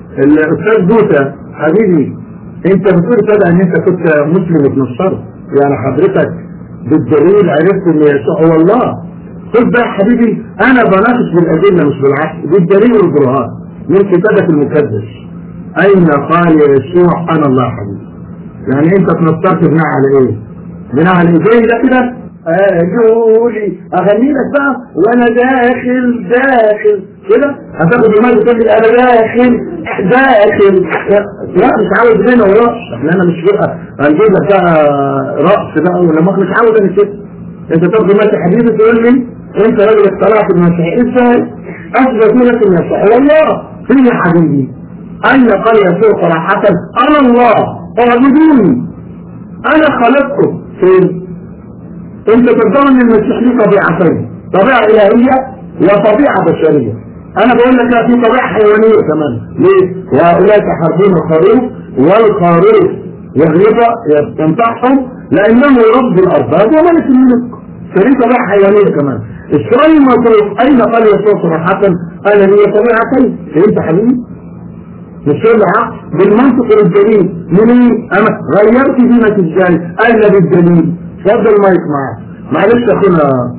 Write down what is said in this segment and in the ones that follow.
الاستاذ بوتا حبيبي انت بتقول كده ان انت كنت مسلم وتنصرت يعني حضرتك بالدليل عرفت ان يسوع هو الله قل بقى حبيبي انا بناقش بالادله مش بالعكس بالدليل والبرهان من كتابك المقدس اين قال يسوع انا الله حبيبي يعني انت تنصرت بناء على ايه بناء على ايه زي ده كده قولي اغني لك بقى وانا داخل داخل كده هتاخد المال تقول لي انا داخل داخل لا مش عاوز هنا ورقص احنا انا مش بقى هنجيب لك بقى رقص بقى ولا ما مش عاوز انا كده انت تاخد المال يا حبيبي تقول لي انت راجل اخترعت المسيح ازاي اثبت لك المسيح والله فين يا حبيبي اين قال يسوع صراحه انا الله اعبدوني انا خلقكم فين انت ترضى ان المسيح ليه طبيعتين طبيعه الهيه وطبيعه بشريه انا بقول لك لا في طبيعه حيوانيه كمان ليه؟ وهؤلاء يحاربون الخروف والخروف يغلب ينفعهم لانه رب الارباب وملك الملك فدي طبيعه حيوانيه كمان السؤال المطروح اين قال يسوع صراحه انا لي طبيعتين فهمت حبيبي؟ مش كده عقل بالمنطق والدليل منين؟ انا غيرت دينك ازاي؟ اين بالدليل؟ اتفضل المايك معاك معلش يا اخونا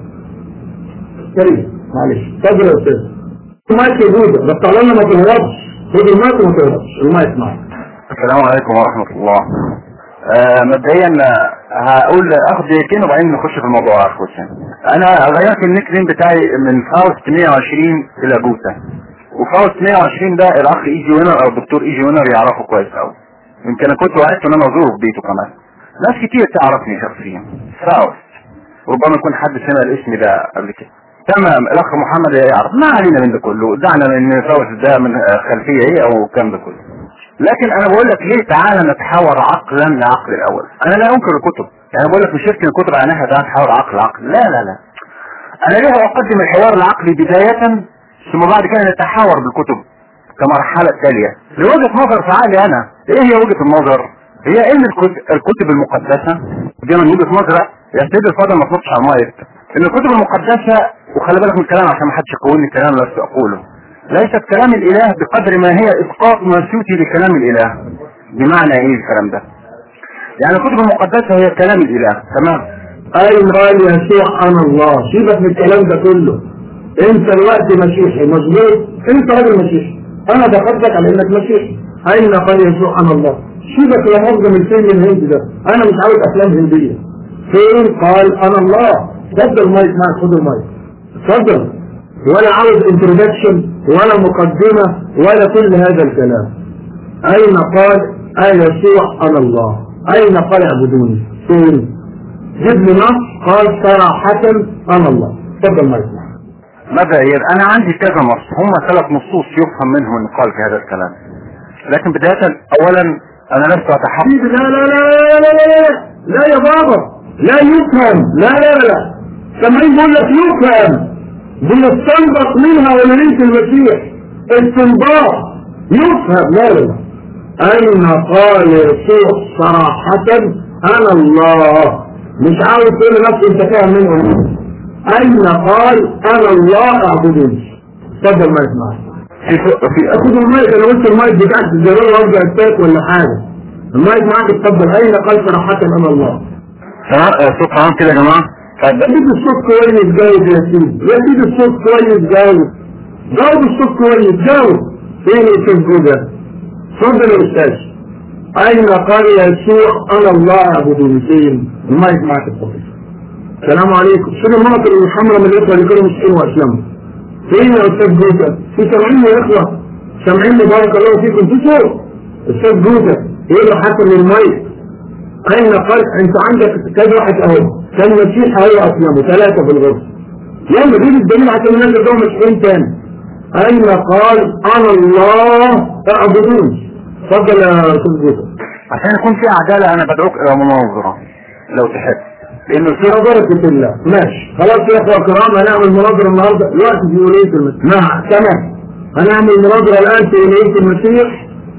كريم معلش اتفضل يا استاذ المايك يجوز بس طالما ما تهربش خد المايك وما تهربش المايك معاك السلام عليكم ورحمة الله آه مبدئيا هقول اخد دقيقتين وبعدين نخش في الموضوع يا اخو حسين انا غيرت النيك نيم بتاعي من فاوست 120 الى بوتا وفاوست 120 ده الاخ ايجي وينر او الدكتور ايجي وينر يعرفه كويس قوي يمكن انا كنت وعدت ان انا ازوره في بيته كمان ناس كتير تعرفني شخصيا فاوست ربما يكون حد سمع الاسم ده قبل كده تمام الاخ محمد يعرف ما علينا من ده كله دعنا من فاوست ده من خلفيه ايه او الكلام ده كله لكن انا بقول لك ليه تعالى نتحاور عقلا لعقل الاول انا لا انكر الكتب يعني بقول لك مش شرط ان الكتب عنها ده نحاور عقل عقل لا لا لا انا ليه اقدم الحوار العقلي بداية ثم بعد كده نتحاور بالكتب كمرحلة تالية لوجهة نظر في عقلي انا ايه هي وجهة النظر هي ان الكتب, الكتب المقدسة دي من وجهة نظر يا سيدي الفاضل ما تنطش على المايك ان الكتب المقدسة وخلي بالك من الكلام عشان ما حدش يقولني الكلام اللي لست اقوله ليست كلام الاله بقدر ما هي اسقاط ناسوتي لكلام الاله بمعنى ايه الكلام ده يعني الكتب المقدسة هي كلام الاله تمام اين قال يسوع انا الله سيبك من الكلام ده كله انت الوقت مسيحي مظبوط انت راجل مسيحي انا بفضلك على انك مسيحي اين قال يسوع انا الله سيبك يا مرجم الفيلم الهندي ده انا مش عاوز افلام هنديه فين قال انا الله اتفضل المايك معاك خد المايك اتفضل ولا عاوز انترودكشن ولا مقدمة ولا كل هذا الكلام اين قال اي يسوع انا الله اين قال اعبدوني فين جيب لي نص قال صراحة انا الله اتفضل مايك مبدئيا انا عندي كذا نص هم ثلاث نصوص يفهم منهم ان قال في هذا الكلام لكن بداية اولا انا لست اتحقق لا لا لا لا لا لا لا لا يا بابا لا يفهم لا لا لا سامعين بيقول لك يفهم بنستنبط منها وليلة المسيح استنباط يفهم لا لا لا أين قال يسوع صراحة أنا الله مش عاوز تقول لنفسي أنت فاهم منه أين قال أنا الله أعبدوني اتفضل ما يسمعش في في أخذ المايك أنا قلت المايك بتاعك الزرار وأرجع أتاك ولا حاجة المايك معاك اتفضل أين قال صراحة أنا الله تمام صوت عام كده يا جماعه يا سيدي الصوت كويس جاوب يا سيدي يا سيدي الصوت كويس جاوب جاوب الصوت كويس جاوب فين الاستاذ جوده اتفضل يا استاذ اين قال يسوع انا الله اعبدوني فين المايك معك اتفضل السلام عليكم شنو المناطق الحمراء من الاخوه اللي كانوا مسكين واسلموا فين يا استاذ جوده في سامعين يا اخوه سامعين بارك الله فيكم في صوت استاذ جوده يقول حتى من المايك اين قال انت عندك كذا واحد اهو كان مسيح هو اسلموا ثلاثة في الغرفة يلا جيب الدليل عشان الناس اللي مسيحيين تاني اين قال انا الله اعبدوني اتفضل يا استاذ جوده عشان يكون في عدالة انا بدعوك الى مناظرة لو تحب لانه في في بركة الله ماشي خلاص يا اخوة كرام هنعمل مناظرة النهاردة الوقت في ولية المسيح نعم تمام هنعمل مناظرة الان في ولية المسيح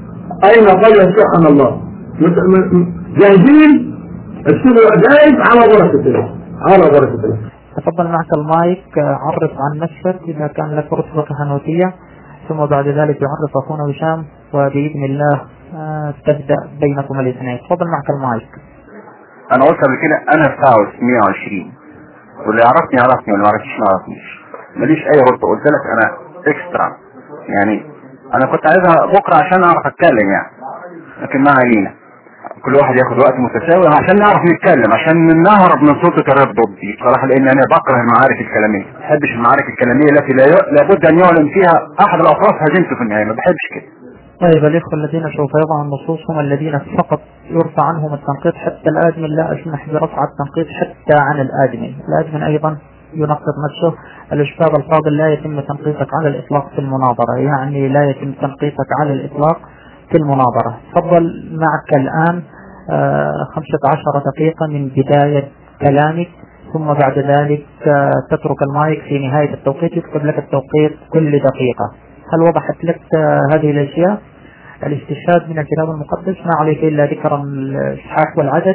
اين قال يسوع انا الله مت- م- م- جاهزين السبع جاهز على بركة الله على بركة الله تفضل معك المايك عرف عن نفسك إذا كان لك رتبة كهنوتية ثم بعد ذلك يعرف أخونا هشام وبإذن الله آه، تبدأ بينكم الاثنين تفضل معك المايك انا قلت قبل كده انا فاوس 120 واللي يعرفني يعرفني واللي ما يعرفنيش ما يعرفنيش ماليش اي رتبه قلت لك انا اكسترا يعني انا كنت عايزها بكره عشان اعرف اتكلم يعني لكن ما علينا كل واحد ياخد وقت متساوي عشان نعرف نتكلم عشان نهرب من صوت الرب ضدي بصراحه لان انا بكره المعارك الكلاميه ما بحبش المعارك الكلاميه التي لا ي- لابد ان يعلن فيها احد الاطراف هزيمته في النهايه ما بحبش كده طيب الإخوة الذين سوف يضع النصوص هم الذين فقط يرفع عنهم التنقيط حتى الآدمي لا أسمح برفع التنقيط حتى عن الآدمي الآدمي أيضا ينقط نفسه الأستاذ الفاضل لا يتم تنقيطك على الإطلاق في المناظرة يعني لا يتم تنقيطك على الإطلاق في المناظرة تفضل معك الآن آه، 15 دقيقة من بداية كلامك ثم بعد ذلك آه، تترك المايك في نهاية التوقيت يكتب لك التوقيت كل دقيقة هل وضحت لك آه، هذه الأشياء؟ الاستشهاد من الكتاب المقدس ما عليك إلا ذكر الإصحاح والعدد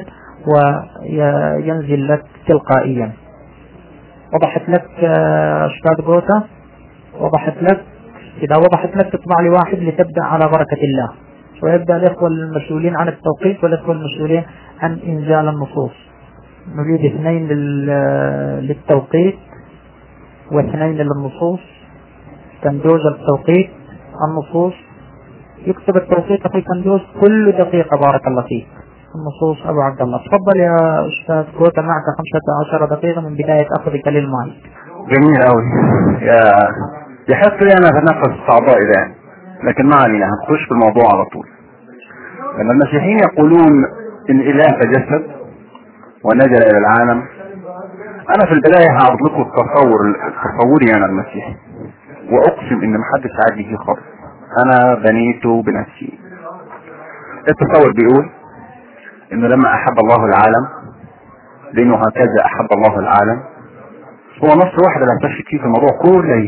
وينزل لك تلقائيا وضحت لك آه، أستاذ جوتا وضحت لك إذا وضحت لك تطبع لي واحد لتبدأ على بركة الله ويبدأ الإخوة المسؤولين عن التوقيت والإخوة المسؤولين عن إنزال النصوص نريد اثنين لل- للتوقيت واثنين للنصوص كندوز التوقيت النصوص يكتب التوقيت في كندوز كل دقيقة بارك الله فيك النصوص أبو عبد الله تفضل يا أستاذ كوتا معك 15 دقيقة من بداية أخذك للمايك جميل قوي يا يحس لي انا اتنفس الصعباء ده يعني. لكن ما علينا هنخش في الموضوع على طول لما المسيحيين يقولون ان اله تجسد ونزل الى العالم انا في البداية هعرض لكم التصور تصوري انا المسيحي واقسم ان محدش عادي فيه خالص انا بنيته بنفسي التصور بيقول انه لما احب الله العالم لانه هكذا احب الله العالم هو نص واحد اللي هنتشك فيه في الموضوع كله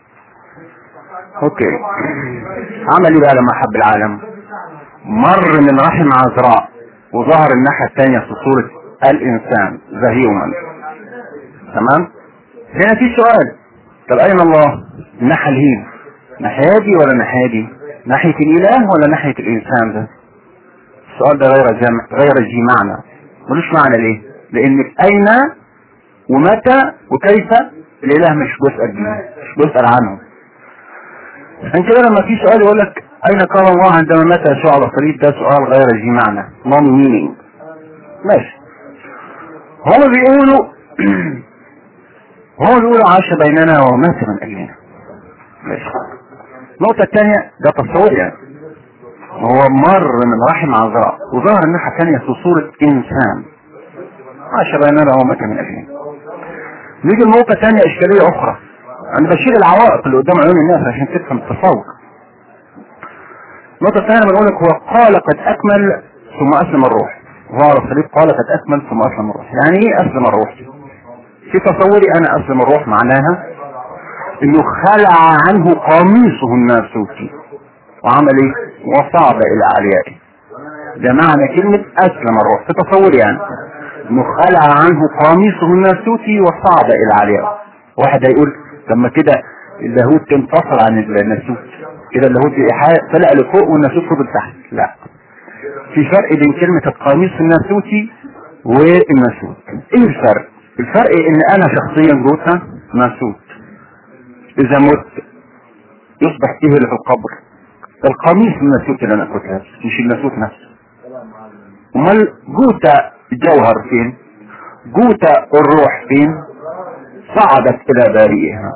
اوكي عمل ايه بقى لما حب العالم مر من رحم عذراء وظهر الناحية الثانية في صورة الانسان ذا هيومن تمام هنا في سؤال طب اين الله الناحية الهين ناحية دي ولا ناحية دي ناحية الاله ولا ناحية الانسان ده السؤال ده غير جمع غير ذي معنى ملوش معنى ليه لان اين ومتى وكيف الاله مش بيسأل بيه مش بيسأل عنه عشان كده لما في سؤال يقول لك اين قال الله عندما مات يسوع على الصليب ده سؤال غير ذي معنى نون مينينج ماشي هم بيقولوا هم بيقولوا عاش بيننا ومات من اجلنا ماشي النقطة الثانية ده تصور يعني هو مر من رحم عذراء وظهر الناحية الثانية في صورة انسان عاش بيننا ومات من اجلنا نيجي لنقطة ثانية اشكالية اخرى انا بشيل العوائق اللي قدام عيون الناس عشان تفهم التصور النقطة الثانية بنقول لك هو قال قد اكمل ثم اسلم الروح هو على الصليب قال قد اكمل ثم اسلم الروح يعني ايه اسلم الروح في تصوري انا اسلم الروح معناها انه خلع عنه قميصه الناسوتي وعمل ايه وصعد الى عليائه ده معنى كلمة اسلم الروح في تصوري يعني انه خلع عنه قميصه الناسوتي وصعد الى عليائه واحد هيقول لما كده اللاهوت انفصل عن الناسوت كده اللاهوت إيحاء طلع لفوق والناسوت فضل تحت لا في فرق بين كلمة القميص الناسوتي والناسوت ايه الفرق الفرق ان انا شخصيا جوتا ناسوت اذا مت يصبح ايه اللي في القبر القميص الناسوت اللي انا كنت لابسه مش الناسوت نفسه امال جوتا الجوهر فين جوتا الروح فين صعدت الى بارئها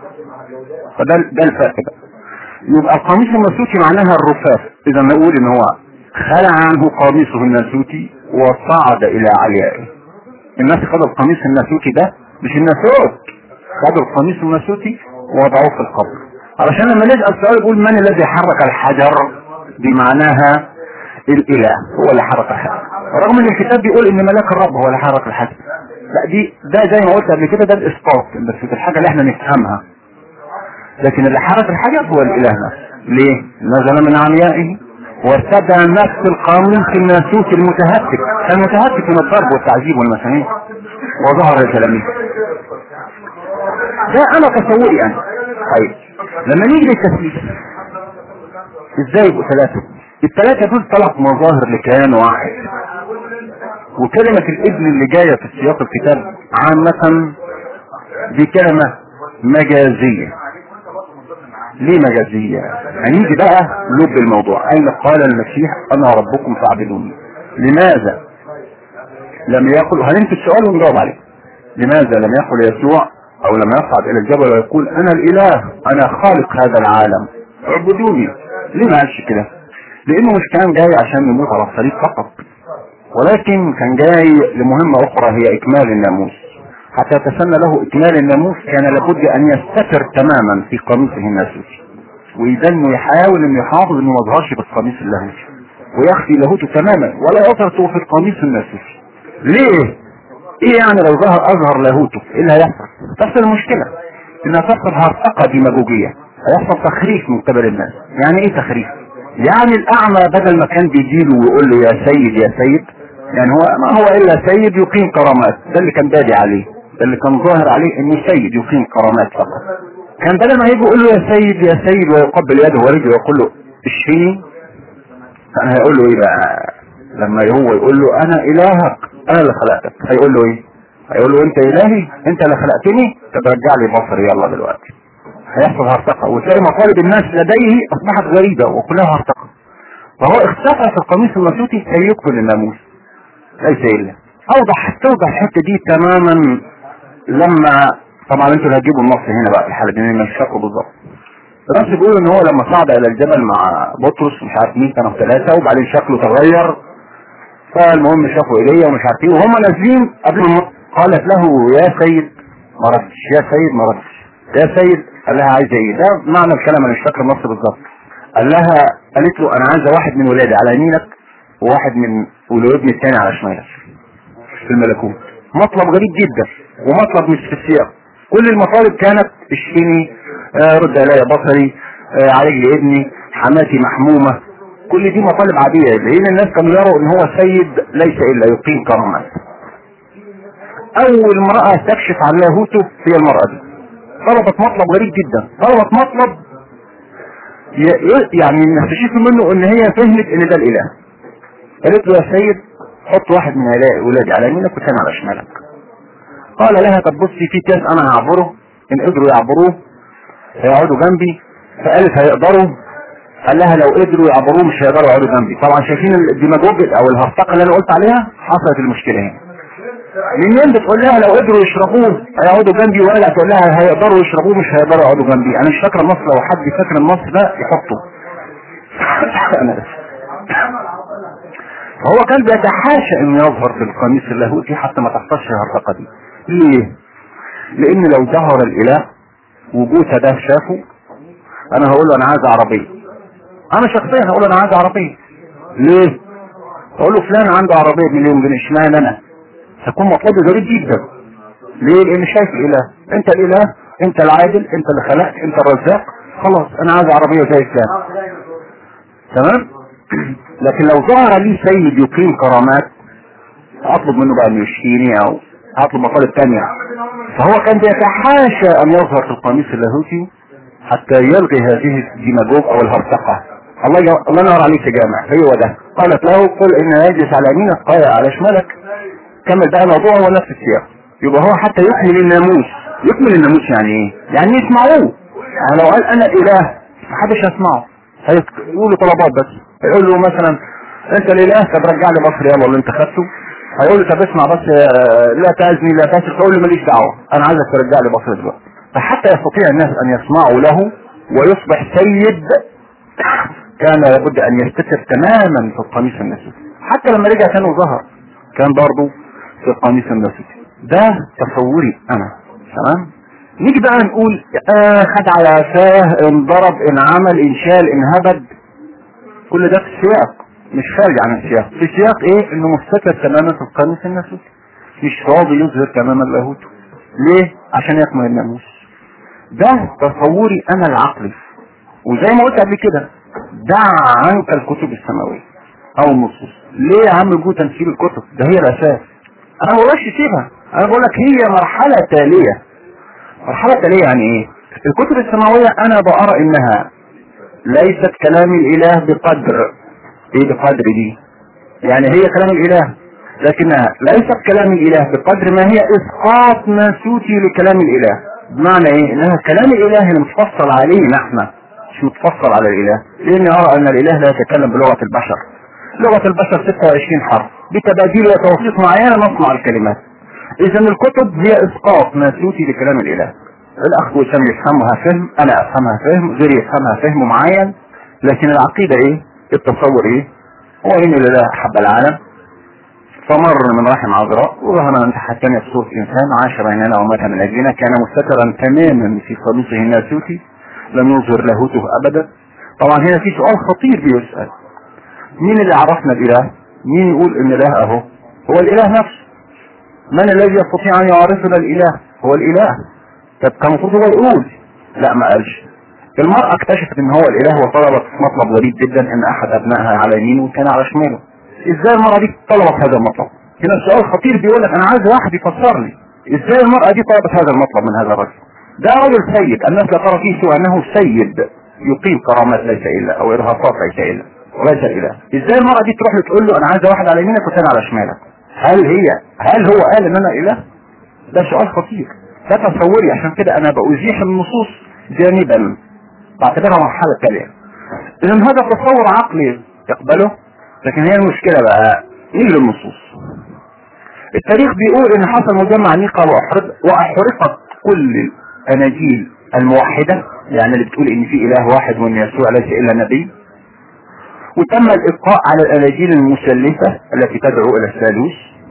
فده ده الفرق بقى يبقى القميص الناسوتي معناها الرفاف اذا نقول ان هو خلع عنه قميصه الناسوتي وصعد الى عليائه الناس خدوا القميص الناسوتي ده مش الناسوت خدوا القميص الناسوتي ووضعوه في القبر علشان لما نسال السؤال يقول من الذي حرك الحجر بمعناها الاله هو اللي حرك الحجر رغم ان الكتاب بيقول ان ملاك الرب هو اللي حرك الحجر لا دي ده زي ما قلت قبل كده ده الاسقاط بس في الحاجه اللي احنا نفهمها لكن اللي حرك الحجر هو الاله نفسه ليه نزل من عميائه وارتدى نفس القاموس الناسوت المتهتك كان متهتك من الضرب والتعذيب والمسامير وظهر لتلاميذ ده انا تصوري انا طيب لما نيجي للتثليث ازاي يبقوا ثلاثة الثلاثة دول ثلاث مظاهر لكيان واحد وكلمة الابن اللي جاية في سياق الكتاب عامة دي كلمة مجازية ليه مجازية هنيجي بقى لب الموضوع اين قال المسيح انا ربكم فاعبدوني لماذا لم يقل هننسى السؤال ونجاوب عليه لماذا لم يقل يسوع او لم يصعد الى الجبل ويقول انا الاله انا خالق هذا العالم اعبدوني ليه ما قالش كده لانه مش كان جاي عشان يموت على الصليب فقط ولكن كان جاي لمهمة اخرى هي اكمال الناموس حتى يتسنى له اكمال الناموس كان لابد ان يستتر تماما في قميصه الناسوسي واذا انه يحاول انه يحافظ انه ما يظهرش بالقميص اللاهوتي ويخفي لاهوته تماما ولا يظهر في القميص الناسوسي ليه ايه يعني لو ظهر اظهر لاهوته ايه اللي هيحصل تحصل المشكلة انها تحصل هرطقة ديماغوجية هيحصل تخريف من قبل الناس يعني ايه تخريف يعني الاعمى بدل ما كان بيجيله ويقول له يا سيد يا سيد يعني هو ما هو الا سيد يقيم كرامات ده اللي كان بادي عليه ده اللي كان ظاهر عليه انه سيد يقيم كرامات فقط كان بدل ما يجي يقول له يا سيد يا سيد ويقبل يده ورجله ويقول له اشفيني كان هيقول له ايه بقى لما هو يقول له انا الهك انا اللي خلقتك هيقول له ايه هيقول له انت الهي انت اللي خلقتني طب رجع لي بصري يلا دلوقتي هيحصل هرطقة وتلاقي مطالب الناس لديه اصبحت غريبة وكلها هرطقة فهو اختفى في القميص المسوتي كي يقبل الناموس ليس الا اوضح توضح الحته دي تماما لما طبعا انتوا اللي هتجيبوا النص هنا بقى في الحاله دي مش فاكره بالظبط النص بيقول ان هو لما صعد الى الجبل مع بطرس مش عارف مين كانوا ثلاثه وبعدين شكله تغير فالمهم شافوا ايليا ومش عارف ايه وهم نازلين قبل ما قالت له يا سيد ما ردش يا سيد ما ردش يا سيد قال لها عايزه ايه ده معنى الكلام انا مش فاكر النص بالظبط قال لها قالت له انا عايزه واحد من ولادي على يمينك وواحد من ولادي الثاني على شمالك في الملكوت مطلب غريب جدا ومطلب مش في السياق كل المطالب كانت اشفيني آه رد علي بصري آه عالج لي ابني حماتي محمومه كل دي مطالب عاديه لان الناس كانوا يروا ان هو سيد ليس الا يقيم كرامات اول امراه تكشف عن لاهوته هي المراه دي طلبت مطلب غريب جدا طلبت مطلب يعني نستشف منه ان هي فهمت ان ده الاله قالت له يا سيد حط واحد من ولادي على يمينك والثاني على شمالك قال لها طب بصي في كاس انا هعبره ان قدروا يعبروه هيقعدوا جنبي فقالت هيقدروا قال لها لو قدروا يعبروه مش هيقدروا يقعدوا جنبي طبعا شايفين الديماجوج او الهرطقه اللي انا قلت عليها حصلت المشكله هنا منين بتقول لها لو قدروا يشربوه هيقعدوا جنبي ولا تقول لها هيقدروا يشربوه مش هيقدروا يقعدوا جنبي انا مش فاكر النص لو حد فاكر النص ده يحطه فهو كان بيتحاشى انه يظهر في القميص اللاهوتي حتى ما تحصلش الهرطقه دي ليه لان لو ظهر الاله وجوته ده شافه انا هقول له انا عايز عربيه انا شخصيا هقول له انا عايز عربيه ليه اقول له فلان عنده عربيه بمليون جنيه اشمعنى انا هيكون مطلوب غريب جدا ليه لان شايف الاله انت الاله انت العادل انت اللي خلقت انت الرزاق خلاص انا عايز عربيه زي فلان تمام لكن لو ظهر لي سيد يقيم كرامات اطلب منه بقى انه يشفيني او هطلب مطالب تانية فهو كان بيتحاشى ان يظهر في القميص اللاهوتي حتى يلغي هذه الديماجوج او الهرطقة الله ي... الله ينور عليك يا جامع هو ده قالت له قل ان يجلس على يمينك قال على شمالك كمل بقى الموضوع هو نفس السياق يبقى هو حتى يكمل الناموس يكمل الناموس يعني ايه يعني يسمعوه يعني لو قال انا الاله محدش هيسمعه هيقولوا طلبات بس هيقول له مثلا انت الاله طب رجع لي بصري يلا اللي انت خدته هيقول له طب اسمع بس لا تعزني لا تسر تقول له ماليش دعوه انا عايزك ترجع لي بصري دلوقتي فحتى يستطيع الناس ان يسمعوا له ويصبح سيد كان لابد ان يستتر تماما في القميص النسوي حتى لما رجع كان ظهر كان برضه في القميص النسوي ده تصوري انا تمام نيجي بقى نقول آه خد على فاه انضرب ان عمل ان شال ان هبد كل ده في السياق مش خارج عن السياق في سياق ايه انه مستتر تماما في القميص النسوي مش راضي يظهر تماما لاهوته ليه عشان يكمل الناموس ده تصوري انا العقلي وزي ما قلت قبل كده دع عنك الكتب السماوية او النصوص ليه يا عم جو تنسيب الكتب ده هي الاساس انا ما بقولكش سيبها انا بقول لك هي مرحلة تالية مرحلة تالية يعني ايه الكتب السماوية انا بقرا انها ليست كلام الاله بقدر ايه بقدر دي يعني هي كلام الاله لكنها ليست كلام الاله بقدر ما هي اسقاط ناسوتي لكلام الاله بمعنى ايه انها كلام الاله المتفصل علينا احنا مش متفصل على الاله لاني ارى ان الاله لا يتكلم بلغه البشر لغه البشر 26 حرف بتباديل وتوثيق معينه نصنع الكلمات اذا الكتب هي اسقاط ناسوتي لكلام الاله الاخ وسام يفهمها فهم انا افهمها فهم غيري يفهمها فهم معين لكن العقيده ايه التصور ايه هو ان الاله احب العالم فمر من رحم عذراء وظهر من تحكم في صورة إنسان عاش بيننا ومات من أجلنا كان مستترا تماما في قميصه الناسوتي لم يظهر لاهوته أبدا طبعا هنا في سؤال خطير بيسأل مين اللي عرفنا الإله؟ مين يقول إن الإله أهو؟ هو الإله نفسه من الذي يستطيع أن يعرفنا الإله؟ هو الإله طب كان المفروض هو يقول لا ما قالش المرأة اكتشفت ان هو الاله وطلبت مطلب غريب جدا ان احد ابنائها على يمينه وكان على شماله ازاي المرأة دي طلبت هذا المطلب هنا السؤال خطير بيقول لك انا عايز واحد يفسر لي ازاي المرأة دي طلبت هذا المطلب من هذا الرجل ده رجل سيد الناس لا ترى فيه سوى انه سيد يقيم كرامات ليس الا او ارهاصات ليس الا وليس الاله ازاي المرأة دي تروح له تقول له انا عايزة واحد على يمينك وثاني على شمالك هل هي هل هو قال ان انا اله ده سؤال خطير ده تصوري عشان كده انا بأزيح النصوص جانبا بعتبرها مرحلة تالية اذا هذا تصور عقلي يقبله لكن هي المشكلة بقى ايه للنصوص التاريخ بيقول ان حصل مجمع نيقا وأحرق واحرقت كل الاناجيل الموحدة يعني اللي بتقول ان في اله واحد وان يسوع ليس الا نبي وتم الابقاء على الاناجيل المثلثة التي تدعو الى الثالوث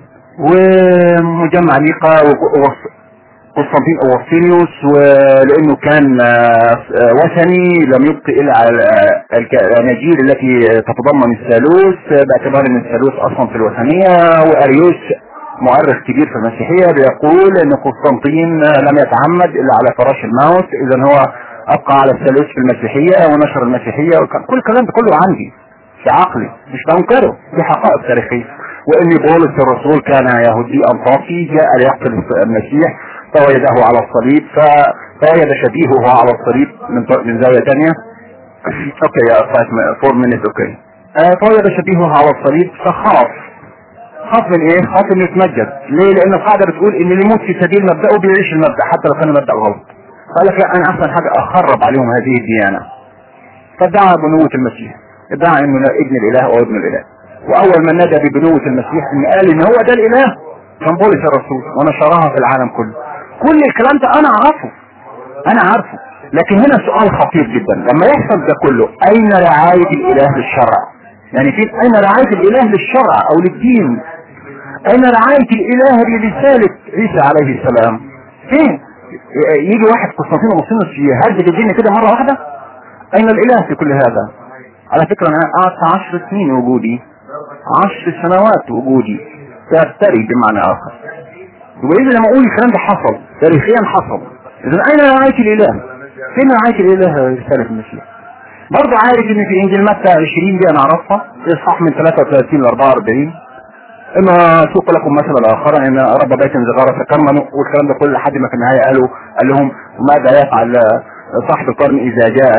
ومجمع نيقا قسطنطين اوغسطينيوس ولانه كان وثني لم يبقي الا على الاناجيل التي تتضمن الثالوث باعتبار ان الثالوث اصلا في الوثنيه واريوس مؤرخ كبير في المسيحيه بيقول ان قسطنطين لم يتعمد الا على فراش الموت اذا هو ابقى على الثالوث في المسيحيه ونشر المسيحيه كل الكلام ده كله عندي في عقلي مش بنكره دي حقائق تاريخيه وان بولس الرسول كان يهودي انطاكي جاء ليقتل المسيح فوجده على الصليب فوجد شبيهه على الصليب من من زاويه ثانيه اوكي يا فور مينيت اوكي فوجد شبيهه على الصليب فخاف خاف من ايه؟ خاف انه يتمجد ليه؟ لان القاعده بتقول ان اللي يموت في سبيل مبدأه بيعيش المبدأ حتى لو كان المبدأ غلط قال لك لا انا احسن حاجه اخرب عليهم هذه الديانه فادعى بنوة المسيح ادعى انه لا ابن الاله او ابن الاله واول من نادى ببنوة المسيح ان قال ان هو ده الاله كان بولس الرسول ونشرها في العالم كله كل الكلام ده انا اعرفه انا عارفه لكن هنا سؤال خطير جدا لما يحصل ده كله اين رعاية الاله للشرع يعني في اين رعاية الاله للشرع او للدين اين رعاية الاله لرسالة عيسى عليه السلام فين يجي واحد قسطنطين ومصينس يهدد الدين كده مرة واحدة اين الاله في كل هذا على فكرة انا قعدت عشر سنين وجودي عشر سنوات وجودي تفتري بمعنى اخر وإذا لما أقول الكلام ده حصل تاريخيا حصل إذا أين رعاية الإله؟ فين رعاية الإله رسالة المسيح؟ برضه عارف إن في إنجيل متى 20 دي أنا أعرفها إصحاح من 33 ل 44 إما سوق لكم مثلا آخر إن رب بيت زغارة تكرمنوا والكلام ده كل لحد ما في النهاية قالوا قال لهم ماذا يفعل صاحب القرن إذا جاء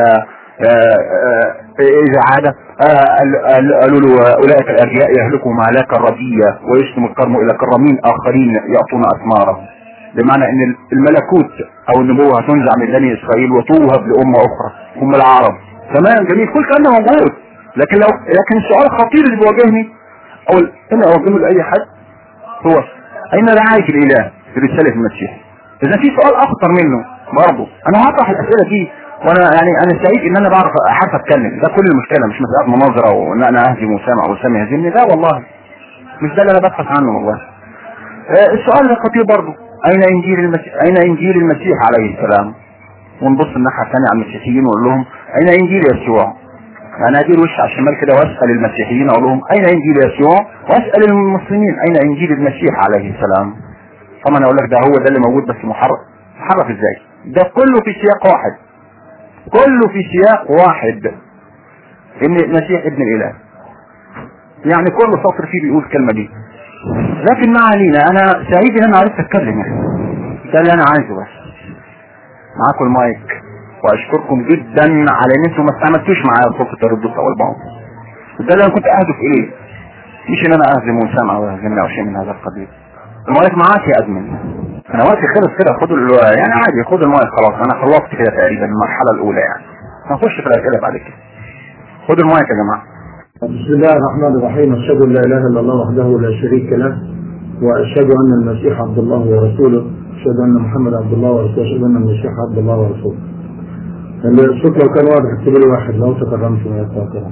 إذا عاد قالوا له أولئك الأرجاء يهلكوا مهلاك الردية ويسلم الكرم إلى كرمين آخرين يأتون أثمارهم بمعنى أن الملكوت أو النبوة هتنزع من بني إسرائيل وتوهب لأمة أخرى هم العرب تمام جميل كل الكلام ده موجود لكن لو لكن السؤال الخطير اللي بيواجهني أو أنا أوجهه لأي حد هو أين رعاية الإله في رسالة المسيح؟ إذا في سؤال أخطر منه برضه أنا هطرح الأسئلة دي وانا يعني انا سعيد ان انا بعرف اعرف اتكلم ده كل المشكله مش مساله مناظره وان انا اهزم وسام او وسام يهزمني لا والله مش ده اللي انا ببحث عنه والله آه السؤال الخطير برضه اين انجيل المسيح اين انجيل المسيح عليه السلام ونبص الناحيه الثانيه على المسيحيين ونقول لهم اين انجيل يسوع انا ادير وش على الشمال كده واسال المسيحيين اقول لهم اين انجيل يسوع واسال المسلمين اين انجيل المسيح عليه السلام طبعا اقول لك ده هو ده اللي موجود بس محرف محرف ازاي ده كله في سياق واحد كله في سياق واحد ان المسيح ابن الاله يعني كل سطر فيه بيقول الكلمه دي لكن ما علينا انا سعيد ان انا عرفت اتكلم يعني ده اللي انا عايزه بس معاكم المايك واشكركم جدا على ان انتم ما استعملتوش معايا صفة الردود او البعض ده اللي انا كنت اهدف اليه مش ان انا اهزم وسام او اهزمني او شيء من هذا القبيل المايك معاك يا ادمن انا وقتي خلص كده خدوا ال- يعني عادي خد المايك خلاص انا خلصت كده تقريبا المرحله الاولى يعني هنخش في الاسئله بعد كده خدوا المايك يا جماعه بسم الله الرحمن الرحيم أشهد أن لا إله إلا الله وحده لا شريك له وأشهد أن المسيح عبد الله ورسوله أشهد أن محمد عبد الله ورسوله أشهد أن المسيح عبد الله ورسوله الصوت لو كان واضح اكتبوا لي واحد لو تكرمت يا ساتر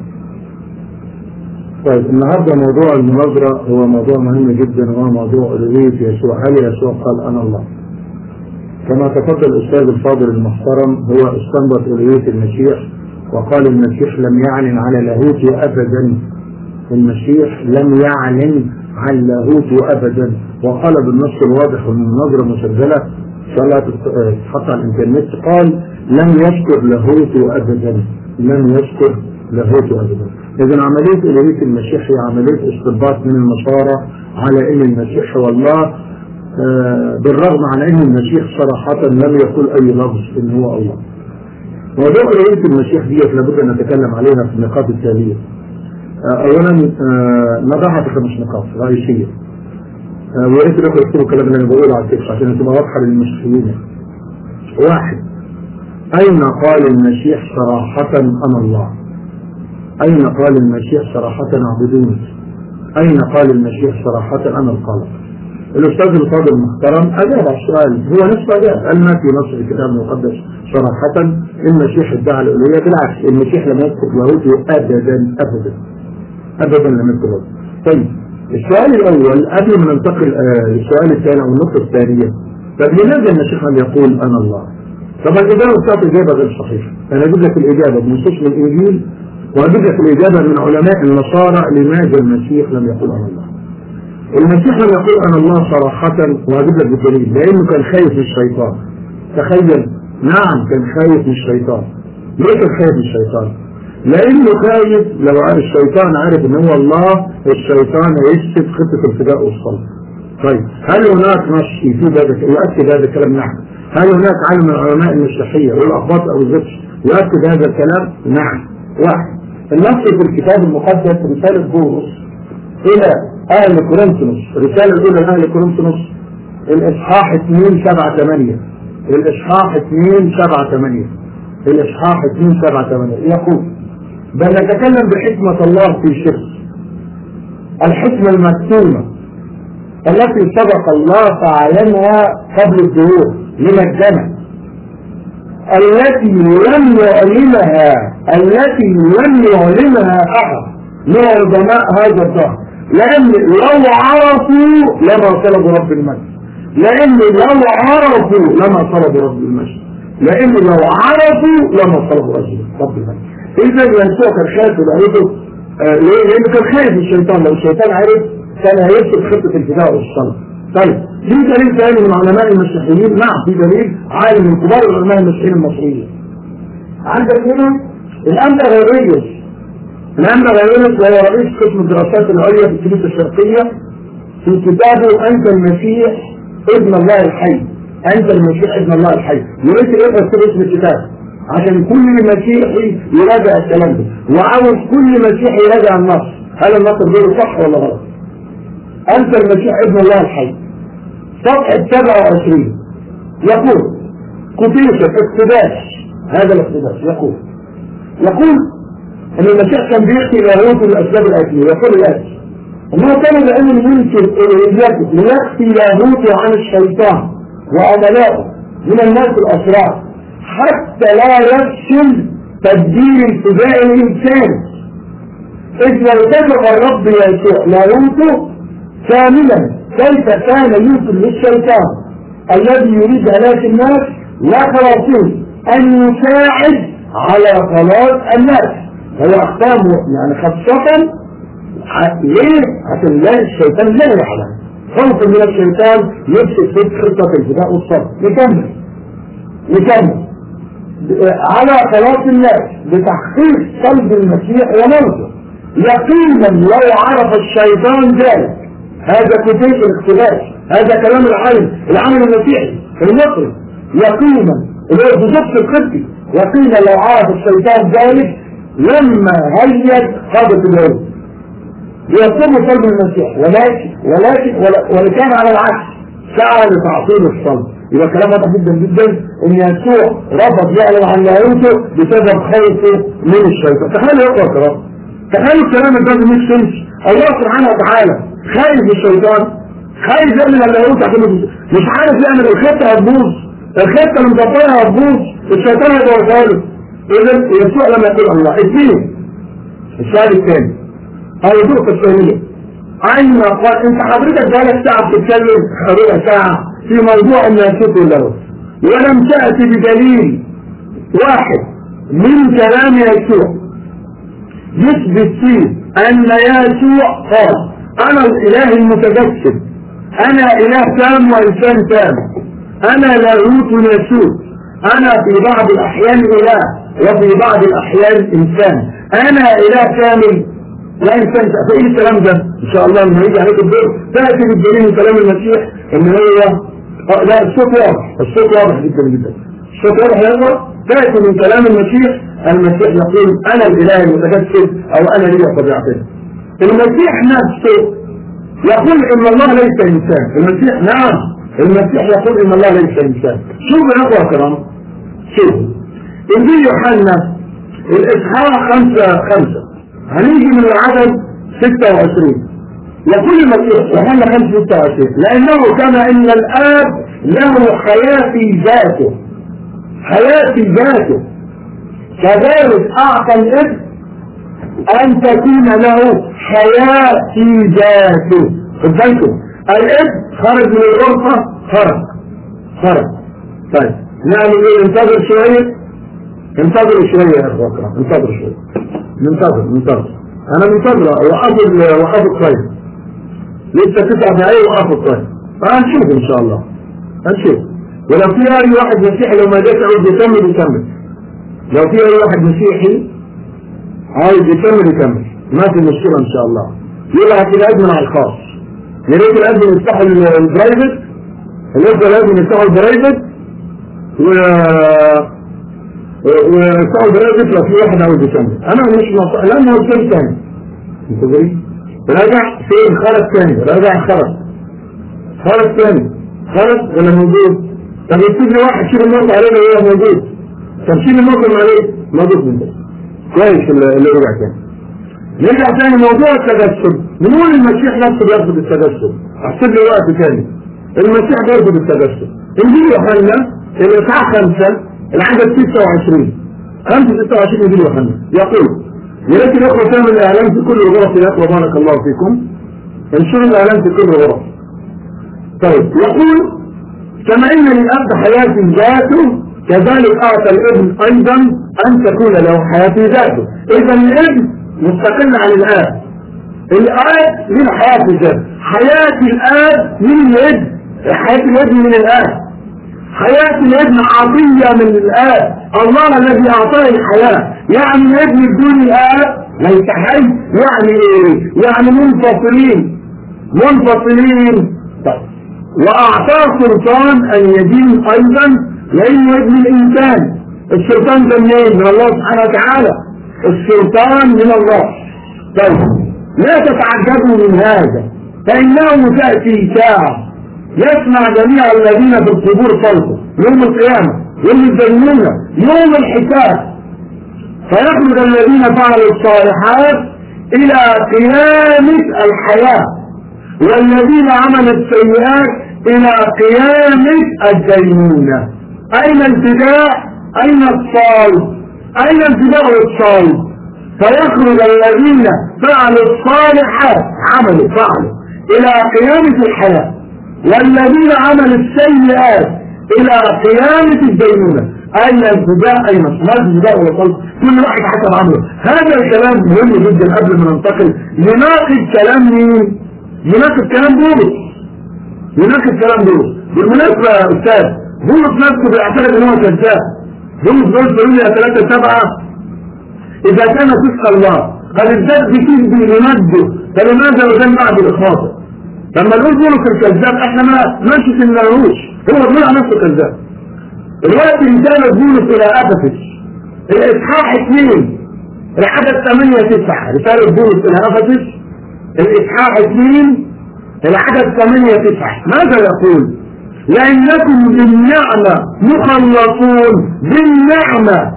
طيب النهارده موضوع المناظرة هو موضوع مهم جدا وهو موضوع ألوهية يسوع هل يسوع قال أنا الله كما تفضل الأستاذ الفاضل المحترم هو استنبط ألوهية المسيح وقال المسيح لم يعلن على لاهوته أبدا المسيح لم يعلن عن لاهوته أبدا وقال بالنص الواضح والمناظرة مسجلة إن شاء الله تت- تتحط على الإنترنت قال لم يذكر لاهوته أبدا لم يذكر لاهوته أبدا إذا عملية ألوهية المسيح هي عملية استنباط من النصارى على أن المسيح هو الله آه، بالرغم عن أن المسيح صراحة لم يقل أي لفظ أن هو الله موضوع ألوهية المسيح ديت لابد أن نتكلم عليها في النقاط التالية آه، أولا آه، نضعها في خمس نقاط رئيسية آه، ويا ريت لكم يكتبوا الكلام اللي أنا بقوله على التكست عشان تبقى واضحة للمسيحيين واحد أين قال المسيح صراحة أنا الله أين قال المسيح صراحة اعبدوني أين قال المسيح صراحة أنا الخالق الأستاذ الفاضل المحترم أجاب على السؤال هو نفسه أجاب قال ما في نص الكتاب المقدس صراحة المسيح ادعى الألوهية بالعكس المسيح لم يذكر لاهوته أبدا أبدا أبدا لم يذكر لاهوته. طيب السؤال الأول قبل ما ننتقل آه، للسؤال الثاني أو النقطة الثانية طب لماذا المسيح لم يقول أنا الله؟ طبعا الإجابة بتاعت إجابة غير صحيحة أنا أجيب لك الإجابة بنصوص من الإنجيل وأجيب لك الإجابة من علماء النصارى لماذا المسيح لم يقول أنا الله المسيح لم يقول أنا الله صراحة وأجيب لك بالدليل لأنه كان خايف من الشيطان تخيل نعم كان خايف من الشيطان ليه كان خايف من الشيطان لأنه خايف لو عارف الشيطان عارف إن هو الله الشيطان هيكسب خطة الفداء والصلب طيب هل هناك نص يفيد هذا يؤكد هذا الكلام نعم هل هناك علم من علماء المسيحية والأخباط أو الزبش يؤكد هذا الكلام نعم واحد النص في الكتاب المقدس رسالة بولس إلى أهل كورنثوس الرسالة الأولى لأهل كورنثوس الإصحاح 2 7 8 الإصحاح 2 7 8 الإصحاح 2 7 8 يقول بل نتكلم بحكمة الله في شرك الحكمة المكتومة التي سبق الله فعلمها قبل الظهور لمجدنا التي لم يعلمها التي لم يعلمها أحد من علماء هذا الدهر لأن لو عرفوا لما طلبوا رب المجد لأن لو عرفوا لما طلبوا رب المجد لأن لو عرفوا لما طلبوا رب المجد إذا يسوع كان خايف ولقيته آه ليه؟ لأنه كان خايف من الشيطان لو الشيطان عرف كان هيكتب خطة الفداء والصلاة طيب في دليل ثاني من علماء المسيحيين نعم في دليل عالم من كبار العلماء المسيحيين المصريين عندك هنا الأنبا غيريوس الأنبا غيريوس وهو رئيس قسم الدراسات العليا في الكنيسة الشرقية في كتابه أنت المسيح ابن الله الحي أنت المسيح ابن الله الحي يريد يقرأ اسم الكتاب عشان كل مسيحي يراجع الكلام ده وعاوز كل مسيحي يراجع النص هل النص غير صح ولا غلط أنت المسيح ابن الله الحي صفحة 27 يقول قديسة اقتباس هذا الاقتباس يقول يقول ان المسيح كان بيحكي لاهوت الاسباب الاتيه يقول الاتي انه كان لان ينكر الهيته ليخفي لاهوته عن الشيطان وعملائه من الناس الاشرار حتى لا يفشل تبديل الفداء الانساني إذ لو كتب الرب يسوع لاهوته كاملا كيف كان يمكن للشيطان الذي يريد هلاك الناس لا خلاصهم أن يساعد على خلاص الناس هو أحكام يعني خاصة ليه؟ عشان لا الشيطان لا يعلم خوف من الشيطان يفسد في خطة الفداء والصبر نكمل نكمل على خلاص الناس بتحقيق قلب المسيح وموته يقينا لو عرف الشيطان ذلك هذا كتيب الاقتباس هذا كلام العالم العالم المسيحي المصري يقينا اللي هو بضبط القدسي وقيل لو عرف الشيطان ذلك لما هيج قادة اليوم يطلب صلب المسيح ولكن ولكن ولكن كان على العكس سعى لتعطيل الصلب يبقى كلام واضح جدا جدا ان يسوع رفض يعلن عن لاهوته بسبب خوفه من الشيطان تخيل يقرا الكلام تخيل الكلام اللي لازم مش تمشي الله سبحانه وتعالى خايف من الشيطان خايف يعمل اللاهوت عشان مش عارف يعمل الخطه هتبوظ الخطه اللي مدبرها هتبوظ الشيطان هيبقى له اذا يسوع لما يقول الله اثنين السؤال الثاني او النقطه الثانيه عين قال انت حضرتك بقالك ساعه بتتكلم ربع ساعه في موضوع ما يسوء له ولم تأتي بدليل واحد من كلام يسوع يثبت فيه أن يسوع قال أنا الإله المتجسد أنا إله تام وإنسان تام أنا لاهوت يسوع أنا في بعض الأحيان إله وفي بعض الأحيان إنسان أنا إله كامل لا إنسان فإيه الكلام ده إن شاء الله لما يجي عليك الدور تأتي بالدليل من كلام المسيح إن هو آه لا الصوت واضح الصوت واضح جدا جدا الصوت واضح يا تأتي من كلام المسيح المسيح يقول أنا الإله المتجسد أو أنا لي طبيعته المسيح نفسه يقول إن الله ليس إنسان المسيح نعم المسيح يقول إن الله ليس إنسان شوف يا أخوة كرام شوف إنجيل يوحنا الإصحاح خمسة خمسة هنيجي من العدد 26 يقول المسيح يوحنا 5 26 لأنه كما إن الآب له حياة في ذاته حياة في ذاته كذلك أعطى الابن أن تكون له حياة في ذاته خد بالكم الابن خرج من الغرفة خرج خرج طيب نعمل ايه ننتظر شوية انتظروا شوية يا اخوة انتظروا شوية ننتظر ننتظر انا منتظر وقفوا وقفوا كويس لسه تسع دقايق وقفوا كويس فهنشوف ان شاء الله هنشوف ولو في اي واحد مسيحي لو ما جاش عاوز يكمل يكمل لو في اي واحد مسيحي عايز يكمل يكمل ما في مشكلة ان شاء الله يبعت الادمن على الخاص يا ريت الادمن يفتحوا البرايفت الادمن الادمن يفتحوا البرايفت و ويفتحوا البرايفت لو في واحد عاوز يكمل انا مش مص... لانه هو شيء ثاني انت راجع فين خرج ثاني راجع خرج خرج ثاني خرج ولا موجود طب يكتب لي واحد شيل النقطة عليه وهو موجود طب شيل النقطة اللي عليه موجود من ده كويس اللي رجع تاني نرجع تاني موضوع التجسد بنقول المسيح نفسه بيرفض التجسد احسب لي وقت تاني المسيح بيرفض التجسد انجيل يوحنا الاصحاح خمسة العدد 26 5 26 انجيل يوحنا يقول يا ريت الاخوه تعمل الاعلان في كل غرف يا اخوه بارك الله فيكم انشروا الاعلان في كل غرف طيب يقول كما ان للاب حياه ذاته كذلك اعطى الابن ايضا ان تكون له حياه ذاته اذا الابن مستقل عن الاب الاب من حياه ذاته حياه الاب من الابن حياه الابن من الاب حياة الابن عطية من الآب الله الذي أعطاه الحياة يعني الابن بدون الآب ليس حي يعني إيه يعني منفصلين منفصلين طيب وأعطاه سلطان أن يدين أيضا لأنه ابن الإنسان السلطان ده منين من الله سبحانه وتعالى السلطان من الله طيب لا تتعجبوا من هذا فإنه تأتي ساعة يسمع جميع الذين في القبور صوته يوم القيامة يوم الدينونة يوم الحساب فيخرج الذين فعلوا الصالحات إلى قيامة الحياة والذين عملوا السيئات إلى قيامة الدينونة أين الابتداء أين الصالح أين الابتداء والصالح فيخرج الذين فعلوا الصالحات عملوا فعلوا إلى قيامة الحياة والذين عملوا السيئات إلى قيامة الدينونة أين الابتداء أين ما الابتداء والصلب كل واحد حسب عمله هذا الكلام مهم جدا قبل ما ننتقل لناقض كلام مين؟ يناقض كلام بولس يناقض كلام بولس بالمناسبة يا أستاذ بولس نفسه بيعتقد إن هو كذاب بولس بولس بيقول يا ثلاثة سبعة إذا كان فسق الله قد ازداد بكذب لمجده فلماذا يذم بعد الإخلاص لما نقول بولس الكذاب احنا ما ماشي في الناروش هو بيقول على نفسه كذاب الوقت اللي كان بولس الى افسس الإصحاح اثنين العدد ثمانية تسعة رسالة بولس إلى أفسس الإصحاح اثنين العدد ثمانية تسعة ماذا يقول؟ لأنكم بالنعمة مخلصون بالنعمة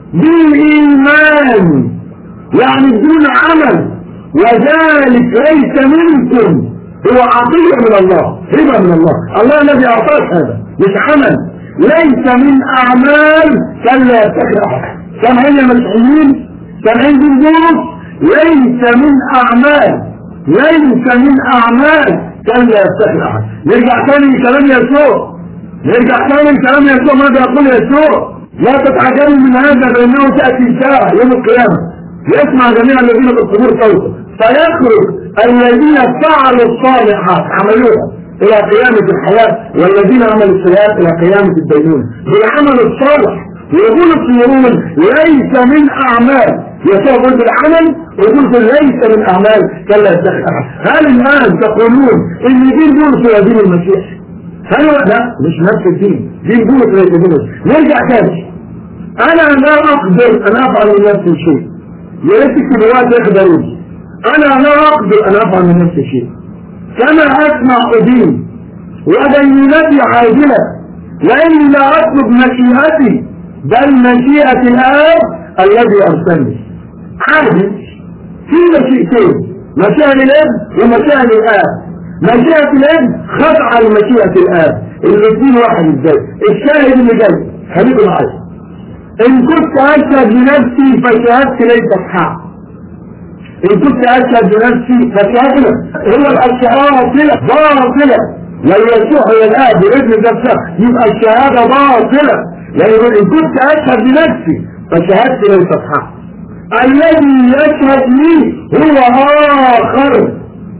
بالإيمان يعني بدون عمل وذلك ليس منكم هو عطية من الله هبة من الله الله الذي أعطاك هذا مش عمل ليس من أعمال كلا يتكره سامعين يا مسيحيين سامعين بالجنوب ليس من أعمال ليس من أعمال كلا يتكره نرجع تاني لكلام يسوع نرجع تاني لكلام يسوع ماذا يقول يسوع لا تتعجبوا من هذا فإنه تأتي ساعة يوم القيامة يسمع جميع الذين في القبور صوته فيخرج الذين فعلوا الصالحات عملوها إلى قيامة الحياة والذين عملوا السيئات إلى قيامة الدينون بالعمل الصالح ويقول الصيرون ليس من أعمال يسوع يقول بالعمل ويقول ليس من أعمال كلا يدخل هل الآن تقولون إن دين بولس هو دين المسيح؟ هل لا مش نفس الدين دين بولس ليس دين المسيح نرجع تاني أنا لا أقدر أن أفعل من نفسي شيء يا ريت الكبيرات يقدرون أنا لا أقدر أن أفعل من نفسي شيء كما أسمع أدين ودينتي عاجلة لأني لا أطلب مشيئتي بل مشيئة الآب الذي أرسلني عاجل في مشيئتين مشيئة الآب ومشيئة الآب مشيئة الآب خضع لمشيئة الآب الاثنين واحد ازاي الشاهد اللي جاي خليكم معايا إن كنت أشهد لنفسي فشهادتي ليست حق إن كنت أشهد بنفسي فشهادة هو الشهادة باطلة باطلة لو يسوع هو الآب بإذن نفسه يبقى الشهادة باطلة يعني إن كنت أشهد بنفسي فشهادتي ليست حق الذي يشهد لي هو آخر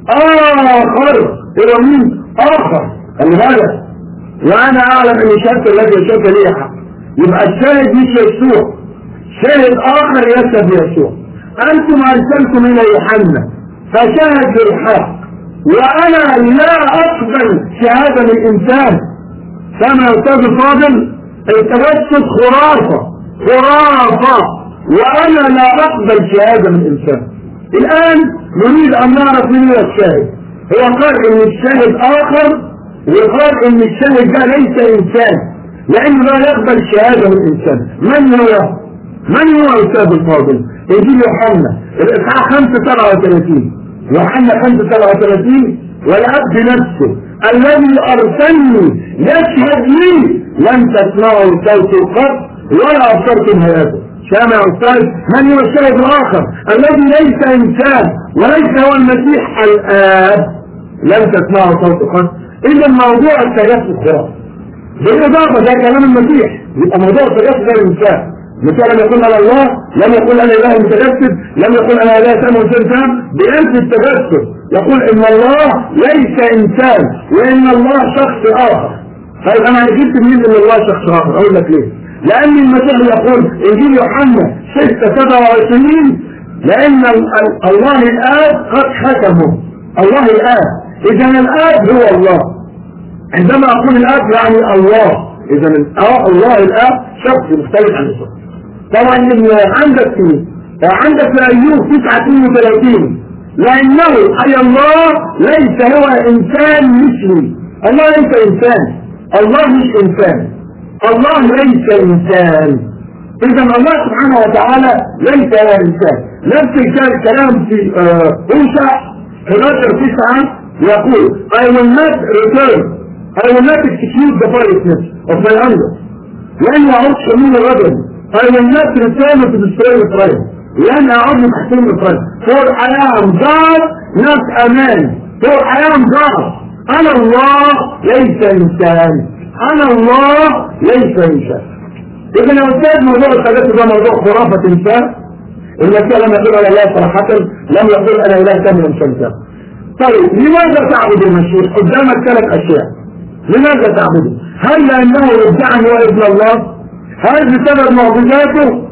آخر هو مين؟ آخر لهذا وأنا أعلم أن شهادة الذي يشهد لي حق يبقى الشاهد مش يسوع شاهد آخر يشهد بيسوع أنتم أرسلتم إلى يوحنا فشهد بالحق وأنا لا أقبل شهادة من إنسان كما أستاذ فاضل التجسد خرافة خرافة وأنا لا أقبل شهادة من إنسان الآن نريد أن نعرف من هو الشاهد هو قال إن الشاهد آخر وقال إن الشاهد ده ليس إنسان لأنه لا يقبل شهادة من إنسان من هو؟ من هو أستاذ الفاضل؟ إنجيل يوحنا الإصحاح 5 37 يوحنا 5 37 والأب نفسه الذي أرسلني يشهد لي لم تسمعوا صوته قط ولا أبصرتم هيئته سامع أستاذ من هو الشاهد الآخر الذي ليس إنسان وليس هو المسيح الآب لم تسمعوا صوته قط إذا موضوع التجسد خلاص بالإضافة ده كلام المسيح يبقى موضوع التجسد ده الإنسان مثال لم يقول على الله لم يقول انا اله متجسد لم يقول انا اله سام وانسان بأنف التجسد يقول ان الله ليس انسان وان الله شخص اخر طيب انا جبت منين ان الله شخص اخر اقول لك ليه لان المسيح يقول انجيل يوحنا 6 27 لان الله الاب قد حكمه الله الاب اذا الاب هو الله عندما اقول الاب يعني الله اذا الله الاب شخص مختلف عن الشخص طبعا عندك في عندك في ايوب 39 لانه اي الله ليس هو انسان مثلي الله ليس انسان الله مش انسان الله ليس انسان اذا الله سبحانه وتعالى ليس هو انسان نفس الكلام في اوشع 11 9 يقول I will not return I will not execute the righteousness of my anger لن يعود شمول الرجل I will not return to destroy Israel. لن أعود لتحكيم إسرائيل. For I am God, not a man. For I am God. أنا الله ليس إنسان. أنا الله ليس إنسان. إذا لو كان موضوع الحاجات ده موضوع خرافة إنسان المسيح لم يقول على الله صراحة لم يقول أنا إله كامل إنسان طيب لماذا تعبد المسيح؟ قدامك ثلاث أشياء. لماذا تعبده؟ هل لأنه يدعي هو ابن الله؟ هل بسبب معجزاته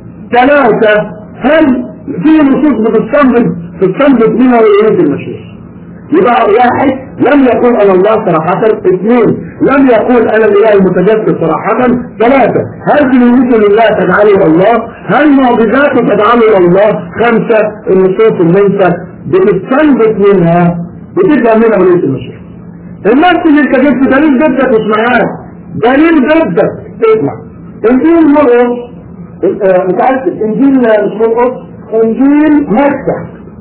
ثلاثة هل في نصوص بتستنبط تستنبط منها رؤية المسيح يبقى واحد لم يقل انا الله صراحة اثنين لم يقول انا الاله المتجسد صراحة ثلاثة هل بنيته لله تجعله الله هل معجزاته تجعله الله خمسة النصوص اللي انت بتستنبط منها بتفهم منها وليس المشروع النفس اللي انت جبت دليل ضدك مش معاك دليل ضدك اسمع انجيل مرقس آه، متأكد انجيل مش مرقس انجيل متى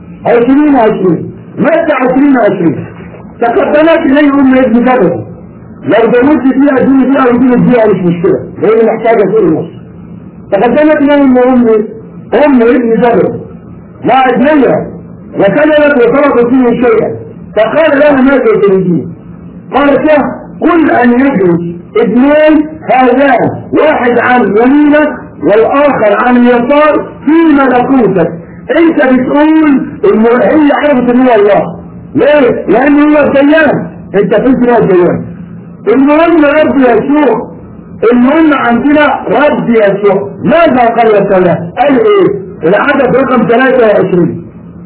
2020 متى 2020 تقدمت اليه ام ابن جبل لو دمت فيها اديني فيها واديني فيها مش مشكله هي اللي محتاجه تقول النص تقدمت اليه ام ام ام ابن جبل مع ابنها وكلمت وطلبت فيه شيئا فقال لها ماذا تريدين قالت له قل ان يجلس اثنين هذان واحد عن يمينك والاخر عن يسار في ملكوتك انت بتقول إن هي عرفت ان هو الله ليه؟ لان هو الديان انت قلت هو الديان المهم رب يسوع المهم عندنا رب يسوع ماذا قال يسوع قال ايه العدد رقم 23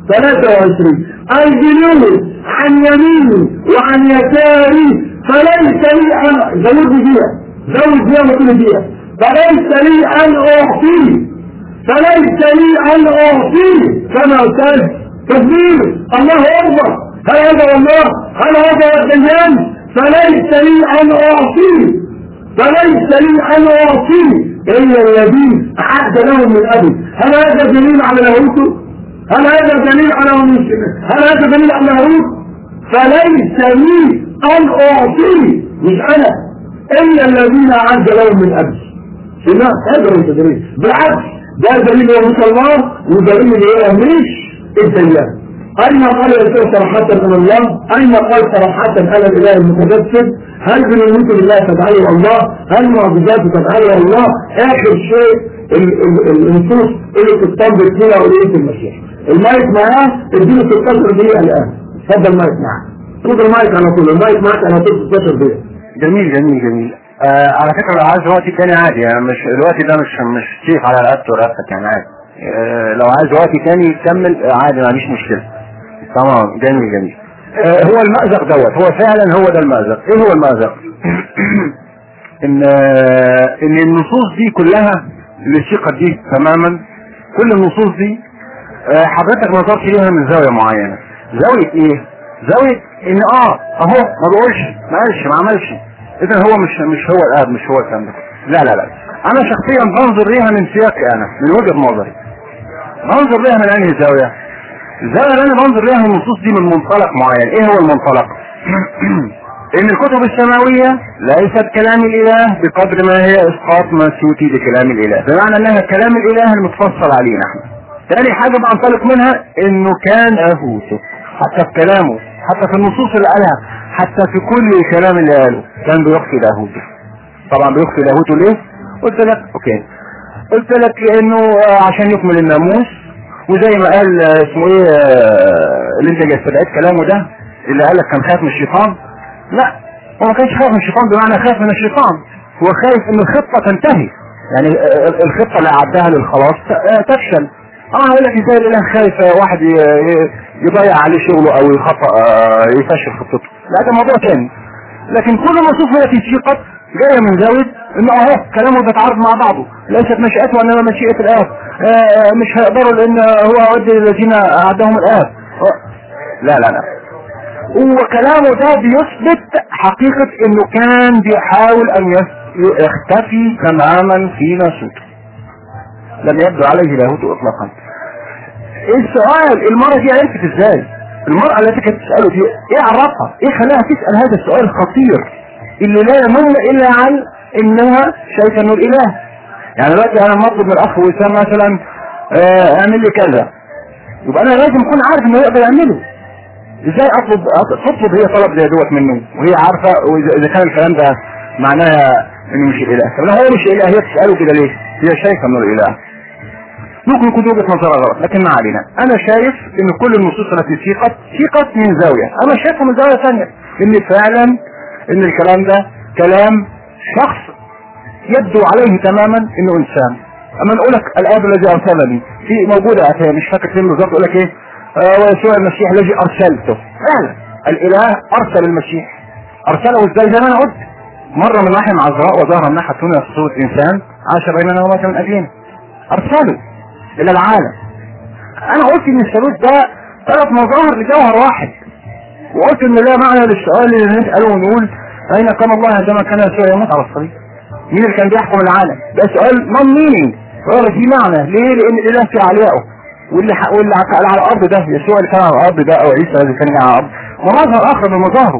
23 الجنود عن يميني وعن يساري فليس لي ان زود بيها زود بيها وكل بيها فليس لي ان اعطيه فليس لي ان اعطيه كما قال تكبير الله اكبر هل هذا الله هل هذا الديان فليس لي ان اعطيه فليس لي ان اعطيه الا الذين اعد لهم من ابي هل هذا دليل على لاهوته هل هذا دليل على هل هذا دليل على لاهوت فليس لي ان اعطيه مش انا الا الذين اعد لهم من ابي لا هذا هو الدليل بالعكس ده دليل هو مش الله ودليل هو مش الديان أين قال يسوع صراحة أنا الله أين قال صراحة أنا الإله المتجسد هل بنموت بالله تدعيه الله هل معجزاته تدعيه الله آخر شيء ال- ال- النصوص اللي تستنبط فيها ولية المسيح المايك معاه اديله 16 دقيقة الآن اتفضل المايك معاه خد المايك على طول المايك معاك على طول 16 دقيقة جميل جميل جميل آه على فكرة لو عايز وقت تاني عادي يعني مش الوقت ده مش مش سيف على رقبته ورقبتك يعني عادي آه لو عايز وقت تاني تكمل آه، عادي ما عنديش مشكلة تمام جميل جميل آه هو المأزق دوت هو فعلا هو ده المأزق ايه هو المأزق ان آه ان النصوص دي كلها اللي ثقت دي تماما كل النصوص دي آه حضرتك نظرت ليها من زاوية معينة زاوية ايه زاوية ان اه اهو ما بقولش ما قالش ما عملش اذا هو مش مش هو الاب مش هو الكلام ده لا لا لا انا شخصيا بنظر ليها من سياقي انا من وجهة نظري بنظر ليها من انهي زاوية الزاوية اللي انا بنظر ليها النصوص دي من منطلق معين ايه هو المنطلق ان الكتب السماوية ليست كلام الاله بقدر ما هي اسقاط مسيوتي لكلام الاله بمعنى انها كلام الاله المتفصل علينا احنا تاني حاجة بنطلق منها انه كان لاهوته حتى في كلامه حتى في النصوص اللي قالها حتى في كل الكلام اللي قاله كان بيخفي لاهوته طبعا بيخفي لاهوته ليه قلت لك اوكي قلت لك لانه آه، عشان يكمل الناموس وزي ما قال آه، اسمه ايه آه، اللي انت استدعيت كلامه ده اللي قال لك كان خايف من الشيطان لا هو ما كانش خايف من الشيطان بمعنى خايف من الشيطان هو خايف ان الخطة تنتهي يعني آه، الخطة اللي عدها للخلاص ت- آه، تفشل اه هقول لك ازاي الاله خايف آه، واحد ي- ي- يضيع عليه شغله او يخطأ آه، يفشل خطته لا ده موضوع تاني لكن كل النصوص التي سيقت جاية من زاوية انه اهو كلامه بيتعارض مع بعضه ليست مشيئته وانما مشيئة الاب آه مش هيقدروا لان هو اودي الذين اعدهم الاب آه، لا لا لا هو كلامه ده بيثبت حقيقة انه كان بيحاول ان يس- يختفي تماما في ناسوته لم يبدو عليه لاهوته اطلاقا السؤال المرة دي عرفت ازاي المرأة التي كانت تسأله دي ايه عرفها ايه خلاها تسأل هذا السؤال الخطير اللي لا يمن الا عن انها شايفة انه الاله يعني دلوقتي انا مطلب من الاخ وسام مثلا آه، اعمل لي كذا يبقى انا لازم اكون عارف انه يقدر يعمله ازاي اطلب أط- تطلب هي طلب زي دوت منه وهي عارفة وإذا إذا كان الكلام ده معناها انه مش الاله طب لو هو مش الاله هي بتسأله كده ليه هي شايفة انه الاله ممكن يكون وجهة نظرها غلط لكن ما علينا انا شايف ان كل النصوص التي سيقت سيقت من زاوية انا شايفها من زاوية ثانية ان فعلا ان الكلام ده كلام شخص يبدو عليه تماما انه انسان اما نقول لك الاب الذي ارسلني في موجودة آية مش فاكر فين بالظبط يقول لك ايه آه ويسوع المسيح الذي ارسلته فعلا الاله ارسل المسيح ارسله ازاي زي ما انا قلت مر من ناحية عذراء وظهر من ناحية في صورة إنسان عاش بيننا ومات من أجلنا أرسله إلى العالم أنا قلت إن الثالوث ده ثلاث مظاهر لجوهر واحد وقلت إن لا معنى للسؤال اللي نسأله ونقول أين كان الله عندما كان يسوع يموت على الصليب؟ مين اللي كان بيحكم العالم؟ ده سؤال نون مينينج ولا في معنى ليه؟ لأن الإله في عليائه واللي ح... واللي على على الأرض ده يسوع اللي كان على الأرض ده أو عيسى الذي كان على الأرض ومظهر آخر من مظاهره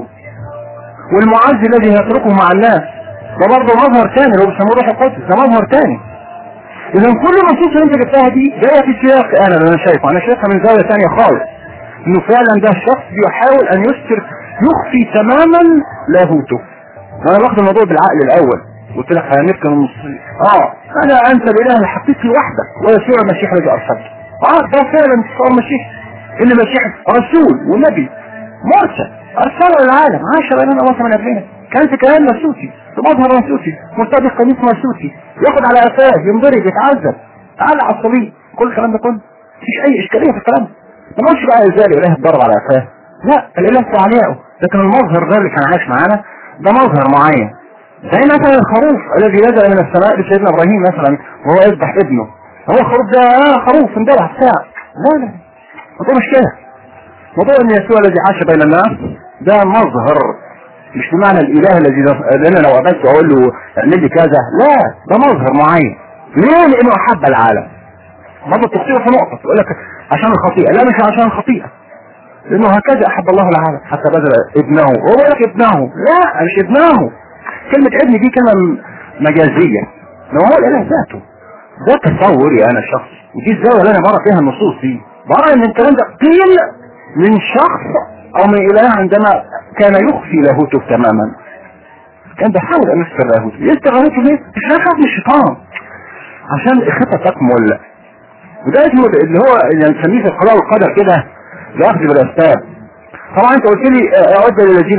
والمعز الذي يتركه مع الناس ده برضه مظهر ثاني اللي هو بيسموه روح القدس ده مظهر ثاني اذا كل النصوص اللي انت جبتها دي جايه في سياق انا اللي انا شايفه انا شايفها من زاويه ثانيه خالص انه فعلا ده الشخص بيحاول ان يستر يخفي تماما لاهوته وانا باخد الموضوع بالعقل الاول قلت لك هنركن النصوص اه انا انت الاله الحقيقي وحدك ويسوع المسيح الذي ارسلته اه ده فعلا يسوع المسيح ان المسيح رسول ونبي مرسل ارسله للعالم عاش بيننا وصل من اجلنا كان في كلام نسوتي في مظهر نسوتي مرتدي قميص نسوتي ياخد على قفاه ينضرب يتعذب تعالى على الصليب كل الكلام ده كله مفيش اي اشكاليه في الكلام ما نقولش بقى ازاي الاله اتضرب على قفاه لا الاله في عليائه لكن المظهر ده اللي كان عايش معانا ده مظهر معين زي مثلا الخروف الذي نزل من السماء لسيدنا ابراهيم مثلا وهو يذبح ابنه هو الخروف ده آه خروف اندلع ساعة لا لا الموضوع مش كده موضوع ان يسوع الذي عاش بين الناس ده مظهر مش بمعنى الاله الذي انا لو قابلته اقول له اعمل لي كذا لا ده مظهر معين ليه لانه احب العالم برضه تخطئه في نقطه تقول لك عشان الخطيئه لا مش عشان الخطيئه لانه هكذا احب الله العالم حتى بذل ابنه هو بيقول لك ابنه لا مش ابنه كلمه ابن دي كلمه مجازيه لو هو الاله ذاته ده تصوري انا شخص ودي الزاويه اللي انا بقرا فيها النصوص دي بقرا ان الكلام ده قيل من شخص او من اله عندما كان يخفي لاهوته تماما كان بيحاول ان يستر لاهوته يستر لاهوته ليه؟ مش هيخاف من الشيطان عشان الخطه تكمل وده اسمه اللي هو يعني نسميه في القضاء والقدر كده الاخذ بالاسباب طبعا انت قلت لي اعد للذين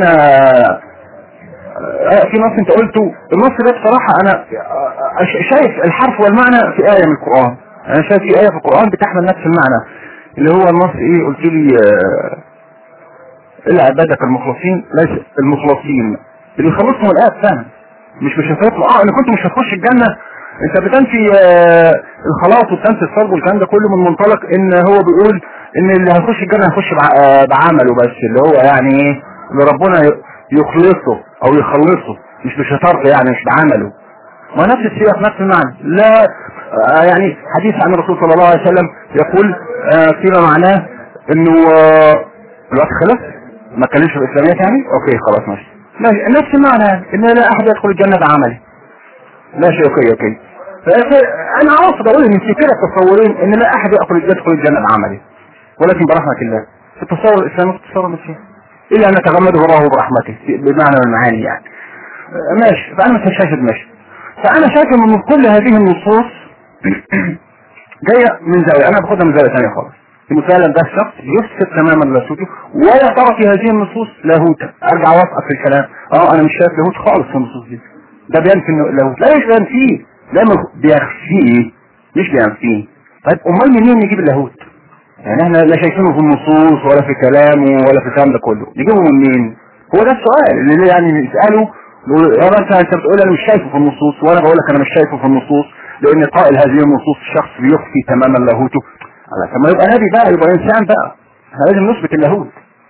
في نص انت قلته النص ده بصراحه انا شايف الحرف والمعنى في ايه من القران انا شايف في ايه في القران بتحمل نفس المعنى اللي هو النص ايه قلت لي الا عبادك المخلصين ليس المخلصين اللي يخلصهم الايه الثانيه مش مش هتطلع اه انا كنت مش هتخش الجنه انت بتنفي آه الخلاص وبتنفي الصلب والكلام ده كله من منطلق ان هو بيقول ان اللي هيخش الجنه هيخش آه بعمله بس اللي هو يعني ايه اللي ربنا يخلصه او يخلصه مش بشطارته يعني مش بعمله ما نفس السياق نفس المعنى لا آه يعني حديث عن الرسول صلى الله عليه وسلم يقول فيما معناه انه الوقت خلص ما اتكلمش في الاسلاميات يعني اوكي خلاص ماشي ماشي نفس المعنى ان لا احد يدخل الجنه بعمله ماشي اوكي اوكي انا اقصد اقول ان في كده تصورين ان لا احد يدخل الجنه بعمله ولكن برحمه الله في التصور الاسلامي في التصور المسيحي الا ان يتغمده الله برحمته بمعنى المعاني يعني ماشي فانا مش شايف ماشي فانا شايف ان من كل هذه النصوص جايه من زاويه انا باخدها من زاويه ثانيه خالص انه فعلا ده الشخص يفسد تماما لاهوته ولا ترى في هذه النصوص لاهوتا ارجع اوافقك في الكلام اه انا مش شايف لاهوت خالص في النصوص دي ده بينفي اللاهوت لا مش بينفيه لا بيخفيه مش بينفيه طيب امال منين نجيب اللاهوت يعني احنا لا شايفينه في النصوص ولا في كلامه ولا في الكلام ده كله نجيبه منين هو ده السؤال اللي يعني نساله يا انت انت بتقول انا مش شايفه في النصوص وانا بقول لك انا مش شايفه في النصوص لان قائل هذه النصوص شخص بيخفي تماما لاهوته طب ما يبقى نبي بقى يبقى انسان بقى احنا لازم نثبت اللاهوت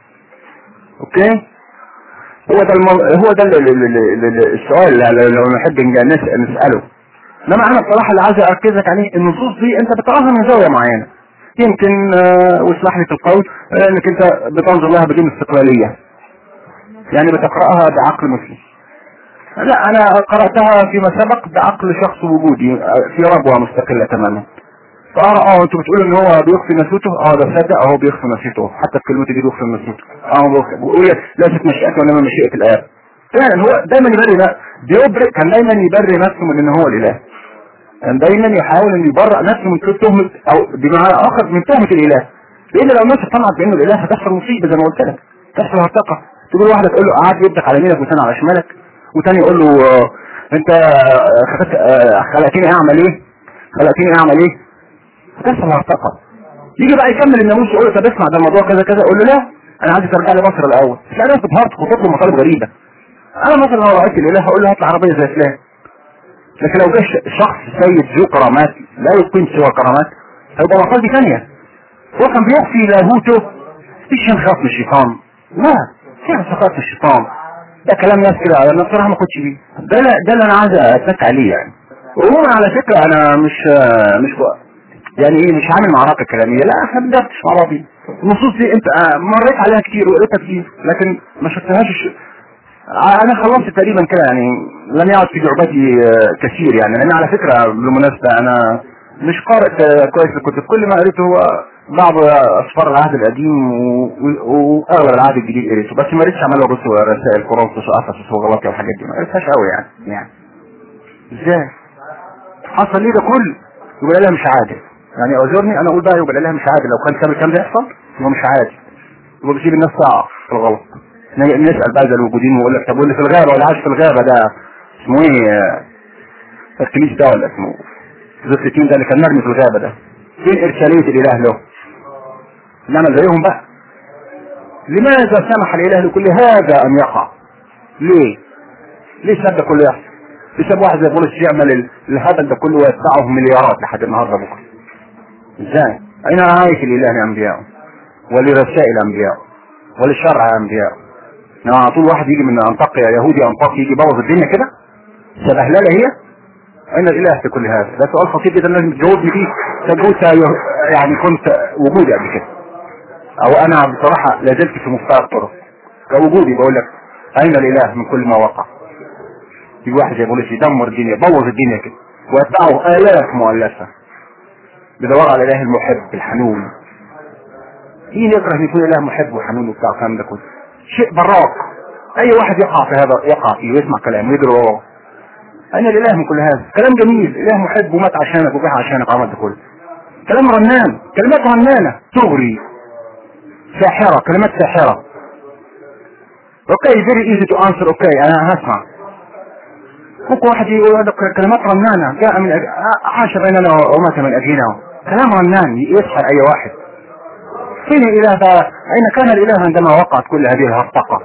اوكي هو ده الم... هو ده ال... ال... ال... السؤال اللي لو نحب نساله انما انا بصراحه اللي عايز اركزك عليه النصوص دي انت بتقراها من زاويه معينه يمكن آه واسمح لي في القول انك انت بتنظر لها بدون استقلاليه يعني بتقراها بعقل مسلم لا انا قراتها فيما سبق بعقل شخص وجودي في ربوه مستقله تماما فأرى اه انتوا بتقولوا ان هو بيخفي نسوته اه ده صدق اهو بيخفي نسوته حتى في كلمته دي بيخفي نسوته اه بيقول ليست مشيئته وانما مشيئة الآب فعلا هو دايما يبرر بيبرئ كان دايما يبرر نفسه من ان هو الاله كان دايما يحاول ان يبرأ نفسه من كل تهمة او بمعنى اخر من تهمة الاله لان لو الناس اقتنعت بانه الاله هتحصل مصيبة زي ما قلت لك تحصل هرطقة تقول واحدة تقول له قعد يدك على يمينك وتاني على شمالك وتاني يقول له آه انت آه خلقتني اعمل ايه خلقتني اعمل ايه تحصل هرطقة يجي بقى يكمل الناموس يقول له طب اسمع ده الموضوع كذا كذا يقول له لا انا عايز ترجع لي مصر الاول تلاقي ناس بتهرطق وتطلب مطالب غريبة انا مثلا لو رأيت الاله هقول له هات لي عربية زي فلان لكن لو جه شخص سيد ذو كرامات لا يقيم سوى كرامات هيبقى مقال دي ثانية هو كان بيحكي لاهوته مفيش نخاف من الشيطان لا في نخاف من الشيطان ده كلام ناس كده انا بصراحه ما كنتش بيه ده لا ده اللي انا عايز اتك عليه يعني وهو على فكره انا مش مش يعني ايه مش عامل معركه كلاميه لا احنا بندردش مع بعضين النصوص دي انت مريت عليها كتير وقريتها كتير لكن ما شفتهاش انا خلصت تقريبا كده يعني لم يعد في جعبتي كثير يعني لان على فكره بالمناسبه انا مش قارئ كويس الكتب كل ما قريته هو بعض اسفار العهد القديم واغلب العهد الجديد قريته بس ما قريتش عمال ابص رسائل كورنثوس وافسس وغلاطيا والحاجات دي ما قريتهاش قوي يعني يعني ازاي حصل ليه ده كله يبقى الاله مش عادل يعني اعذرني انا اقول بقى يبقى الاله مش عادل لو كان كامل كام ده يحصل يبقى مش عادل يبقى بيسيب الناس تقع في الغلط نسال بقى زي الوجودين ويقول لك طب واللي في الغابه ولا عايش في الغابه ده اسمه ايه الكنيس ده ولا اسمه زوستين ده اللي كان مرمي في الغابه ده فين ارساليه الاله له نعمل زيهم بقى لماذا سمح الاله لكل هذا ان يقع ليه ليه ساب ده كله يحصل بسبب واحد زي بولس يعمل الهبل ده كله ويدفعه مليارات لحد النهارده بكره ازاي اين رعايه الاله لانبيائه ولرسائل انبيائه ولشرع انبيائه يعني على طول واحد يجي من انطاكيا يهودي انطاكيا يجي يبوظ الدنيا كده سبهلله هي اين الاله في كل هذا ده سؤال خطير جدا لازم تجاوبني فيه تجوز يعني كنت وجودي قبل كده او انا بصراحة لازلت في مفتاح الطرق كوجودي بقول لك اين الاله من كل ما وقع يجي واحد زي بوليس يدمر الدنيا يبوظ الدنيا كده ويتبعه الاف مؤلفة بيدور على الاله المحب الحنون مين يكره ان يكون اله محب وحنون وبتاع الكلام ده كله شيء براق اي واحد يقع في هذا يقع فيه ويسمع كلامه ويجري وراه اين الاله من كل هذا كلام جميل اله محب ومات عشانك وجه عشانك وعمل ده كله كلام رنان كلمات رنانة تغري ساحرة كلمات ساحرة اوكي فيري ايزي تو انسر اوكي انا هسمع ممكن واحد يقول لك كلمات رنانة جاء من أج... عاش بيننا ومات من اجلنا كلام رنان يسحر اي واحد فين الاله ده اين كان الاله عندما وقعت كل هذه الهرطقة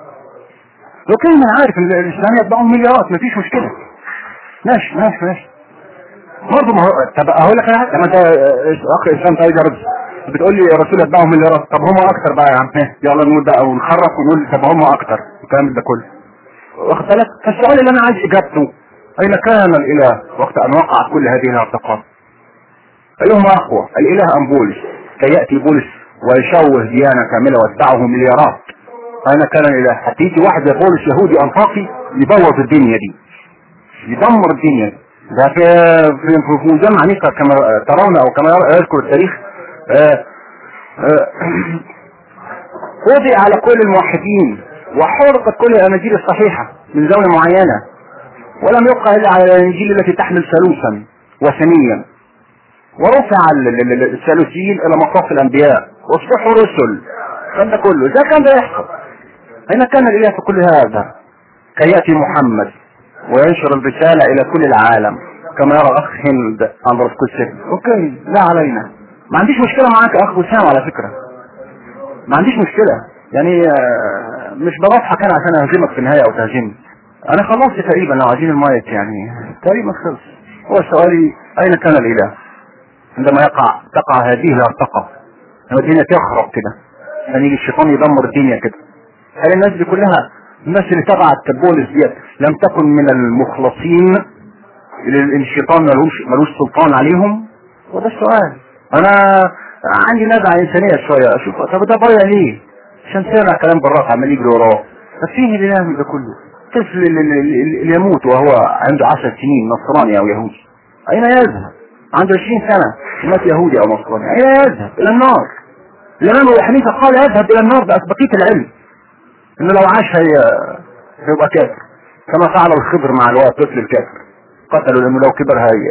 لو كان من عارف ان الاسلام يتبعهم مليارات مفيش مشكلة ماشي ماشي ماشي برضه ما هو طب اقول لك انا لما انت اخ اسلام تايجر بتقول لي الرسول يتبعهم مليارات طب هم اكتر بقى يا عم يلا نقول بقى ونخرف ونقول طب هم اكتر الكلام ده كله واخد بالك فالسؤال اللي انا عايز اجابته اين كان الاله وقت ان وقعت كل هذه الارتقاء ايهما اقوى الاله ام بولس كي ياتي بولس ويشوه ديانه كامله ويتبعه مليارات اين كان الاله حتى يجي واحد زي بولس يهودي انطاكي يبوظ الدنيا دي يدمر الدنيا دي ده في في في مجمع نيكا كما ترون او كما يذكر التاريخ آآ آآ وضع على كل الموحدين وحرقت كل الاناجيل الصحيحة من زاوية معينة ولم يبقى الا على الاناجيل التي تحمل ثالوثا وثنيا ورفع الثالوثيين الى مصاف الانبياء واصبحوا رسل كان ده كله ده كان ده يحصل اين كان الاله في كل هذا كي ياتي محمد وينشر الرسالة الى كل العالم كما يرى اخ هند اندرس كوسيك اوكي لا علينا ما عنديش مشكلة معاك يا اخ وسام على فكرة ما عنديش مشكلة يعني مش بضحك انا عشان اهزمك في النهاية او تهزمني انا خلصت تقريبا لو عايزين المايك يعني تقريبا خلص هو سؤالي اين كان الاله عندما يقع تقع هذه الارتقى لما الدنيا تخرب كده عشان يجي الشيطان يدمر الدنيا كده هل الناس دي كلها الناس اللي تبعت بولس ديت لم تكن من المخلصين الشيطان ملوش ملوش سلطان عليهم وده السؤال انا عندي نزعه انسانيه شويه اشوف طب ده ضايع ليه عشان سامع كلام براق عمال يجري وراه ففيه الاله من ده كله طفل اللي يموت وهو عنده 10 سنين نصراني او يهودي اين يذهب عنده 20 سنه مات يهودي او نصراني اين يذهب الى النار الامام ابو حنيفه قال يذهب الى النار باسبقيه العلم انه لو عاش هي هيبقى كافر كما فعل الخضر مع الوقت طفل الكافر قتلوا لانه لو كبر هي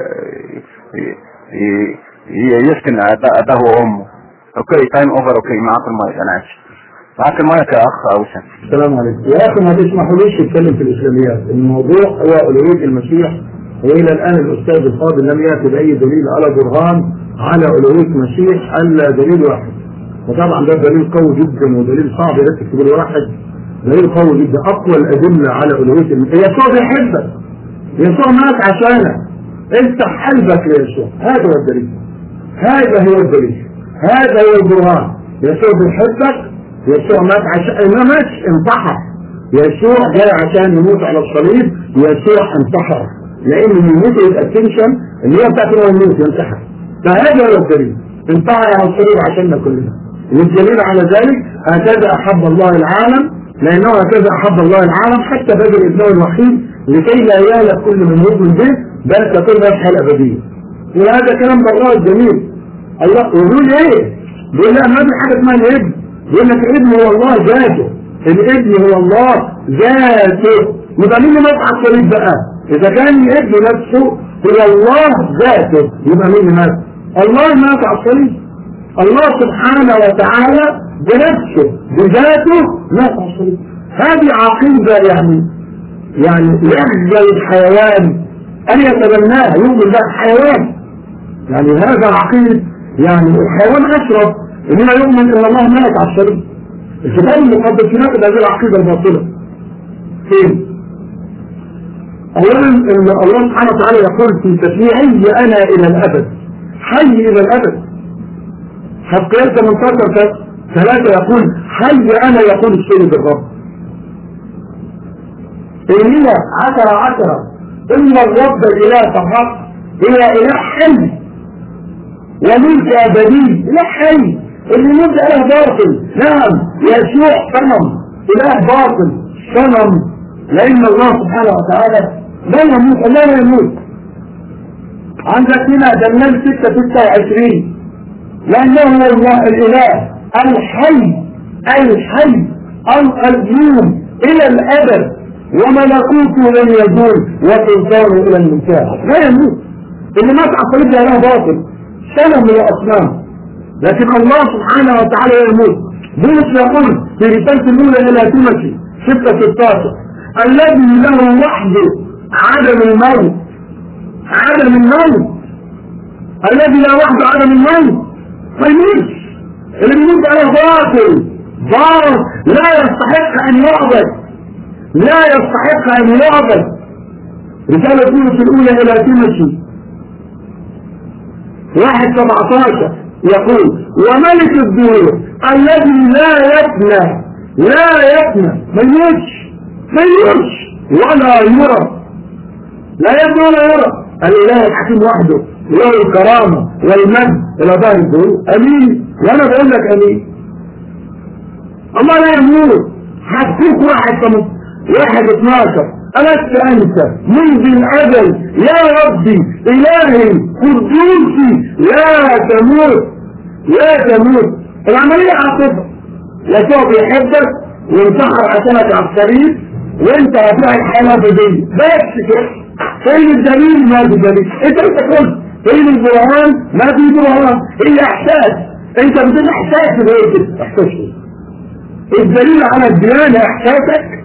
يسكن اباه وامه اوكي تايم اوفر اوكي معاك المايك انا اسف معاك المايك يا اخ اوسن السلام عليكم يا اخي ما تسمحوليش يتكلم في الاسلاميات الموضوع هو الوهيه المسيح والى الان الاستاذ الفاضل لم ياتي باي دليل على برهان على الوهيه المسيح الا دليل واحد وطبعا ده دليل قوي جدا ودليل صعب يركز تقول واحد دليل قوي جدا اقوى الادله على الوهيه الم- يسوع بيحبك يسوع مات عشانك افتح قلبك ليسوع هذا هو الدليل هذا هو الدليل هذا هو البرهان يسوع بيحبك يسوع مات عشان ما ماتش انتحر يسوع جاي عشان يموت على الصليب يسوع انتحر لان من يموت الاتنشن اللي هي بتاعت انه يموت ينتحر فهذا هو الدليل انتحر على الصليب عشاننا كلنا والدليل على ذلك هكذا احب الله العالم لانه هكذا احب الله العالم حتى بذل ابنه الوحيد لكي لا يهلك كل من يؤمن به بل تكون له الحياه الابديه وهذا كلام الله الجميل الله يقول ايه؟ بيقول لا ما في حاجه اسمها الابن يقول لك الابن هو الله ذاته الابن هو الله ذاته يبقى مين اللي مات على الصليب بقى؟ اذا كان الابن نفسه هو الله ذاته يبقى مين اللي مات؟ الله مات على الصليب الله سبحانه وتعالى بنفسه بذاته مات على الصليب هذه عقيده يعني يعني يخجل الحيوان ان يتبناها يؤمن بها الحيوان يعني هذا عقيد يعني الحيوان اشرف انما يؤمن ان الله مات على الصليب الكتاب المقدس يناقض هذه العقيده الباطله فين؟ اولا ان الله سبحانه وتعالى يقول في تشريعي انا الى الابد حي الى الابد حقيقة 18 ثلاثة يقول حي انا يقول السيد الرب إننا عشرة عشرة إن الرب الإله فقط هو إله حي وملك أبدي إله حي اللي ملك إله باطل نعم يسوع صنم إله باطل صنم لأن الله سبحانه وتعالى لا يموت لا يموت عندك هنا دلال 6 26 لأنه هو الله الإله الحي الحي القيوم إلى الأبد وملكوته لن يزول وسلطانه إلى المنتهى لا يموت اللي مات على الصليب ده له باطل سنة من الأصنام لكن الله سبحانه وتعالى يموت بولس يقول في رسالة الأولى إلى تيموثي 6 16 الذي له وحده عدم الموت عدم الموت الذي لا وحده عدم الموت ما يموتش اللي بيموت عليه باطل باطل لا يستحق ان يعبد لا يستحق ان يعبد رسالة تيموثي الأولى إلى تيموثي واحد 17 يقول وملك الدور الذي لا يفنى لا يفنى ما يموتش ما يموتش ولا يرى لا يفنى ولا يرى الإله الحكيم وحده له الكرامة والمجد إلى ظهر الدور أمين وأنا بقول لك أمين الله لا يموت هتفوق واحد كم واحد 12 ألست أنت منذ الأجل يا ربي إلهي قدوسي لا تموت لا تموت العملية عاطفة يسوع بيحبك وانتحر عشانك على الصليب وانت هتلاقي الحياة الأبدية بس كده فين الدليل ما في دليل انت انت قلت فين البرهان ما في برهان هي احساس انت بتقول احساس بايه كده احساس ايه الدليل على الديانة احساسك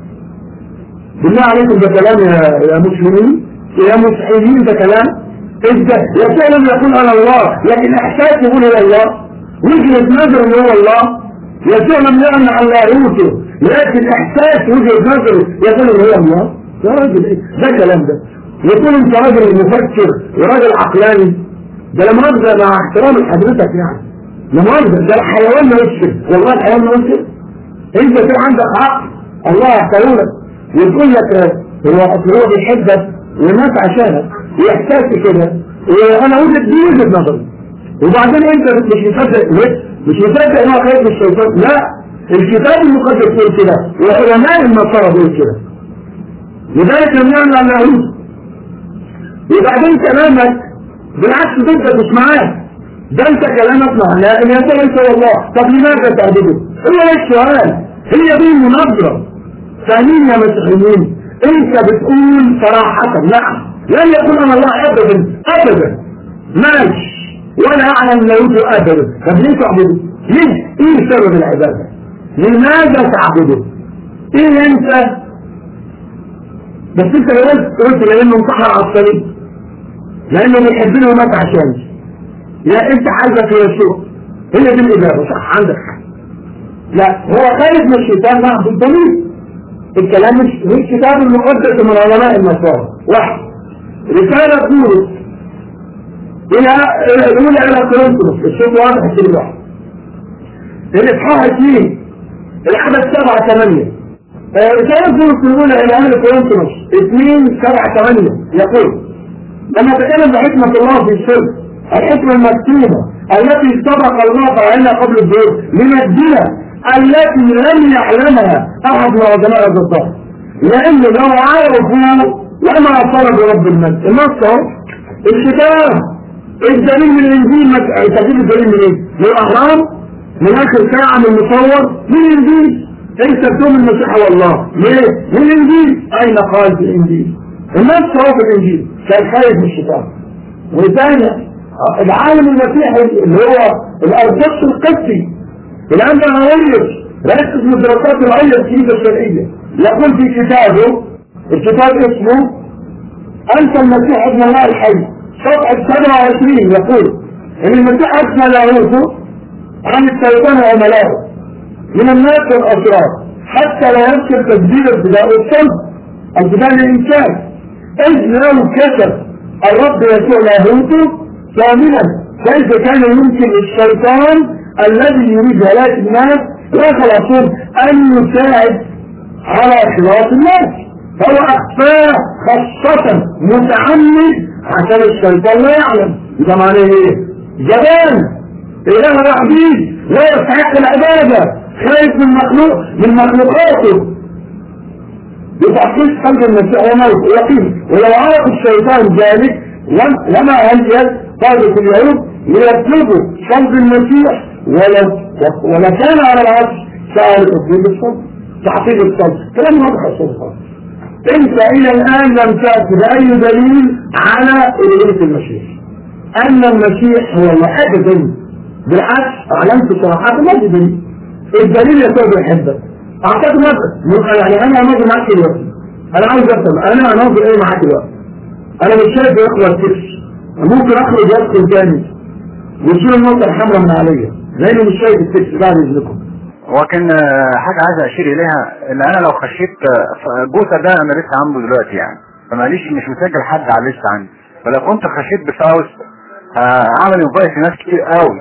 بالله عليكم ده كلام يا, يا مسلمين يا مسيحيين ده كلام انت يسوع لم يقول انا الله لكن احساس يقول هو الله وجهة نظر ان هو الله يسوع لم يعلن عن لاهوته لكن احساس وجهة نظره يقول ان هو الله يا راجل ايه ده كلام ده يكون انت راجل مفكر وراجل عقلاني ده لما مؤاخذة مع احترام لحضرتك يعني لا مؤاخذة ده الحيوان ما يشرب والله الحيوان ما يشرب انت في عندك عقل الله يحترم لك ويقول لك هو اصل هو بيحبك والناس عشانك واحساسي كده وانا اقول لك دي وجهه نظري وبعدين انت مش مصدق مش مصدق ان هو خايف من الشيطان لا الكتاب المقدس بيقول كده وعلماء النصارى بيقول كده لذلك لم يعلن عن اليهود وبعدين كلامك بالعكس ده انت مش معاه ده انت كلامك معناه ان انت ليس هو الله طب لماذا تعبده؟ هو السؤال هي دي المناظره فاهمين يا مسيحيين انت بتقول صراحة نعم لن يكون انا الله ابدا ابدا ماشي ولا اعلم لا يوجد ابدا طب ليه تعبده؟ ليه؟ ايه سبب العبادة؟ لماذا تعبده؟ ايه انت؟ بس انت قلت قلت لانه انتحر على الصليب لانه بيحبني ومات عشاني يا انت حاجة في يسوع هي دي الاجابة صح عندك حق لا هو خارج من الشيطان نعم بالدليل الكلام مش مش كتاب المقدس من علماء النصارى واحد رسالة بولس إلى الأولى إلى كورنثوس الشيخ واضح في الواحد الإصحاح اثنين العدد سبعة ثمانية رسالة بولس الأولى إلى أهل كورنثوس اثنين سبعة ثمانية يقول لما تكلم بحكمة الله في السر الحكمة المكتوبة التي سبق الله فعلها قبل الظهور لمجدنا التي لم يعلمها أحد من علماء الظهر لأن لو عرفوا لما طلب رب المجد النص اهو الكتاب الدليل من الانجيل ما تجيب الدليل من ايه؟ من الاهرام من اخر ساعه من المصور من الانجيل انت تؤمن المسيح هو الله ليه؟ من الانجيل اين قال في الانجيل؟ النص اهو في الانجيل كان خايف من الشيطان وثانيا العالم المسيحي اللي هو الارثوذكس القبطي الان هويس رئيس الدراسات العليا الكنيسه الشرعيه يقول في كتابه الكتاب اسمه أنت المسيح ابن الله الحي صفحة 27 يقول إن المسيح أثنى لاهوته عن الشيطان وعملائه من الناس والأشرار حتى لا يمكن تسجيل ابتداء الصلب ابتداء الإنسان إذ لو كشف الرب يسوع لاهوته كاملا كيف كان يمكن للشيطان الذي يريد هلاك الناس لا خلاصون أن يساعد على خلاص الناس فهو أخفاه خاصة متعمد عشان الشيطان لا يعلم ده معناه ايه؟ جبان إله العبيد لا يستحق العبادة خايف من مخلوق من مخلوقاته بتحقيق قلب المسيح وموت يقين ولو عرف الشيطان ذلك لما هيئ قادة اليهود ليطلبوا صلب المسيح ولو ولكان على العكس سأل تطلب الصلب تحقيق الصلب كلام واضح الصلب انت الى الان لم تأتي بأي دليل على الغيرة المسيح ان المسيح هو الله ابدا بالعكس اعلنت صراحة ما في دليل الدليل يسوع بيحبك اعتقد مثلا يعني انا اناظر معاك دلوقتي انا عاوز افهم انا اناظر ايه معاك دلوقتي انا مش شايف يخلص الكرش ممكن اخرج وادخل تاني ويشيل النقطة الحمراء من عليا لانه مش شايف الكرش بعد اذنكم وكان حاجة عايز اشير اليها ان انا لو خشيت جوتا ده انا لسه عنده دلوقتي يعني فماليش مش مسجل حد على الليست عندي فلو كنت خشيت بفاوست عمل ينفايت ناس كتير قوي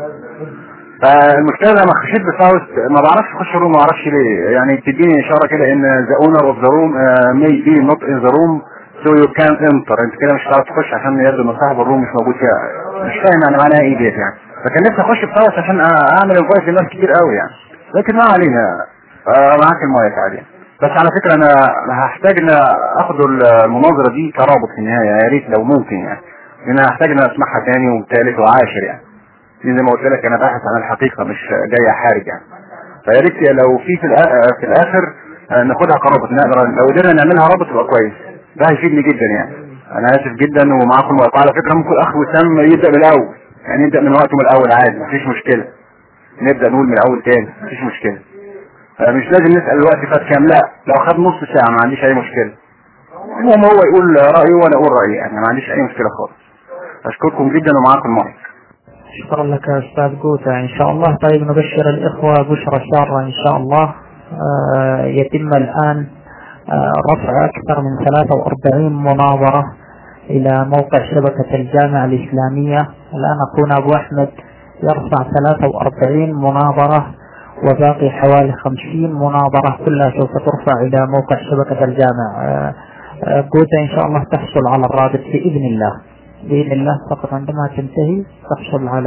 فالمشكلة لما خشيت بفاوست ما بعرفش اخش روم ما اعرفش ليه يعني بتديني اشارة كده ان ذا اونر اوف ذا روم مي بي نوت ان ذا روم سو يو كان انتر انت كده مش هتعرف تخش عشان يبدو ان صاحب الروم مش موجود فيها مش فاهم يعني معناها ايه ديت يعني فكان نفسي اخش بفاوست عشان اعمل ينفايت لناس كتير قوي يعني لكن ما علينا معاك المايك عادي بس على فكرة انا هحتاج ان اخد المناظرة دي كرابط في النهاية يا ريت لو ممكن يعني لان انا هحتاج ان اسمعها تاني وثالث وعاشر يعني زي ما قلت لك انا باحث عن الحقيقة مش جاي حارج يعني فيا ريت لو في في, في الاخر ناخدها كرابط نقدر لو قدرنا نعملها رابط يبقى كويس ده هيفيدني جدا يعني انا اسف جدا ومعاكم وقت على فكرة ممكن اخ وسام يبدأ من الاول يعني يبدأ من وقته من الاول عادي مفيش مشكلة نبدأ نقول من الاول تاني مفيش مشكلة مش لازم نسأل الوقت فات كام لا لو خد نص ساعة ما عنديش اي مشكلة المهم هو يقول رأيه وانا اقول رأيي يعني ما عنديش اي مشكلة خالص اشكركم جدا ومعاكم المايك شكرا لك يا استاذ جوتا ان شاء الله طيب نبشر الاخوة بشرى سارة ان شاء الله آه يتم الان آه رفع اكثر من 43 مناظرة الى موقع شبكة الجامعة الاسلامية الان اخونا ابو احمد يرفع 43 مناظرة وباقي حوالي 50 مناظرة كلها سوف ترفع إلى موقع شبكة الجامع جوتا إن شاء الله تحصل على الرابط بإذن الله بإذن الله فقط عندما تنتهي تحصل على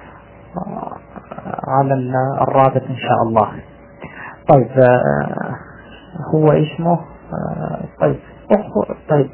على الرابط إن شاء الله طيب هو اسمه طيب أخو طيب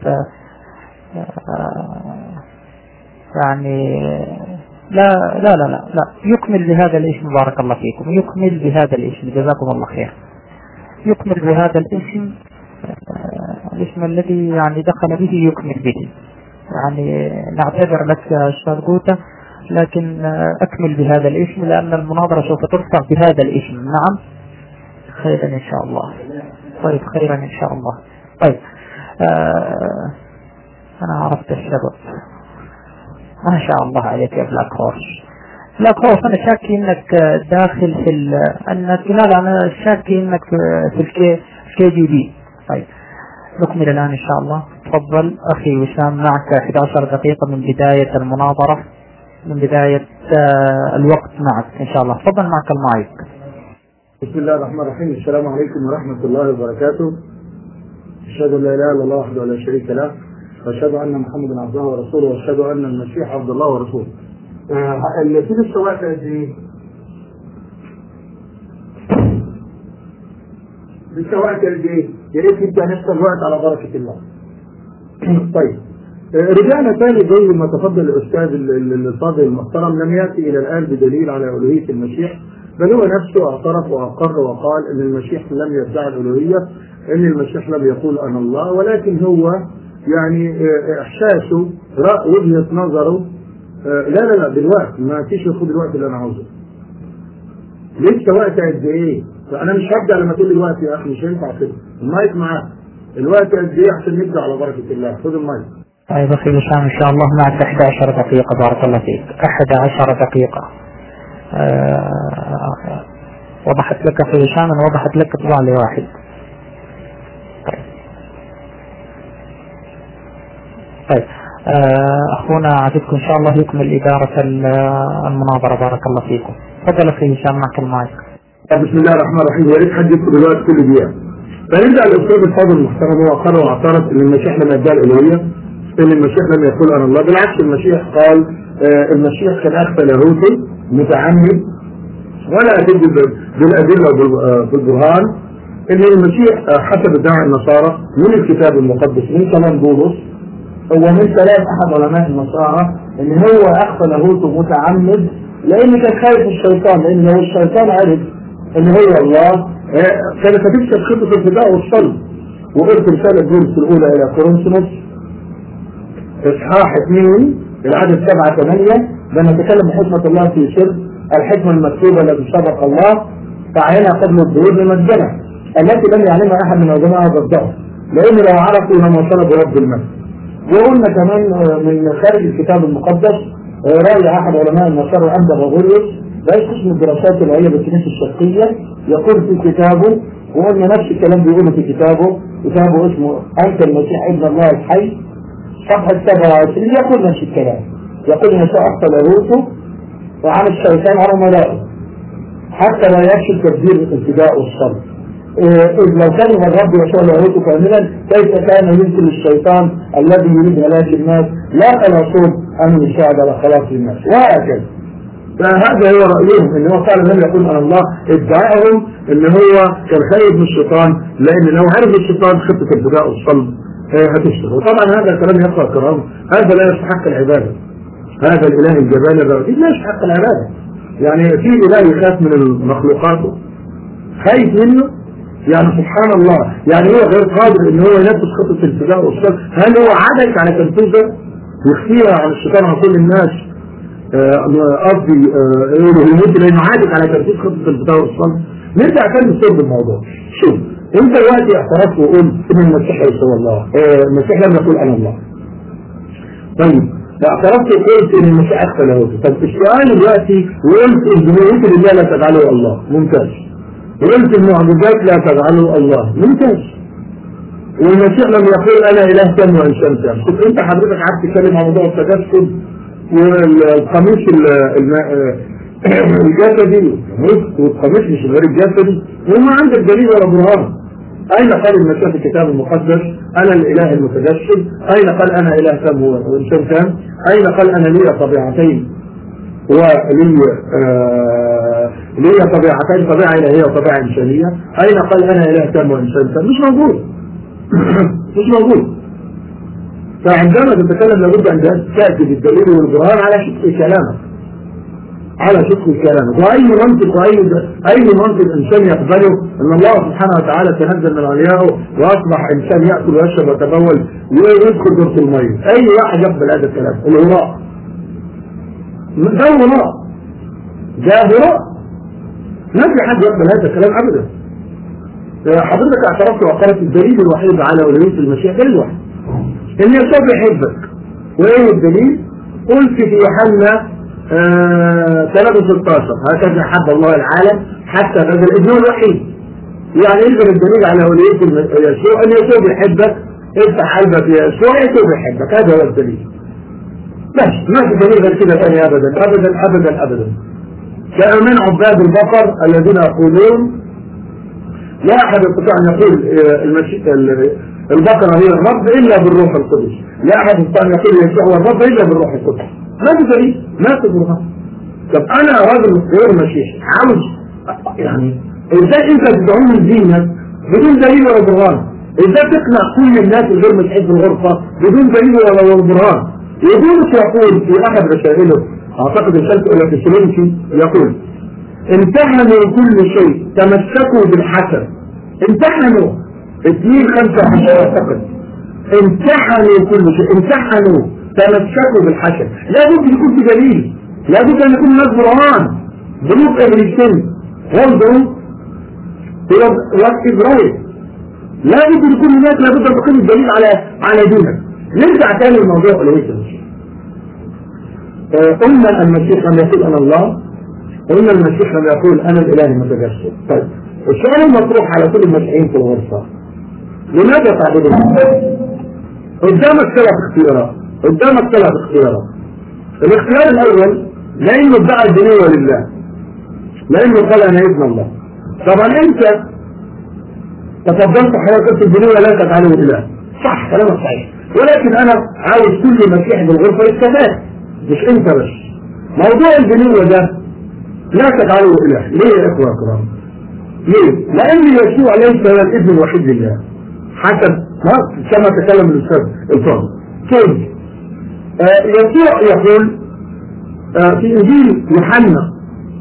يعني لا لا لا لا لا يكمل بهذا الاسم بارك الله فيكم يكمل بهذا الاسم جزاكم الله خير يكمل بهذا الاسم الاسم الذي يعني دخل به يكمل به يعني نعتذر لك يا استاذ جوتا لكن اكمل بهذا الاسم لان المناظرة سوف ترفع بهذا الاسم نعم خيرا ان شاء الله طيب خيرا ان شاء الله طيب آه انا عرفت السبب ما شاء الله عليك يا بلاك هورس لا خوف انا شاكي انك داخل في ال... انك لا لا انا شاكي انك في الكي الكي جي بي طيب نكمل الان ان شاء الله تفضل اخي وسام معك 11 دقيقة من بداية المناظرة من بداية آه، الوقت معك ان شاء الله تفضل معك المايك بسم الله الرحمن الرحيم السلام عليكم ورحمة الله وبركاته أشهد أن لا إله إلا الله وحده لا شريك له وأشهد أن محمدا عبده ورسوله وأشهد أن المسيح عبد الله ورسوله آه، اللي في لسه وقت قد إيه؟ لسه وقت قد إيه؟ يا ريت نبدأ نفس الوقت على بركة الله طيب آه، رجعنا تاني زي ما تفضل الأستاذ ال- ال- الفاضل المحترم لم يأتي إلى الآن بدليل على ألوهية المسيح بل هو نفسه اعترف واقر وقال ان المسيح لم يدعي الالوهيه ان المسيح لم يقول انا الله ولكن هو يعني آه، احساسه راى وجهه نظره آه، لا لا لا دلوقتي ما فيش ياخد الوقت اللي انا عاوزه لسه وقت قد ايه؟ فانا مش هبدا لما تقول لي الوقت يا اخي مش هينفع كده المايك معاك الوقت قد ايه عشان نبدا على بركه الله خد المايك طيب اخي وسام ان شاء الله معك 11 دقيقة بارك الله فيك 11 دقيقة آه، وضحت لك اخي وسام وضحت لك طبعا لواحد طيب طيب آه، اخونا عزيزكم ان شاء الله يكمل ادارة ال- المناظرة بارك الله فيكم تفضل اخي هشام معك المايك بسم الله الرحمن الرحيم يا ريت حد يكتب الوقت كل دقيقه فنرجع للاستاذ الفاضل المحترم هو قال واعترف ان المسيح لم يدعي الالوهيه ان المسيح لم يقول انا الله بالعكس المسيح قال آه المسيح كان اخفى لاهوته متعمد ولا ادل بال- بالادله وبال- آه، بالبرهان ان المسيح آه، حسب ادعاء النصارى من الكتاب المقدس من كلام بولس ومن كلام احد علماء النصارى ان هو اخفى لاهوته متعمد لان كان خايف الشيطان لان لو الشيطان عرف ان هو الله آه، كانت هتكسب خطه الفداء والصلب وقلت رساله بولس الاولى الى كورنثوس اصحاح اثنين العدد سبعة ثمانية لما تكلم حكمة الله في سر الحكمة المكتوبة التي سبق الله فعينها قبل الظهور لمجدنا التي لم يعلمها احد من علماء هذا الدهر لان لو عرفوا لما طلبوا رب المجد وقلنا كمان آه، من خارج الكتاب المقدس آه، رأي احد علماء النصارى عند غوريوس رئيس قسم الدراسات العليا بالكنيسة الشرقية يقول في كتابه وقلنا نفس الكلام بيقوله في كتابه كتابه اسمه أنت المسيح ابن الله الحي صفحة 27 يقول نفس الكلام يقول ان سأخطى لاهوته وعن الشيطان على مرائه حتى لا يفشل تدبير الابتداء والصبر إيه، إذ لو كان الرب يسوع لاهوته كاملا كيف كان يمكن للشيطان الذي يريد هلاك الناس لا خلاصهم ان يساعد على خلاص الناس وهكذا فهذا هو رأيهم ان هو فعلا لم يكن على الله ادعائهم ان هو كان خايف من الشيطان لان لو عرف الشيطان خطة الفداء والصلب آه، هتشتغل وطبعا هذا الكلام يقرأ الكرام هذا لا يستحق العبادة هذا الاله الجبان الرئيس لا يستحق العبادة يعني في اله يخاف من مخلوقاته خايف منه يعني سبحان الله يعني هو غير قادر ان هو ينفذ خطة الفداء والصلب هل هو عدك على تنفيذها يخفيها عن الشيطان عن كل الناس آه، قصدي آه، يقولوا يموت لانه عادت على تنفيذ خطه الفداء والصلب نرجع تاني نصير الموضوع شوف انت دلوقتي اعترفت وقلت ان المسيح يسوى الله آه، المسيح لم يقول انا الله طيب اعترفت وقلت ان المسيح اخفى لاهوته طب السؤال دلوقتي وقلت ان بنيته لله لا تجعله الله ممتاز وقلت المعجزات لا تجعله الله ممتاز والمسيح لم يقول انا اله تام وانسان تام شوف انت حضرتك قعدت تتكلم عن موضوع التجسد والقميص ال- الم- الجسدي والقميص مش غير الجسدي وما عندك دليل ولا برهان اين قال المسيح في الكتاب المقدس انا الاله المتجسد اين قال انا اله تام وانسان تام اين قال انا لي طبيعتين ولي آه لي طبيعتين طبيعه الهيه وطبيعه انسانيه اين قال انا اله تام وانسان تام مش موجود مش موجود فعندما تتكلم لابد ان تاتي بالدليل والبرهان على شق كلامك على شق كلامك واي منطق واي اي منطق انسان يقبله ان الله سبحانه وتعالى تنزل من عليائه واصبح انسان ياكل ويشرب ويتبول ويدخل دورة الميه اي واحد يقبل هذا الكلام الهراء ده هراء ده هراء ما في حد يقبل هذا الكلام ابدا حضرتك اعترفت وقالت الدليل الوحيد على ألوهية المسيح دليل واحد ان يسوع بيحبك وايه الدليل قلت في يوحنا آه 316 هكذا حب الله العالم حتى بذل ابنه الوحيد يعني يلزم الدليل على ولية الم- يسوع ان يسوع بيحبك افتح قلبك ليسوع يسوع بيحبك هذا هو الدليل بس ما في دليل غير كده ثاني ابدا ابدا ابدا ابدا كأمن عباد البقر الذين يقولون لا احد يستطيع ان يقول آه، المشي... ال- البقرة هي الرب الا بالروح القدس لا احد يستطيع ان يقول يسوع هو الرب الا بالروح القدس ما في دليل ما في برهان طب انا راجل غير مسيحي عاوز يعني ازاي انت تدعوني لدينك بدون دليل ولا برهان ازاي تقنع كل الناس الغير مسيحيين في الغرفه بدون دليل ولا ولا برهان يقول يقول في احد رسائله اعتقد رسالته الى تسلمتي يقول امتحنوا كل شيء تمسكوا بالحسن امتحنوا اثنين خمسة عشر اعتقد امتحنوا كل شيء امتحنوا تمسكوا بالحسن لابد يكون في دليل لابد ان يكون الناس برهان بنوك ابريسين انظروا هو وقت ابراهيم لابد يكون هناك لابد ان يكون الدليل على على دينك نرجع تاني لموضوع الوهية المسيح آه، قلنا المسيح لم يقول انا الله قلنا المسيح لم يقول انا الاله المتجسد طيب السؤال المطروح على كل المسيحيين في الغرفه لماذا تعبدون الله؟ قدامك ثلاث اختيارات قدامك ثلاث اختيارات الاختيار الاول لانه ادعى الدنيا لله لانه قال انا ابن الله طبعا انت تفضلت حضرتك الدنيا لا تجعله اله صح كلامك صحيح ولكن انا عاوز كل مسيحي بالغرفه يستفاد مش انت بس موضوع البنوة ده لا تجعله اله ليه يا اخوة اكرام ليه لان يسوع ليس هو الابن الوحيد لله حسب ما كما تكلم الاستاذ الفاضل كيف آه يسوع يقول آه في انجيل يوحنا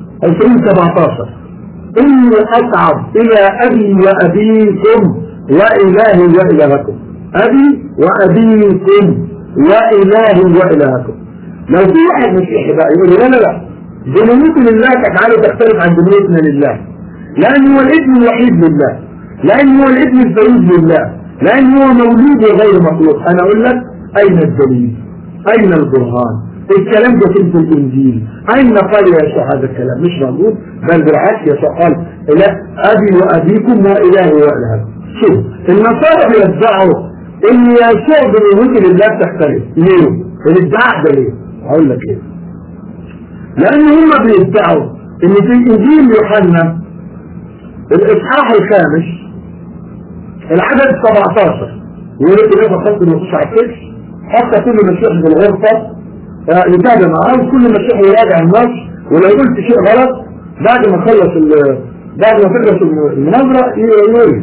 2017 اني اصعد الى ابي وابيكم والهي والهكم ابي وابيكم والهي والهكم لو في واحد مسيحي بقى يقول لي لا لا لا دنيتي لله تجعله تختلف عن دنيتنا لله لان هو الابن الوحيد لله لان هو الابن الفريد لله لان هو مولود غير مخلوق انا اقول لك اين الدليل اين البرهان الكلام ده في الانجيل اين قال يسوع هذا الكلام مش موجود بل بالعكس يسوع قال لا ابي وابيكم والهي والهكم شوف النصارى بيدعوا ان يسوع بنيته لله تختلف ليه؟ الادعاء ده ليه؟ هقول لك ايه لان هم بيدعوا ان في انجيل يوحنا الاصحاح الخامس العدد 17 يقول لك ايه فقط النصوص على الكتف حتى كل مسيح في الغرفه يتابع معاه كل مسيح يراجع النص ولو قلت شيء غلط بعد ما خلص بعد ما تخلص المناظره يقول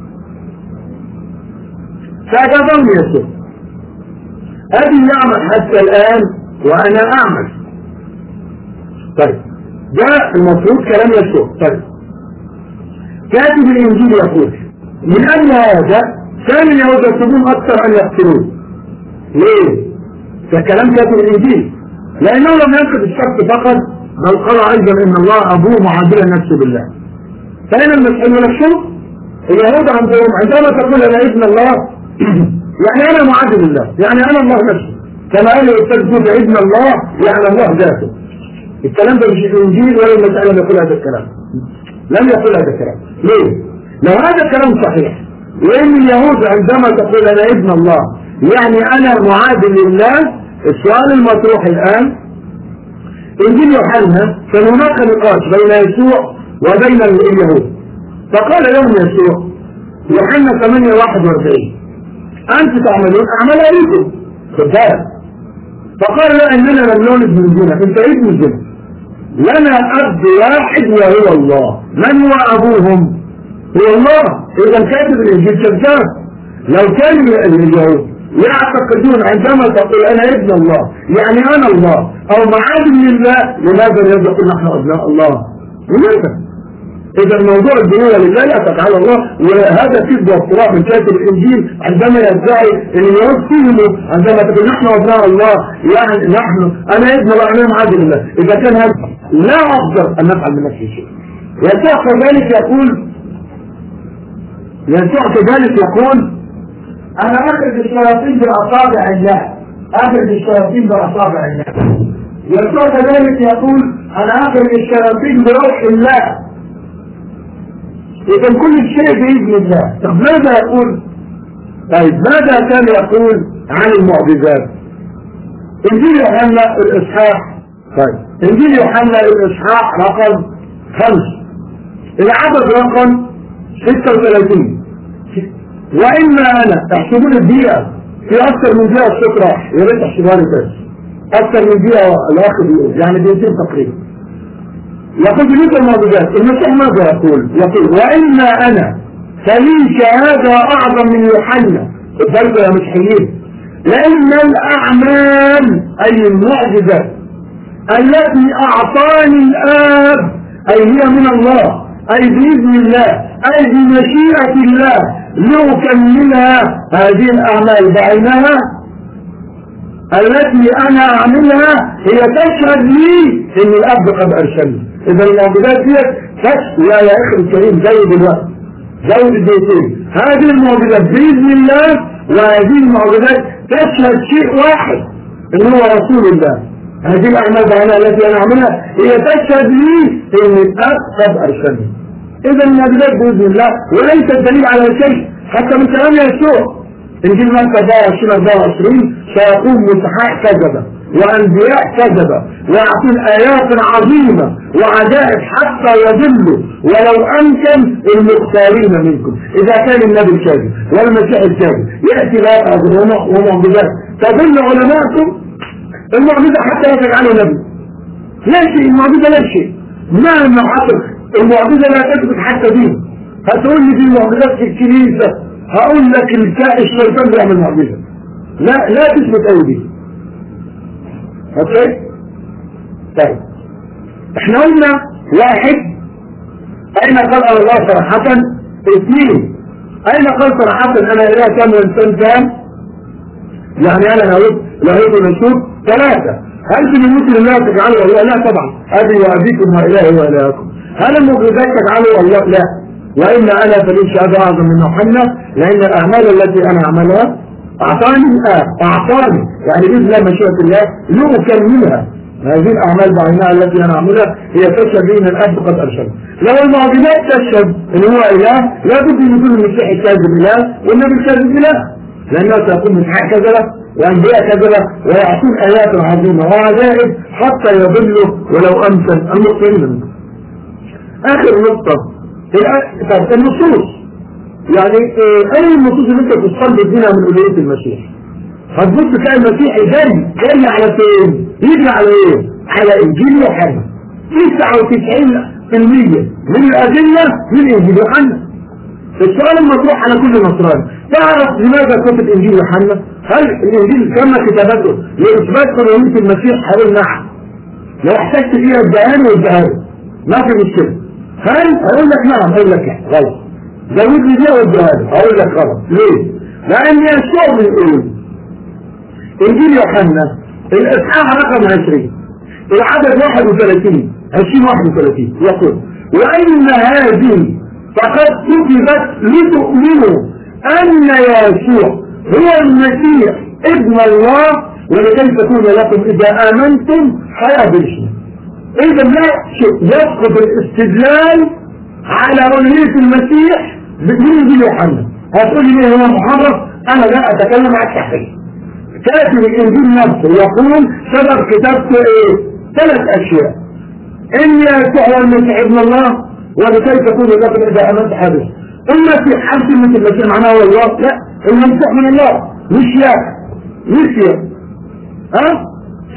فأجابهم يسوع أبي يعمل حتى الآن وأنا أعمل طيب ده المفروض كلام يسوع طيب كاتب الإنجيل يقول من أجل هذا كان اليهود يطلبون أكثر أن يقتلوه ليه؟ ده كلام كاتب الإنجيل لأنه لم ينقض الشخص فقط بل قال أيضا إن الله أبوه معادلا نفسه بالله فإن المسيحيين نفسه اليهود عندهم عندما تقول أنا ابن الله يعني أنا معادل لله يعني أنا الله نفسه كما قال الأستاذ جود ابن الله يعني الله ذاته الكلام ده مش الإنجيل ولا المسألة لم يقول هذا الكلام لم يقول هذا الكلام ليه؟ لو هذا الكلام صحيح وإن اليهود عندما تقول أنا ابن الله يعني أنا معادل لله السؤال المطروح الآن إنجيل يوحنا كان هناك نقاش بين يسوع وبين اليهود فقال لهم يسوع يوحنا 8 41 أنت تعملون أعمال أبيكم خد فقال لا إننا لم نولد من زنا أنت ابن الزنا لنا أب واحد وهو الله من هو أبوهم هو الله إذا كاتب الإنجيل كذاب لو كان اليهود يعتقدون عندما تقول أنا ابن الله يعني أنا الله أو معادن لله لماذا يقول نحن أبناء الله لماذا إذا الموضوع الدنيا لله لا تفعل الله وهذا كذب وافتراء من كاتب الإنجيل عندما يدعي أن اليهود فيهم عندما تقول نحن أبناء الله يعني نحن أنا ابن الله أنا معادن لله إذا كان هذا لا أقدر أن نفعل من نفسي شيء يسوع كذلك يقول يسوع كذلك يقول أنا أخرج الشياطين بأصابع الله أخرج الشياطين بأصابع الله يسوع كذلك يقول انا اخرج الشياطين بروح الله اذا كل شيء باذن الله طب ماذا يقول طيب ماذا كان يقول عن المعجزات انجيل يوحنا الاصحاح طيب انجيل يوحنا الاصحاح رقم خمس العدد رقم 36 واما انا احسبوا لي الدقيقه في اكثر من دقيقه الصوت راح يا ريت تحسبها لي بس اكثر من دقيقه الاخ بيقول يعني دقيقتين تقريبا يقول بالنسبه للمعجزات المسيح ماذا يقول؟ يقول واما انا فلي شهاده اعظم من يوحنا الضربه يا مسيحيين لان الاعمال اي المعجزات التي اعطاني الاب اي هي من الله اي باذن الله اي بمشيئه الله لأكملها هذه الأعمال بعينها التي أنا أعملها هي تشهد لي إن الأب قد أرسلني إذا المعجزات دي تشهد لا يا أخي الكريم زود الوقت زود الدقيقتين هذه المعجزات بإذن الله وهذه المعجزات تشهد شيء واحد إن هو رسول الله هذه الأعمال بعينها التي أنا أعملها هي تشهد لي إن الأب قد أرسلني إذا المعجزات بإذن الله وليس الدليل على شيء حتى من كلام يسوع إنجيل متى 24 24 سيقوم مسحاء كذبة وأنبياء كذبة ويعطون آيات عظيمة وعجائب حتى يضلوا ولو أمكن المختارين منكم إذا كان النبي الكاذب والمسيح الكاذب يأتي لا ومعجزات تضل علماءكم المعجزة حتى لا تجعله نبي لا شيء المعجزة لا شيء مهما حصل المعجزة لا تثبت حتى دين هتقول لي في معجزات في الكنيسة هقول لك الكائن الشيطان بيعمل معجزة لا لا تثبت قوي دي اوكي طيب احنا قلنا واحد اين قال الله صراحة اثنين اين قال صراحة انا اله كام وانسان كام يعني انا هقول لهيب ونشوف ثلاثة هل في الموت الله تجعله الله لا طبعا ابي وابيكم والهي والهكم هل المعجزات تجعله الله لا وإن أنا فليس هذا أعظم من يوحنا لأن الأعمال التي أنا أعملها أعطاني الآب أعطاني يعني بإذن الله مشيئة الله لأكملها هذه الأعمال بعينها التي أنا أعملها هي تشهد بين الأب قد أرسل لو المعجزات تشهد إن هو إله لا بد أن يكون المسيح الكاذب إله والنبي الكاذب إله لأنه سيكون مسيح كذبة وأنبياء كذبة ويعطون آيات عظيمة وعجائب حتى يضلوا ولو أمكن المؤمنين منهم آخر نقطة طب النصوص يعني اي النصوص اللي انت تستنبط منها من أولوية المسيح هتبص تلاقي المسيح جاي جاي على فين يجري على ايه على انجيل يوحنا 99% من الادله من انجيل يوحنا السؤال المطروح على كل نصراني تعرف لماذا كتب انجيل يوحنا هل الانجيل تم كتابته لاثبات قانونيه المسيح هقول نعم لو احتجت فيها الدهان والدهان ما في مشكله هل اقول لك نعم اقول لك لا غلط زود لي دي والدهان اقول لك غلط ليه لان يسوع بيقول انجيل يوحنا الاصحاح رقم 20 العدد 31 20 31 يقول وان هذه فقد كتبت لتؤمنوا ان يسوع هو المسيح ابن الله ولكي تكون لكم اذا امنتم حياه بالاسم اذا لا يفقد الاستدلال على أولية المسيح من يوحنا هتقول لي هو محرف انا لا اتكلم عن التحريف كاتب الانجيل نفسه يقول سبب كتابته ايه ثلاث اشياء ان يسوع هو المسيح ابن الله ولكي تكون لكم اذا امنت حدث المسيح حرف من المسيح معناه هو الله لا المسيح من الله مش يا مش يا ها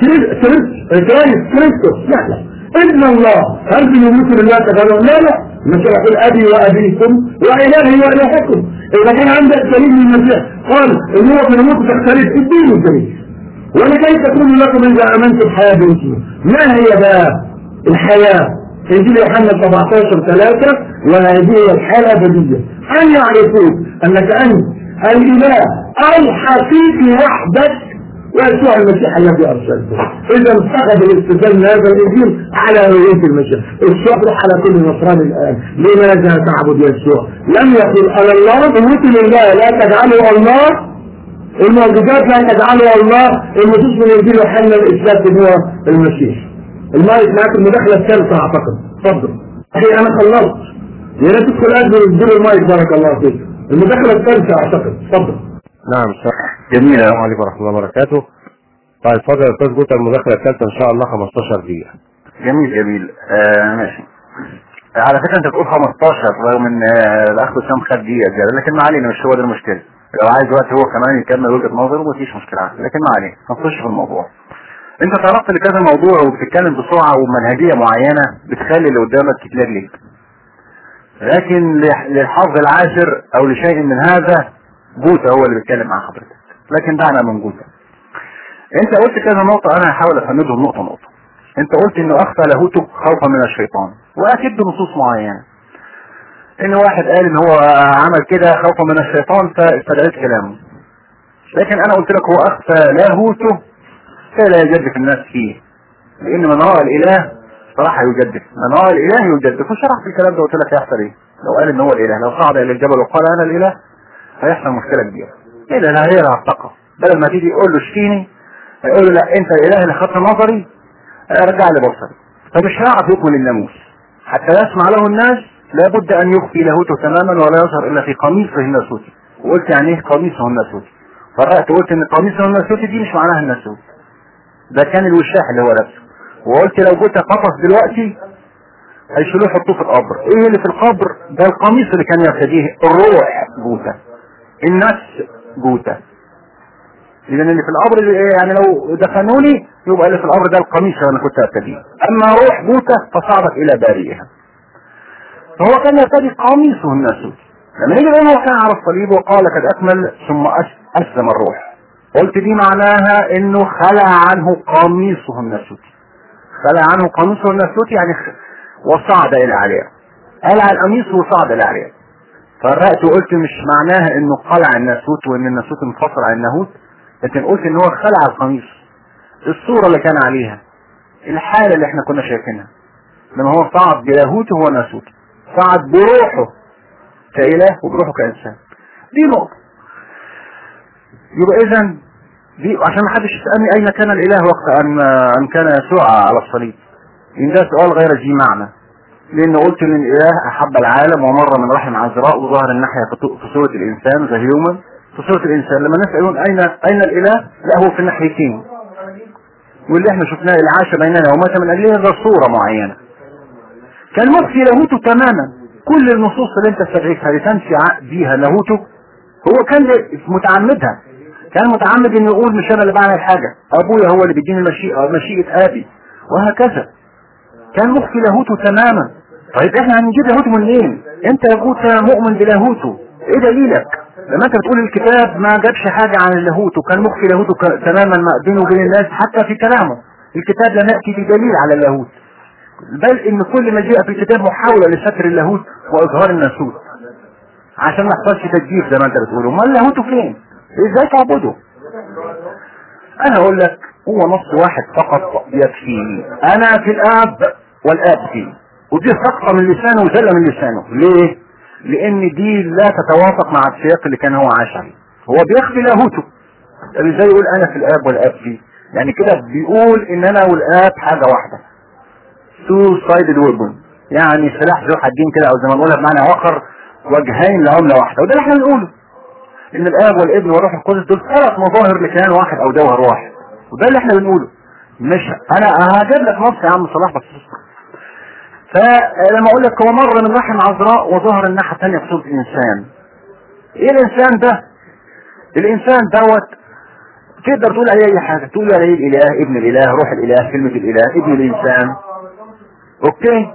كريس كريستوس لا لا ابن الله هل بنموت الله تقالوا لا لا المسيح يقول ابي وابيكم والهي والهكم اذا كان عندك دليل من المسيح قال ان هو بنموت تختلف اديني الدليل ولكي تكون لكم اذا امنتم حياه باسمه ما هي بقى الحياه انجيل يوحنا 17 3 وهذه هي الحياه الابديه ان يعرفوك انك انت الاله الحقيقي وحدك ويسوع المسيح الذي ارسلته اذا انتقد الاستدلال من هذا الانجيل على هويه المسيح الصبر على كل نصراني الان لماذا تعبد يسوع لم يقل انا الله بمثل الله لا تجعله الله المعجزات لا تجعلها الله النصوص من انجيل يوحنا الاثبات ان هو المسيح المايك معاك المداخله الثالثه اعتقد اتفضل اخي انا خلصت يا ريت تدخل قبل تدير المايك بارك الله فيك المداخله الثالثه اعتقد اتفضل نعم صح جميل السلام عليكم ورحمه الله وبركاته طيب اتفضل يا استاذ جوتا المداخله الثالثه ان شاء الله 15 دقيقه جميل جميل آه ماشي على فكره انت بتقول 15 رغم ان آه الاخ وسام خد دقيقه زياده لكن ما علينا مش هو ده المشكله لو عايز وقت هو كمان يكمل وجهه نظره مفيش مشكله لكن ما علينا نخش في الموضوع انت تعرضت لكذا موضوع وبتتكلم بسرعه ومنهجيه معينه بتخلي اللي قدامك يتلجلج لكن لح- للحظ العاشر او لشيء من هذا جوتا هو اللي بيتكلم مع حضرتك لكن دعنا من جوتا انت قلت كذا نقطة انا هحاول افندهم نقطة نقطة انت قلت انه اخفى لاهوته خوفا من الشيطان واكيد بنصوص معينة ان واحد قال ان هو عمل كده خوفا من الشيطان فاستدعيت كلامه لكن انا قلت لك هو اخفى لاهوته فلا يجدف الناس فيه لان من راى الاله صراحة يجدف من راى الاله يجدف وشرحت الكلام ده قلت لك هيحصل ايه لو قال ان هو الاله لو صعد الى الجبل وقال انا الاله هيحصل مشكلة كبيرة ايه ده هي العتقة بدل ما تيجي يقول له اشفيني هيقول له لا انت الاله اللي خدت نظري ارجع لي بصري فمش هيعرف يكمل الناموس حتى يسمع له الناس لابد ان يخفي لاهوته تماما ولا يظهر الا في قميصه الناسوتي وقلت يعني ايه قميصه الناسوتي فرقت قلت ان قميصه الناسوتي دي مش معناها الناسوت ده كان الوشاح اللي هو لابسه وقلت لو جيت قفص دلوقتي هيشيلوه يحطوه في القبر ايه اللي في القبر ده القميص اللي كان يرتديه الروح جوته النفس جوته لان اللي في القبر يعني لو دفنوني يبقى اللي في القبر ده القميص اللي انا كنت ارتديه اما روح جوته فصعدت الى بارئها فهو كان يرتدي قميصه الناسوتي لما يجي يقول هو كان على الصليب وقال قد اكمل ثم أس- اسلم الروح قلت دي معناها انه خلع عنه قميصه الناسوتي خلع عنه قميصه الناسوتي يعني خ- وصعد الى عليه قلع القميص وصعد الى عليه فرقت وقلت مش معناها انه قلع الناسوت وان الناسوت انفصل عن الناهوت لكن قلت ان هو خلع القميص الصورة اللي كان عليها الحالة اللي احنا كنا شايفينها لما هو صعد بلاهوته هو ناسوت صعد بروحه كإله وبروحه كإنسان دي نقطة يبقى اذا دي عشان ما حدش يسألني اين كان الاله وقت ان ان كان يسوع على الصليب ان ده سؤال غير ذي معنى لان قلت ان الاله احب العالم ومر من رحم عذراء وظهر الناحية في طو- في صورة الانسان ذا هيومن في صورة الانسان لما الناس يقولون اين اين الاله لا هو في الناحيتين واللي احنا شفناه العاش بيننا ومات من اجلها ذا صورة معينة كان مخفي لاهوته تماما كل النصوص اللي انت استدعيتها لتنفي ع- بيها لاهوته هو كان متعمدها كان متعمد انه يقول مش انا اللي بعمل حاجة ابويا هو اللي بيديني المشيئة مشيئة ابي وهكذا كان مخفي لاهوته تماما طيب احنا هنجيب لاهوته منين انت يا جوتا مؤمن بلاهوته ايه دليلك لما انت بتقول الكتاب ما جابش حاجة عن اللاهوت وكان مخفي لاهوته ك- تماما ما بينه وبين الناس حتى في كلامه الكتاب لم يأتي بدليل على اللاهوت بل ان كل ما جاء في الكتاب محاولة لستر اللاهوت واظهار الناسوت عشان ما يحصلش تجديف زي ما انت بتقول امال لاهوته فين ازاي تعبده انا اقول لك هو نص واحد فقط يكفيني انا في الاب والاب فيه ودي سقطة من لسانه وزلة من لسانه ليه لان دي لا تتوافق مع السياق اللي كان هو عايش عليه هو بيخفي لاهوته ازاي يقول انا في الاب والاب فيه يعني كده بيقول ان انا والاب حاجة واحدة تو سايدد ويبن يعني سلاح ذو حدين كده او زي ما نقولها بمعنى اخر وجهين لعملة واحدة وده اللي احنا بنقوله ان الاب والابن والروح القدس دول ثلاث مظاهر لكيان واحد او جوهر واحد وده اللي احنا بنقوله مش انا هجيب لك نص يا عم صلاح بس اصبر فلما اقول لك هو مر من رحم عذراء وظهر الناحية الثانية في صورة انسان ايه الانسان ده الانسان دوت تقدر تقول عليه اي حاجة تقول عليه الاله ابن الاله روح الاله كلمة الاله ابن الانسان اوكي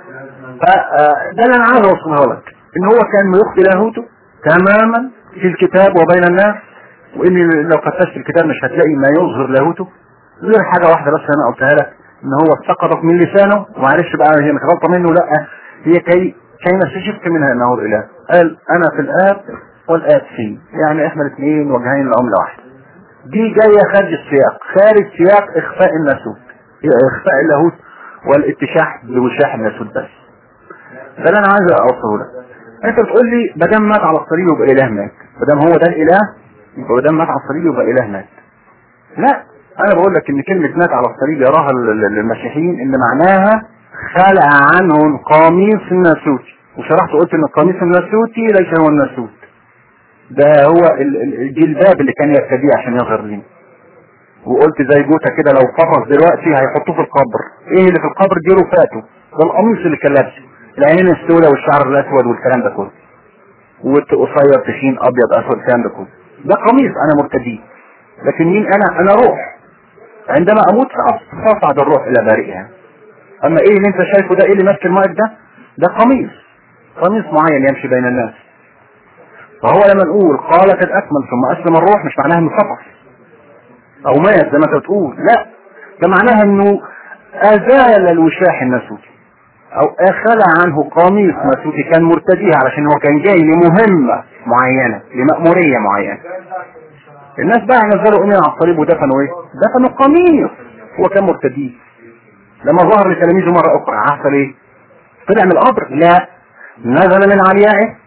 فده اللي انا عايز اوصله لك ان هو كان يخفي لاهوته تماما في الكتاب وبين الناس وان لو فتشت الكتاب مش هتلاقي ما يظهر لاهوته غير حاجة واحدة بس انا قلتها لك ان هو سقطت من لسانه ومعلش بقى هي مش غلطة منه لا هي كي كي نستشف منها انه الاله قال انا في الاب والاب فيه يعني احنا الاثنين وجهين لعملة واحدة دي جاية خارج السياق خارج سياق اخفاء الناسوت اخفاء اللاهوت والاتشاح بوشاح الناسوت بس ده اللي انا عايز اوصله لك انت بتقول لي ما دام مات على الصليب يبقى الاله مات ما دام هو ده الاله يبقى دام مات على الصليب يبقى اله مات لا انا بقول لك ان كلمة مات على الصليب يراها ال- ال- المسيحيين ان معناها خلع عنه القميص الناسوتي وشرحت قلت ان القميص الناسوتي ليس هو الناسوت ده هو ال- ال- الجلباب اللي كان يرتديه عشان يظهر لنا وقلت زي جوتا كده لو فطس دلوقتي هيحطوه في القبر ايه اللي في القبر دي رفاته ده القميص اللي كان لابسه العينين السوداء والشعر الاسود والكلام ده كله وقصير تخين ابيض اسود الكلام ده كله ده قميص انا مرتديه لكن مين انا انا روح عندما اموت سأص- ساصعد الروح الى بارئها اما ايه اللي انت شايفه ده ايه اللي ماسك المايك ده ده قميص قميص معين يمشي بين الناس فهو لما نقول قال قد اكمل ثم اسلم الروح مش معناها انه فطس او مات زي ما انت بتقول لا ده معناها انه ازال الوشاح الناسوتي او اخلع عنه قميص ناسوتي كان مرتديه علشان هو كان جاي لمهمة معينة لمأمورية معينة الناس بقى نزلوا امين على الصليب ودفنوا ايه دفنوا قميص هو كان مرتديه لما ظهر لتلاميذه مرة اخرى حصل ايه طلع من القبر لا نزل من عليائه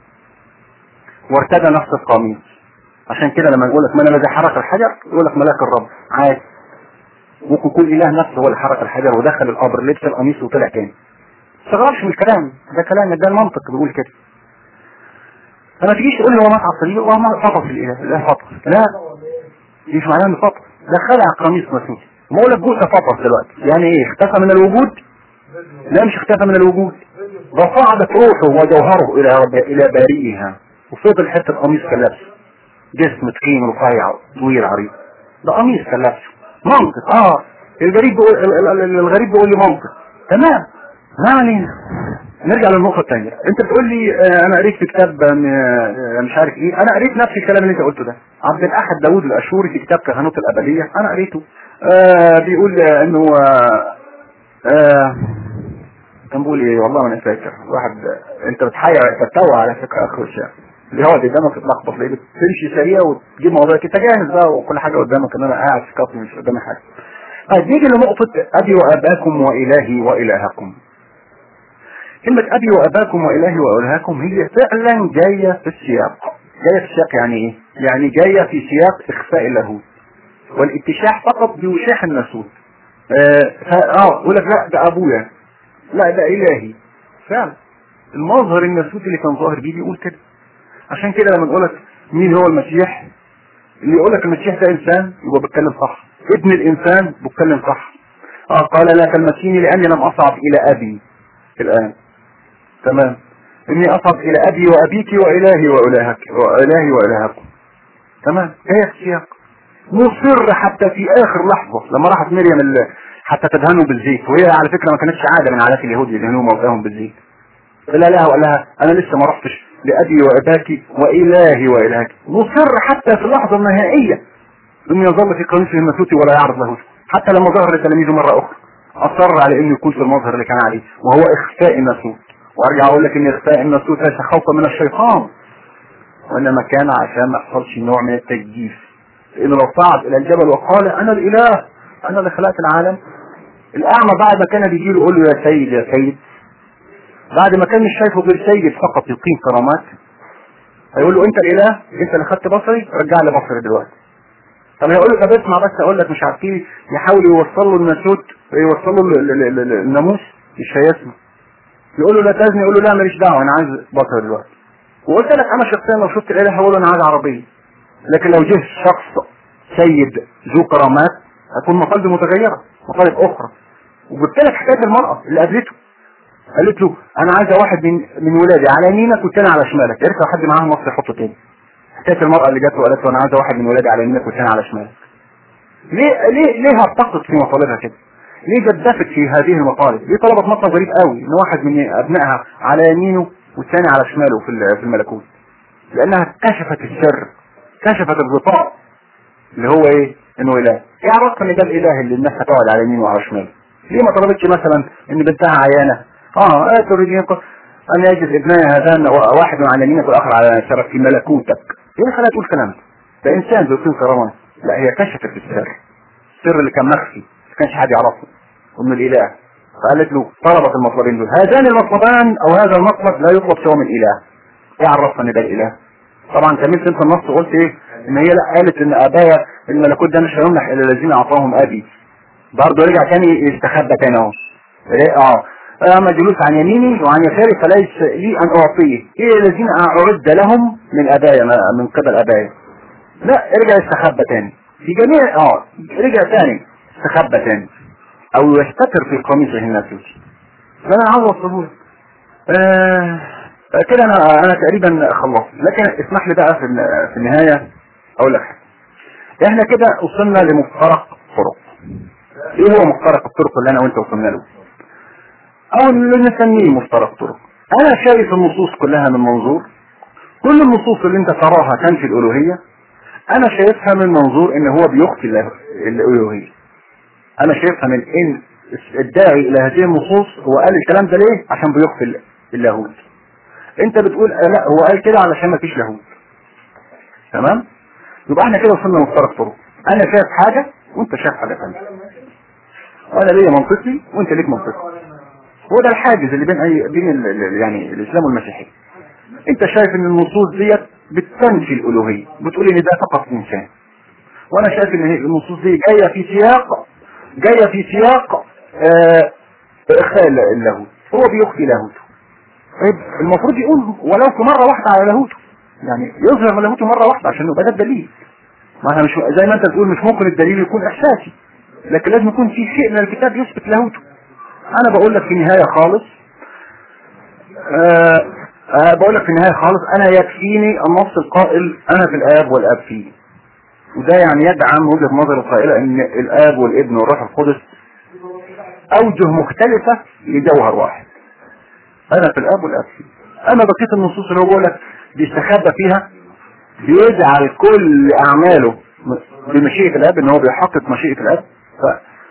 وارتدى نفس القميص عشان كده لما نقول لك من الذي حرك الحجر يقول لك ملاك الرب عادي ممكن يكون اله نفسه هو اللي حرك الحجر ودخل القبر لبس القميص وطلع تاني ما تستغربش من الكلام ده كلام ده المنطق بيقول كده فما تجيش تقول لي هو مات على الصليب هو ما فطس الاله الاله فطس لا دي مش معناها انه فطس ده خلع قميص مسوس ما اقول لك جوزة فطس دلوقتي يعني ايه اختفى من الوجود لا مش اختفى من الوجود ده صعدت روحه وجوهره الى رب الى بارئها وفضل حته قميص كان لابسه جسم تخين رفيع طويل عريض ده قميص كان لابسه منطق اه الغريب بيقول ال- ال- ال- الغريب بيقول لي منطق تمام ما علينا نرجع للنقطة الثانية انت بتقول لي آه، انا قريت في كتاب آه، آه، مش عارف ايه انا قريت نفس الكلام اللي انت قلته ده عبد الاحد داوود الاشوري في كتاب كهنوت الابدية انا قريته آه بيقول آه، انه آه آه كان بيقول ايه والله ما انا فاكر واحد آه، انت بتحير تتوه على فكرة اخر الشيء اللي هو قدامك تتلخبط ليه بتمشي سريع وتجيب مواضيع انت جاهز بقى وكل حاجة قدامك ان انا قاعد في كافي مش قدامي حاجة طيب نيجي لنقطة ابي واباكم والهي والهكم كلمة أبي وأباكم وإلهي وإلهكم هي فعلا جاية في السياق جاية في السياق يعني إيه؟ يعني جاية في سياق إخفاء اللاهوت والاتشاح فقط بوشاح الناسوت آه فا- اه يقول لك لا ده أبويا لا ده إلهي فعلا المظهر الناسوتي اللي كان ظاهر بيه بيقول كده عشان كده لما نقول لك مين هو المسيح اللي يقول لك المسيح ده إنسان يبقى بيتكلم صح ابن الإنسان بيتكلم صح اه قال لا تلمسيني لأني لم أصعد إلى أبي الآن تمام اني اصعد الى ابي وابيك والهي والهك والهي والهكم تمام هي السياق مصر حتى في اخر لحظة لما راحت مريم ال- حتى تدهنه بالزيت وهي على فكرة ما كانتش عادة من عادات اليهود يدهنوا موتاهم بالزيت قال لها وقال لها انا لسه ما رحتش لابي واباك والهي والهك مصر حتى في اللحظة النهائية انه يظل في قميصه الناسوتي ولا يعرض له حتى لما ظهر لتلاميذه مرة اخرى اصر على انه يكون في المظهر اللي كان عليه وهو اخفاء الناسوت وارجع اقول لك ان اخفاء الناسوت ليس خوفا من الشيطان وانما كان عشان ما يحصلش نوع من التجديف لانه لو صعد الى الجبل وقال انا الاله انا اللي خلقت العالم الاعمى بعد ما كان بيجي له يقول له يا سيد يا سيد بعد ما كان مش شايفه غير سيد فقط يقيم كرامات هيقول له انت الاله انت اللي خدت بصري رجع لي بصري دلوقتي طب هيقول له طب اسمع بس اقول لك مش عارف ايه يحاول يوصل له الناسوت يوصل له ال- ال- ال- ال- الناموس مش هيسمع يقول له لا تزني يقول له لا ماليش دعوه انا عايز بصر دلوقتي وقلت لك انا شخصيا لو شفت الاله هقول له انا عايز عربيه لكن لو جه شخص سيد ذو كرامات هتكون مطالب متغيره مطالب اخرى وجبت لك حكايه المراه اللي قابلته قالت له انا عايزه واحد من من ولادي على يمينك والتاني على شمالك يا ريت لو حد معاه مصر يحطه تاني حكايه المراه اللي جت وقالت له انا عايزه واحد من ولادي على يمينك والتاني على شمالك ليه ليه ليه هتقصد في مطالبها كده ليه جدفت في هذه المطالب ليه طلبت مطلب غريب قوي ان واحد من ابنائها على يمينه والثاني على شماله في ال- في الملكوت لانها كشفت السر كشفت الغطاء اللي هو ايه انه اله ايه عرفت ان ده الاله اللي الناس هتقعد على يمينه وعلى شماله ليه ما طلبتش مثلا ان بنتها عيانه اه اه تريدين ان يجد ابنائي هذان و- واحد على يمينك والاخر على يسارك في ملكوتك ايه اللي خلاها تقول كلام ده ده انسان ذو قيمه كرامات لا هي كشفت السر السر اللي كان مخفي ما كانش حد يعرفه ومن الاله فقالت له طلبت المطلبين دول هذان المطلبان او هذا المطلب لا يطلب سوى من اله ايه عرفنا ان ده الاله طبعا كملت انت النص وقلت ايه ان هي لا قالت ان ابايا الملكوت ده مش هيمنح الا الذين اعطاهم ابي برضه رجع تاني يستخبى تاني اهو إيه؟ اه اما جلوس عن يميني وعن يساري فليس لي ان اعطيه ايه الذين اعد لهم من ابايا من قبل ابايا لا ارجع يستخبى تاني في جميع اه رجع تاني استخبى تاني او يستتر في قميصه الناسوس فانا عاوز اوصله لك. آه كده انا انا تقريبا خلصت لكن اسمح لي بقى في ال- في النهايه اقول لك حاجه احنا كده وصلنا لمفترق طرق ايه هو مفترق الطرق اللي انا وانت وصلنا له او اللي نسميه مفترق طرق انا شايف النصوص كلها من منظور كل النصوص اللي انت تراها تنفي الالوهيه انا شايفها من منظور ان هو بيخفي الله- الالوهيه انا شايفها من ان الداعي الى هذه النصوص هو قال الكلام ده ليه عشان بيخفي ال- اللاهوت انت بتقول آه لا هو قال كده علشان ما فيش لاهوت تمام يبقى احنا كده وصلنا لمفترق طرق انا شايف حاجه وانت شايف حاجه ثانيه وانا ليا منطقي وانت ليك منطقي هو ده الحاجز اللي بين اي بين ال- ال- يعني الاسلام والمسيحيه انت شايف ان النصوص ديت بتنفي الالوهيه بتقول ان ده فقط انسان وانا شايف ان هي النصوص دي جايه في سياق جايه في سياق آه اخفاء الل- اللاهوت هو بيخفي لاهوته طيب المفروض يقول ولو في مره واحده على لاهوته يعني يظهر لاهوته مره واحده عشان يبقى ده الدليل ما احنا مش زي ما انت بتقول مش ممكن الدليل يكون احساسي لكن لازم يكون في شيء من الكتاب يثبت لاهوته انا بقول لك في النهايه خالص آه آه بقول لك في النهايه خالص انا يكفيني النص القائل انا في الاب والاب فيه وده يعني يدعم وجهه نظر القائله ان الاب والابن والروح القدس اوجه مختلفه لجوهر واحد انا في الاب والاب فيه اما بقيه النصوص اللي هو بيقول لك بيستخبى فيها بيجعل كل اعماله بمشيئه الاب ان هو بيحقق مشيئه الاب ف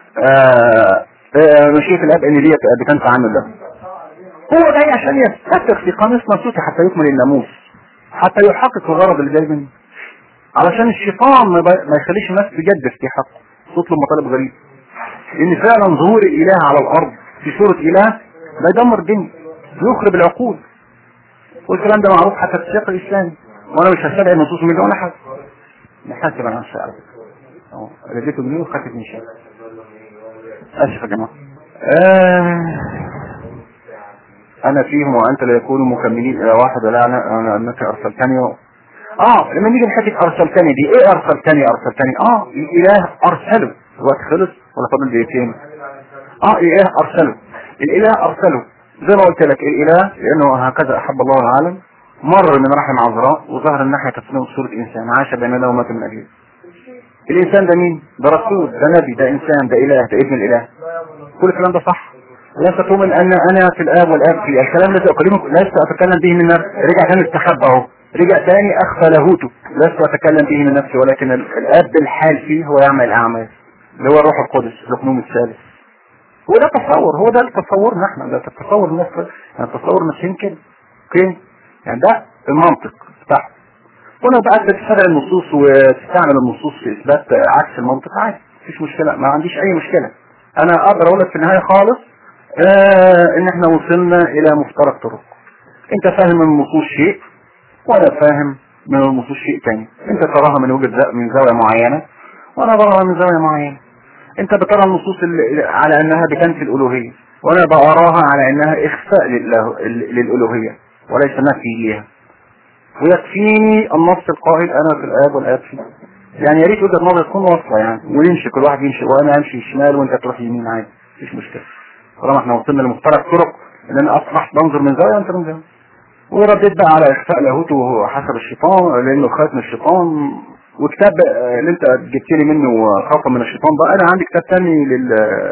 آه آه مشيئه الاب ان دي بتنفع عنه الله هو جاي عشان يستفرغ في قاموس نصوصي حتى يكمل الناموس حتى يحقق الغرض اللي جاي منه علشان الشيطان ما, ما يخليش الناس تجدف في حقه تطلب مطالب غريبه ان فعلا ظهور الاله على الارض في صوره اله ده يدمر الدنيا يخرب العقول والكلام ده معروف حتى في السياق الاسلامي وانا مش هستدعي النصوص من ولا حاجه نحاسب انا نفسي على فكره رديته جنيه وخدت من شيء اسف يا جماعه آه انا فيهم وانت لا يكونوا مكملين الى واحد ولا انا أنا انك ارسلتني و... اه لما نيجي نحكي ارسلتني دي ايه ارسلتني ارسلتني اه الاله ارسله الوقت خلص ولا فاضل دقيقتين اه الاله ارسله الاله ارسله زي ما قلت لك الاله لانه هكذا احب الله العالم مر من رحم عذراء وظهر الناحيه تسلم صوره انسان عاش بيننا ومات من اجله الانسان ده مين ده رسول ده نبي ده انسان ده اله ده ابن الاله كل الكلام ده صح لا تؤمن ان انا في الاب والاب في الكلام الذي اكلمك لست اتكلم به من نفسي رجع تاني استخبى اهو رجع تاني اخفى لاهوته لست اتكلم به من نفسي ولكن الاب الحال فيه هو يعمل الاعمال اللي هو الروح القدس القنوم الثالث هو ده تصور هو ده تصورنا احنا ده تصور الناس يعني تصور ماشيين كده اوكي يعني ده المنطق بتاعه هنا بقى انت تستدعي النصوص وتستعمل النصوص في اثبات عكس المنطق عادي مفيش مشكله ما عنديش اي مشكله انا اقدر اقول لك في النهايه خالص آه ان احنا وصلنا الى مفترق طرق انت فاهم من النصوص شيء وانا فاهم من النصوص شيء تاني انت تراها من وجهه من زاويه معينه وانا براها من زاويه معينه انت بترى النصوص اللي على انها بتنفي الالوهيه وانا بقراها على انها اخفاء لله- للالوهيه وليس نفي ليها ويكفيني النص القائل انا في الاب والاب فيه يعني يا ريت وجهه نظر تكون واضحه يعني ونمشي كل واحد يمشي وانا امشي شمال وانت تروح يمين عادي مفيش مشكله طالما احنا وصلنا لمفترق طرق ان انا اصبحت بنظر من زاويه وانت من زاويه ورديت بقى على اخفاء لاهوته وهو حسب الشيطان لانه خاف من الشيطان وكتاب آه، اللي انت جبت لي منه خوفا من الشيطان ده انا عندي كتاب تاني لل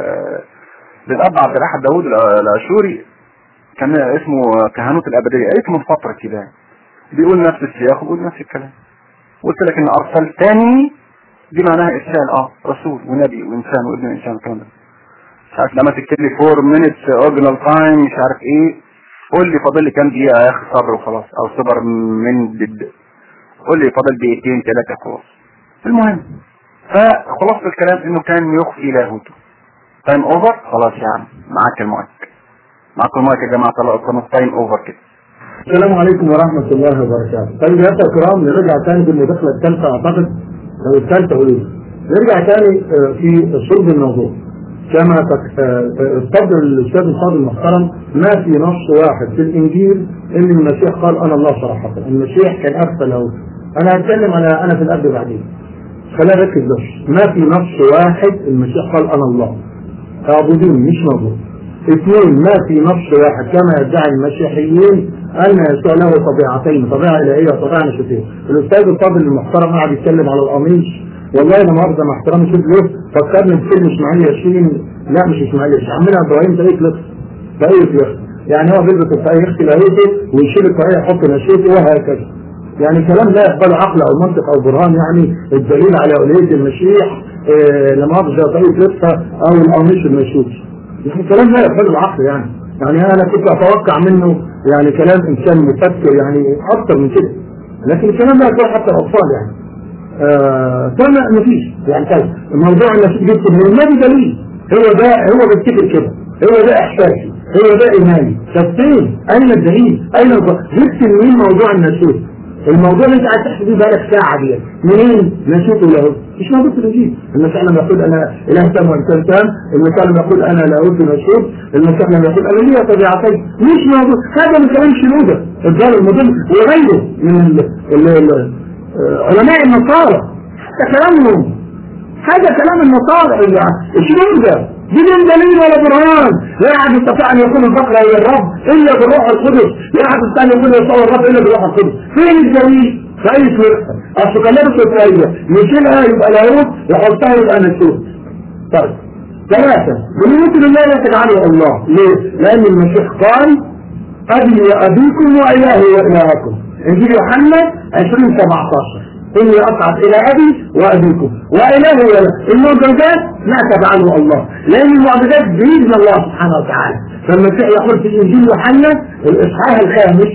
للاب عبد الاحد داوود الاشوري كان اسمه كهنوت الابديه قريته من فتره كده بيقول نفس السياق وبيقول نفس الكلام قلت لك ان ارسلتني دي معناها ارسال اه رسول ونبي وانسان وابن انسان والكلام ده مش عارف لما تكتب لي 4 minutes original time مش عارف ايه قول لي فاضل لي كام دقيقه يا اخي صبر وخلاص او صبر من ضد قول لي فاضل دقيقتين ثلاثه خلاص المهم فخلاص الكلام انه كان يخفي لاهوته تايم اوفر خلاص يا عم معاك المايك معاك المايك يا جماعه طلعوا قناه تايم اوفر كده السلام عليكم ورحمة الله وبركاته. طيب يا الكرام نرجع تاني بالمداخلة الثالثة أعتقد أو الثالثة قولوا نرجع تاني آه، في صلب الموضوع. كما تك- آه، آه، اتفضل الأستاذ الفاضل المحترم ما في نص واحد في الإنجيل إن المسيح قال أنا الله صراحة. المسيح كان أرسل له. أنا هتكلم على أنا في الأرض بعدين. خلينا نركز بس. ما في نص واحد المسيح قال أنا الله. اعبدوني مش موجود. اثنين ما في نص واحد كما يدعي المسيحيين ان يسوع له طبيعتين طبيعه الهيه وطبيعه نشوفيه الاستاذ الفاضل المحترم قاعد يتكلم على القميص والله انا مؤاخذه مع احترامي شوف له فكرني بفيلم اسماعيل ياسين لا مش اسماعيل ياسين عمنا ابراهيم ده يخلص ده يخلص يعني هو بيلبس الطاقيه يغسل لاهوته ويشيل الطاقيه يحط نشيته وهكذا يعني كلام لا يقبل عقل او منطق او برهان يعني الدليل على الوهيه المسيح آه لما اخذ طريقه لبسه او القميص المشوش يعني كلام لا يقبل العقل يعني يعني انا كنت اتوقع منه يعني كلام انسان مفكر يعني اكتر من كده لكن الكلام لا يقبل حتى الاطفال يعني آه كما مفيش يعني طيب الموضوع اللي جبت من ما في دليل هو ده هو بيفتكر كده هو ده احساسي هو ده ايماني طب فين اين الدليل اين الض- جبت منين موضوع الناسوت الموضوع اللي انت عايز تحكي فيه بقالك ساعه دي منين نسيت له مش موجود في الانجيل المسيح لما يقول انا اله تام وانسان تام المسيح لما يقول انا لاهوت مسؤول المسيح لما يقول انا لي طبيعتين مش موجود هذا من كلام شنوده الدار المدن وغيره من ال- ال- ال- آه، علماء النصارى ده كلامهم هذا كلام النصارى الشنوده بدون دليل ولا برهان لا احد يستطيع ان يكون البقره هي الرب الا بالروح القدس لا احد يستطيع ان يكون يسوع الرب الا بالروح القدس فين الدليل في اي فرقه اصل كلمه الفائده يشيلها يبقى لاهوت يحطها يبقى نسوت طيب ثلاثه بنيوت الله لا تجعله الله ليه؟ لان المسيح قال ابي وابيكم والهي والهكم انجيل يوحنا 20 17 إني أصعد إلى أبي وأبيكم وإله ولا المعجزات لا تفعله الله لأن المعجزات بإذن الله سبحانه وتعالى فالمسيح يقول في إنجيل يوحنا الإصحاح الخامس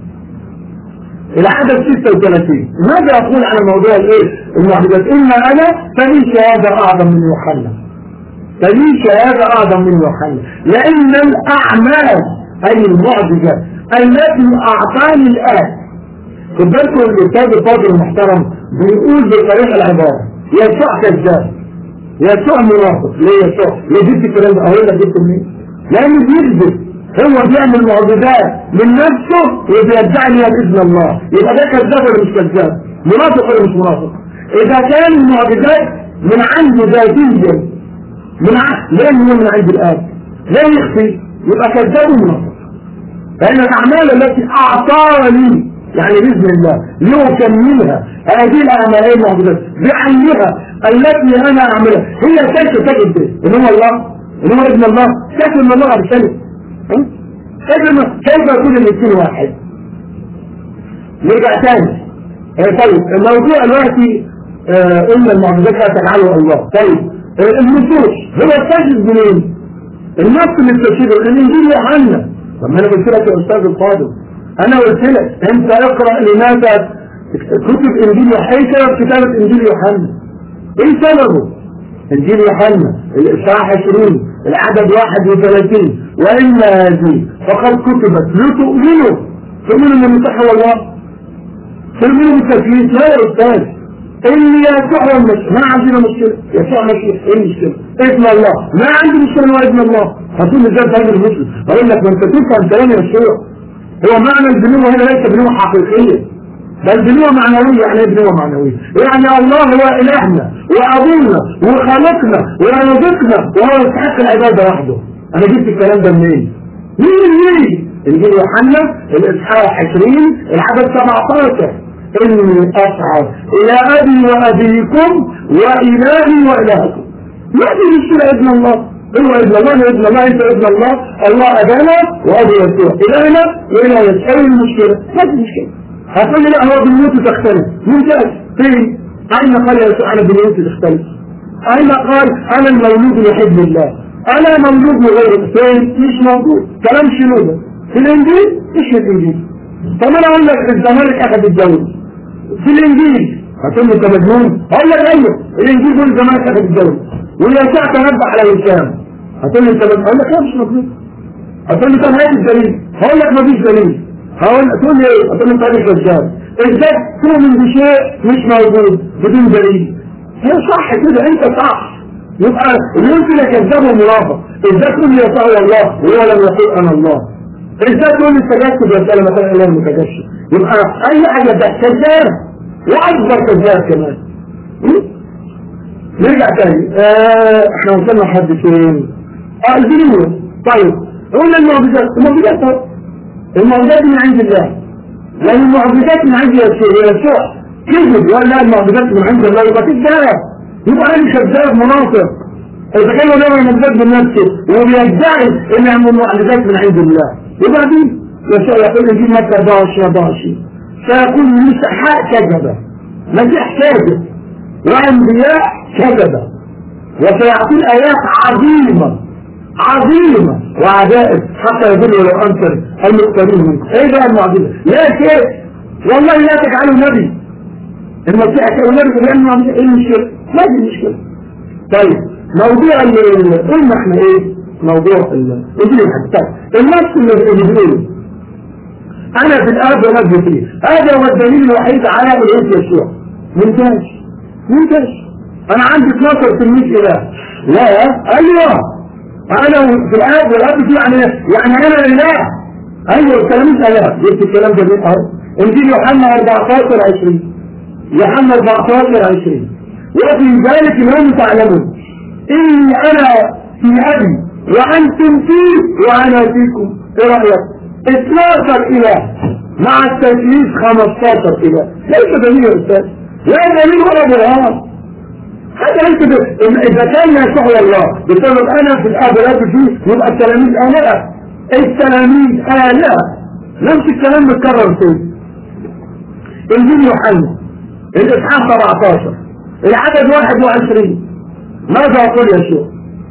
العدد 36 ماذا يقول عن موضوع الإيه؟ المعجزات إما أنا فلي شهادة أعظم من يوحنا فلي شهادة أعظم من يوحنا لأن الأعمال أي المعجزات التي أعطاني الآن خد بالكم الاستاذ الفاضل المحترم بيقول بطريقه العباره يسوع كذاب يسوع منافق ليه يسوع؟ ليه جبت الكلام ده؟ اقول لك جبت منين؟ لانه بيكذب هو بيعمل معجزات من نفسه وبيدعي ليها باذن الله يبقى ده كذاب ولا مش كذاب؟ منافق ولا مش منافق؟ اذا كان المعجزات من عنده ذاتيا من عنده لانه من عند الاب لا يخفي يبقى كذاب ومنافق لان الاعمال التي اعطاني يعني بإذن الله ليكملها هذه الأعمال المعجزات بعينها التي أنا أعملها هي كيف تجد به إن هو الله إن هو ابن الله كيف إن الله أرسله ها؟ كيف إن- كيف يكون الاثنين واحد نرجع تاني آه، طيب الموضوع دلوقتي آه، قلنا المعجزات لا تجعله الله طيب آه، النصوص هو استجد منين؟ النص اللي بتشيره الانجيل يوحنا طب ما انا قلت لك يا استاذ الفاضل انا قلت لك انت اقرا لماذا كتب انجيل يوحنا ايه سبب كتابه انجيل يوحنا؟ ايه سببه؟ انجيل يوحنا الاصحاح 20 العدد 31 واما هذه فقد كتبت لتؤمنوا تؤمنوا ان المسيح هو الله تؤمنوا بالتكليف لا يا استاذ اللي يسوع هو المسيح ما عندنا مشكله يسوع مسيح ايه المشكله؟ ابن الله ما عندي مشكله هو ابن الله هتقول لي ازاي ده المسلم اقول لك ما انت تفهم كلام يسوع هو معنى البنوة هنا ليس بنوة حقيقية بل بنوة معنوية يعني ايه بنوة معنوية يعني الله هو إلهنا وأبونا وخالقنا ورزقنا وهو يستحق العبادة وحده أنا جبت الكلام ده منين؟ مين مين؟ إنجيل يوحنا الإصحاح 20 العدد 17 إني أصعد إلى أبي وأبيكم وإلهي وإلهكم ما في مشكلة ابن الله هو ابن الله ابن الله انت ابن الله الله ابانا وابو يسوع الهنا واله يسوع ايه المشكله؟ ما في مشكله هتقول لي لا هو بنيته تختلف ممتاز فين؟ اين قال يسوع انا بنيته تختلف؟ اين قال انا المولود يحب الله؟ انا مولود من غير فين؟ مش موجود كلام شنو ده؟ في الانجيل؟ مش في الانجيل طب انا اقول لك الزمالك اخذ الدوري في الانجيل هتقول لي انت مجنون؟ اقول لك ايوه الانجيل بيقول الزمالك اخذ الدوري واليسوع تنبه على وسام هتقول لي انت بس اقول لك لا مش مظبوط هتقول لي طب هات الدليل هقول لك مفيش دليل هقول تقول لي ايه؟ اقول انت راجل كذاب ازاي تؤمن بشيء مش موجود بدون دليل هي صح كده انت صح يبقى اللي يقول كده كذاب ومنافق ازاي تقول لي يا الله وهو لم يقول انا الله ازاي تقول لي التجسد يا سلام مثلا الله المتجسد يبقى اي حاجه ده كذاب واكبر كذاب كمان م? نرجع تاني آه احنا وصلنا لحد فين؟ اه الفيديو طيب قلنا المعجزات المعجزات اهو. المعجزات من عند الله لان المعجزات من عند يسوع كذب ولا المعجزات من عند الله يبقى كذاب يبقى انا كذاب مناصر اذا كان هو معجزات من نفسه وبيدعي ان يعمل معجزات من عند الله يبقى دي يسوع يقول في مكه 24 24 سيكون مسحاء كذبه مسيح كاذب وانبياء كذبه وسيعطي ايات عظيمه عظيمة وعجائب حتى يدل لو أنت المختارين منك ايه بقى المعجزة لا شيء والله لا تجعله نبي المسيح كان نبي لأنه معجزة ايه المشكلة ما دي المشكلة طيب موضوع اللي قلنا احنا ايه موضوع ال- الدين طيب النص اللي اللي بيقوله انا في الاب ورب فيه هذا هو الدليل الوحيد على الهيئة يسوع ممتاز ممتاز انا عندي 12 تلميذ اله لا ايوه انا في الاب والاب دي يعني يعني انا الاله ايوه التلاميذ اله جبت الكلام ده بيه اهو انجيل يوحنا 14 20 يوحنا 14 20 وفي ذلك اليوم تعلمون اني انا في ابي وانتم فيه وانا فيكم ايه رايك 12 اله مع التكليف 15 اله ليس دليل يا استاذ لا دليل ولا برهان حتى انت ب... إن- اذا كان يسوع الله بسبب انا في الاب والاب فيه يبقى التلاميذ الهه التلاميذ الهه نفس الكلام متكرر فيه انجيل يوحنا الاصحاح 17 العدد 21 ماذا يقول يسوع؟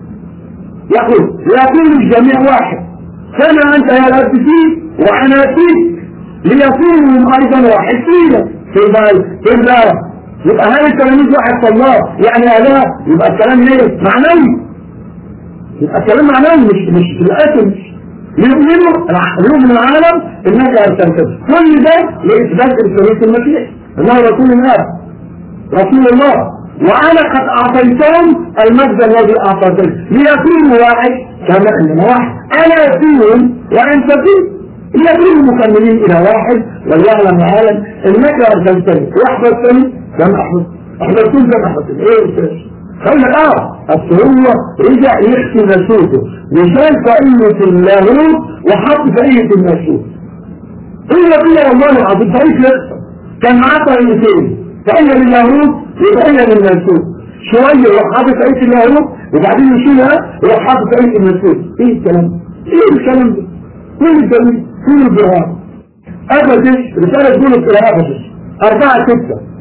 يقول يقول الجميع واحد كما انت يا الاب فيه وانا فيك ليكونوا ايضا واحد فينا في الله في الله يبقى هل التلاميذ واحد في الله يعني اله يبقى الكلام ليه معنوي يبقى الكلام معنوي مش مش في الاخر مش يؤمنوا يؤمن العالم انك ارسلته كل ده لاثبات رسالة المسيح انه رسول الله رسول الله وانا قد اعطيتهم المجد الذي اعطيتهم ليكونوا واحد كما اننا واحد انا فيهم وانت فيه ليكونوا مكملين الى واحد وليعلم العالم انك ارسلتني واحببتني لم احبب احببتني لم احببتني ايه يا استاذ قال لك اه اصل هو رجع يحكي نسوته وشال فقية اللاهوت وحط فقية النسوت هو كده والله العظيم فريق يخسر كان معاه طريقتين فقية للاهوت وفقية للنسوت شوية يروح حاطط فقية اللاهوت وبعدين يشيلها ويروح حاطط فقية النسوت ايه الكلام ده؟ ايه الكلام ده؟ فين الدليل؟ فين البرهان؟ افسس رسالة بولس الى افسس أربعة ستة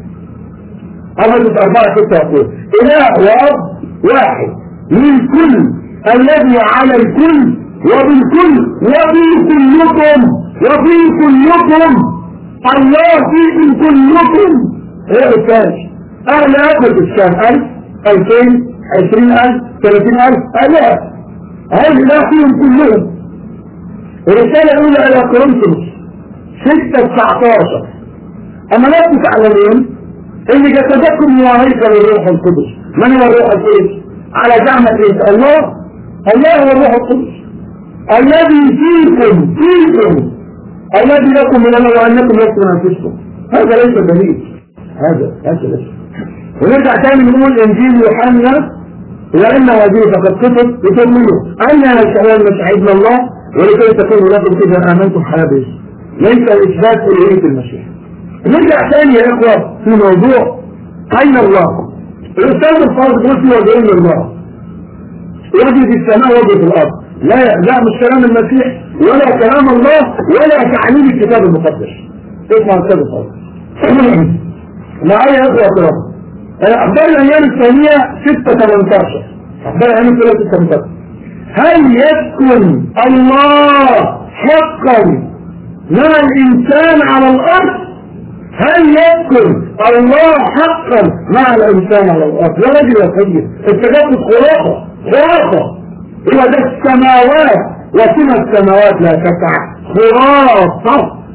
أفسس أربعة ستة يقول إله وأب واحد من كل الذي على الكل وبالكل وفي كلكم وفي كلكم الله فيكم كلكم ايه يا استاذ اهل افسس كام الف الفين عشرين الف ثلاثين الف الاف هل الاله فيهم كلهم الرسالة الأولى إلى كورنثوس 6 19 أما لا تعلمون إن جسدكم هو هيكل الروح القدس من هو الروح القدس؟ على زعمة إيه؟ الله الله هو الروح القدس الذي فيكم فيكم الذي لكم من الله وأنكم لستم من أنفسكم هذا ليس دليل هذا هذا ليس ونرجع تاني نقول إنجيل يوحنا وإن هذه فقد كتب يسمونه أن يشعرون مسعيد الله ولكي تكونوا لكم إذا آمنتم حياة ليس إثبات ألوهية المسيح نرجع تاني يا إخوة في موضوع أين الله الإنسان الفاضل يقول في وجهين الله وجه في السماء وجه في الأرض لا لا مش كلام المسيح ولا كلام الله ولا تعليم الكتاب المقدس اسمع الكتاب الفاضل معايا يا إخوة رب أخبار الأيام الثانية 6 18 أخبار الأيام الثانية 6 18 هل يسكن الله حقا مع الإنسان على الأرض هل يسكن الله حقا مع الإنسان على الأرض يا رجل يا سيد التجسد خرافة خرافة هو ده السماوات وسمى السماوات لا تسع خرافة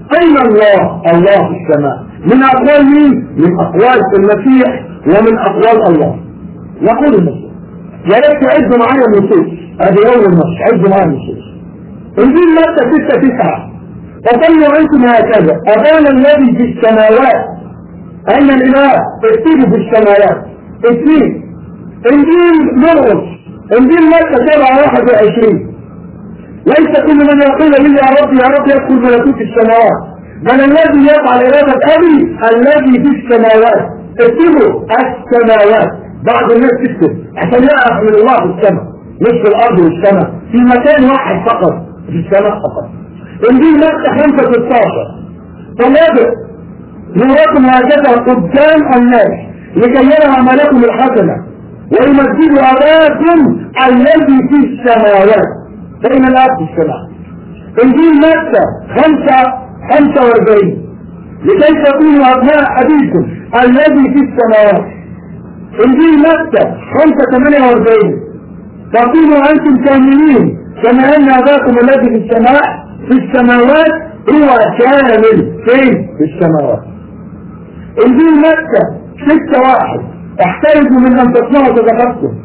أين الله؟ الله في السماء من أقوال مين؟ من أقوال المسيح ومن أقوال الله يقول المسيح يا ريت تعدوا معايا النصوص ادي اول النص عدوا معايا النصوص انجيل متى 6 9 فصلوا انتم هكذا ابانا الذي في السماوات اين الاله اكتبوا في السماوات اثنين انجيل مرقس انجيل متى 7 21 ليس كل من يقول لي يا رب يا رب يدخل ملكوت السماوات بل الذي يفعل إرادة أبي الذي في السماوات اكتبوا السماوات بعض الناس تكتب عشان يعرف من الله في السماء مش في الأرض والسماء في مكان واحد فقط في السماء فقط انجيل متى 5 16 فنادر نوركم هكذا قدام الناس لكي يرى عملكم الحسنة ويمجد أباكم الذي في السماوات فإن الآب في السماء انجيل متى 5 45 لكي تكونوا أبناء أبيكم الذي في السماوات انجيل متى 5 48 تكونوا أنتم كاملين كما أن أباكم الذي في السماء في السماوات هو كامل فين؟ في السماوات انجيل متى 6 واحد احترزوا من أن تصنعوا صدقاتكم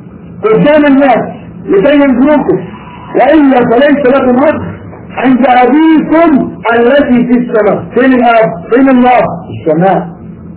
قدام الناس لكي ينجروكم وإلا فليس لكم أجر عند أبيكم الذي في السماء فين الأب؟ فين الله؟ في السماء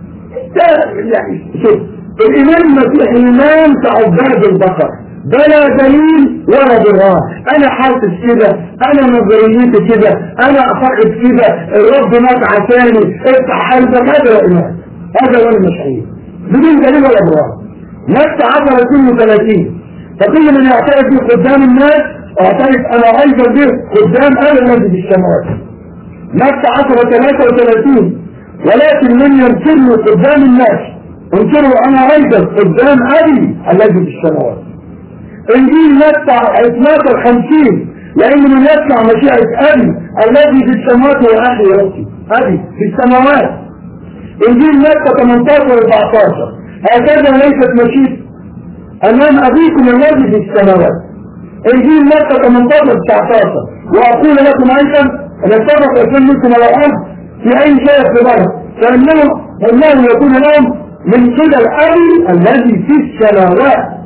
ده يعني شوف الإمام المسيحي إمام كعباد البقر بلا دليل ولا برهان أنا حاسس كده أنا نظريتي كده أنا أعتقد كده الرب مات عشاني افتح قلبك هذا يا إمام هذا هو المسيحية بدون دليل ولا برهان مات 10 32 فكل من يعترف به قدام الناس اعترف انا ايضا به قدام اهل الذي في السماوات متى 10 33 ولكن من ينكرني قدام الناس انكروا انا ايضا قدام ابي الذي في السماوات انجيل متى 12 50 لان من يسمع مشيئة ابي الذي في السماوات هو اخي ربي ابي في السماوات انجيل متى 18 14 هكذا ليست مشيئة امام ابيكم الذي في السماوات انجيل متى 18 19 واقول لكم ايضا ان اتفق يكون منكم على الارض في اي شيء في الارض فانه الله يكون لهم من قبل ابي الذي في السماوات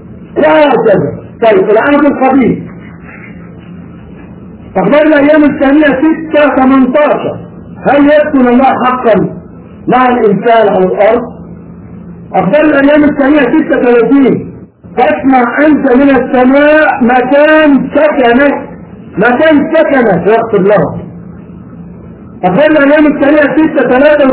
وهكذا طيب العهد القديم اخبار الايام الثانيه 6 18 هل يسكن الله حقا مع الانسان على الارض؟ اخبار الايام الثانيه 36 تسمع انت من السماء مكان سكنك مكان سكنك واغفر له أخبار الأيام الثانية 6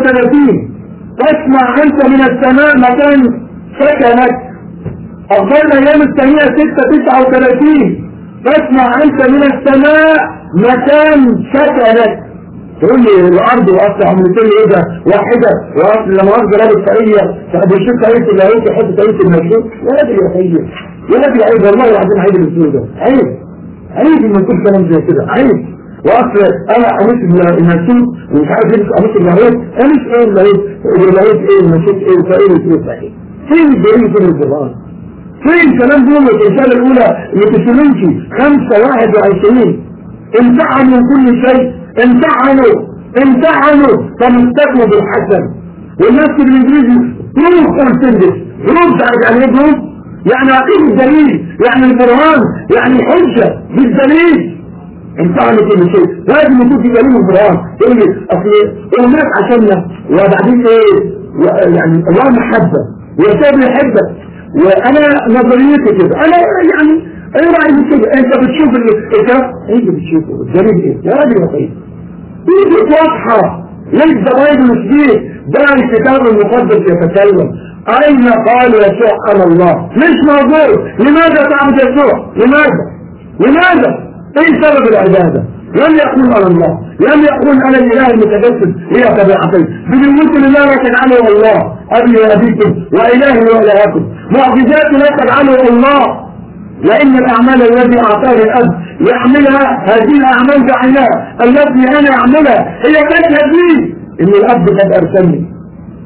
33 تسمع أنت من السماء مكان سكنك أخبار الأيام الثانية 6 39 تسمع أنت من السماء مكان سكنك تقول لي الارض واصل عملتين ايه ده واحده واصل لما اصل رابط سعيه فبيشوف سعيه اللي هيك يحط سعيه المشروع يا ابني يا سيد يا ابني عيب والله العظيم عيب الاسلوب ده عيب عيب ان يكون كلام زي كده عيب واصل انا قميص المنسوب ومش عارف ايه قميص اللاهوت قميص ايه اللاهوت اللاهوت ايه المنسوب ايه وفايه ايه صحيح فين الدليل فين القران فين كلام دول الرساله الاولى لتسلمشي 5 21 امتحنوا كل شيء امتحنوا امتحنوا فمستكوا بالحسن والناس بالانجليزي بروف كونسندس بروف تعرف يعني ايه بروف؟ يعني اعطيه الدليل يعني البرهان يعني الحجة بالدليل امتحنوا كل شيء لازم يكون في دليل البرهان تقول لي اصل الناس عشاننا وبعدين ايه يعني الله محبة ويساب يحبك وانا نظريتي كده انا يعني ايه رأيك كده انت بتشوف الكلام انت بتشوفه الدليل ايه يا راجل يا طيب دي واضحة ليس بايبل مش ده الكتاب المقدس يتكلم اين قال يسوع انا الله مش موجود لماذا تعبد يسوع لماذا لماذا ايه سبب العبادة لم يقول انا الله لم يقول انا الاله المتجسد هي طبيعتي بنموت لله لا تجعله الله ابي وابيكم والهي والهكم معجزات لا تجعله الله لأن الأعمال التي أعطاني الأب يعملها هذه الأعمال بعينها التي أنا أعملها هي تشهد لي إن الأب قد أرسلني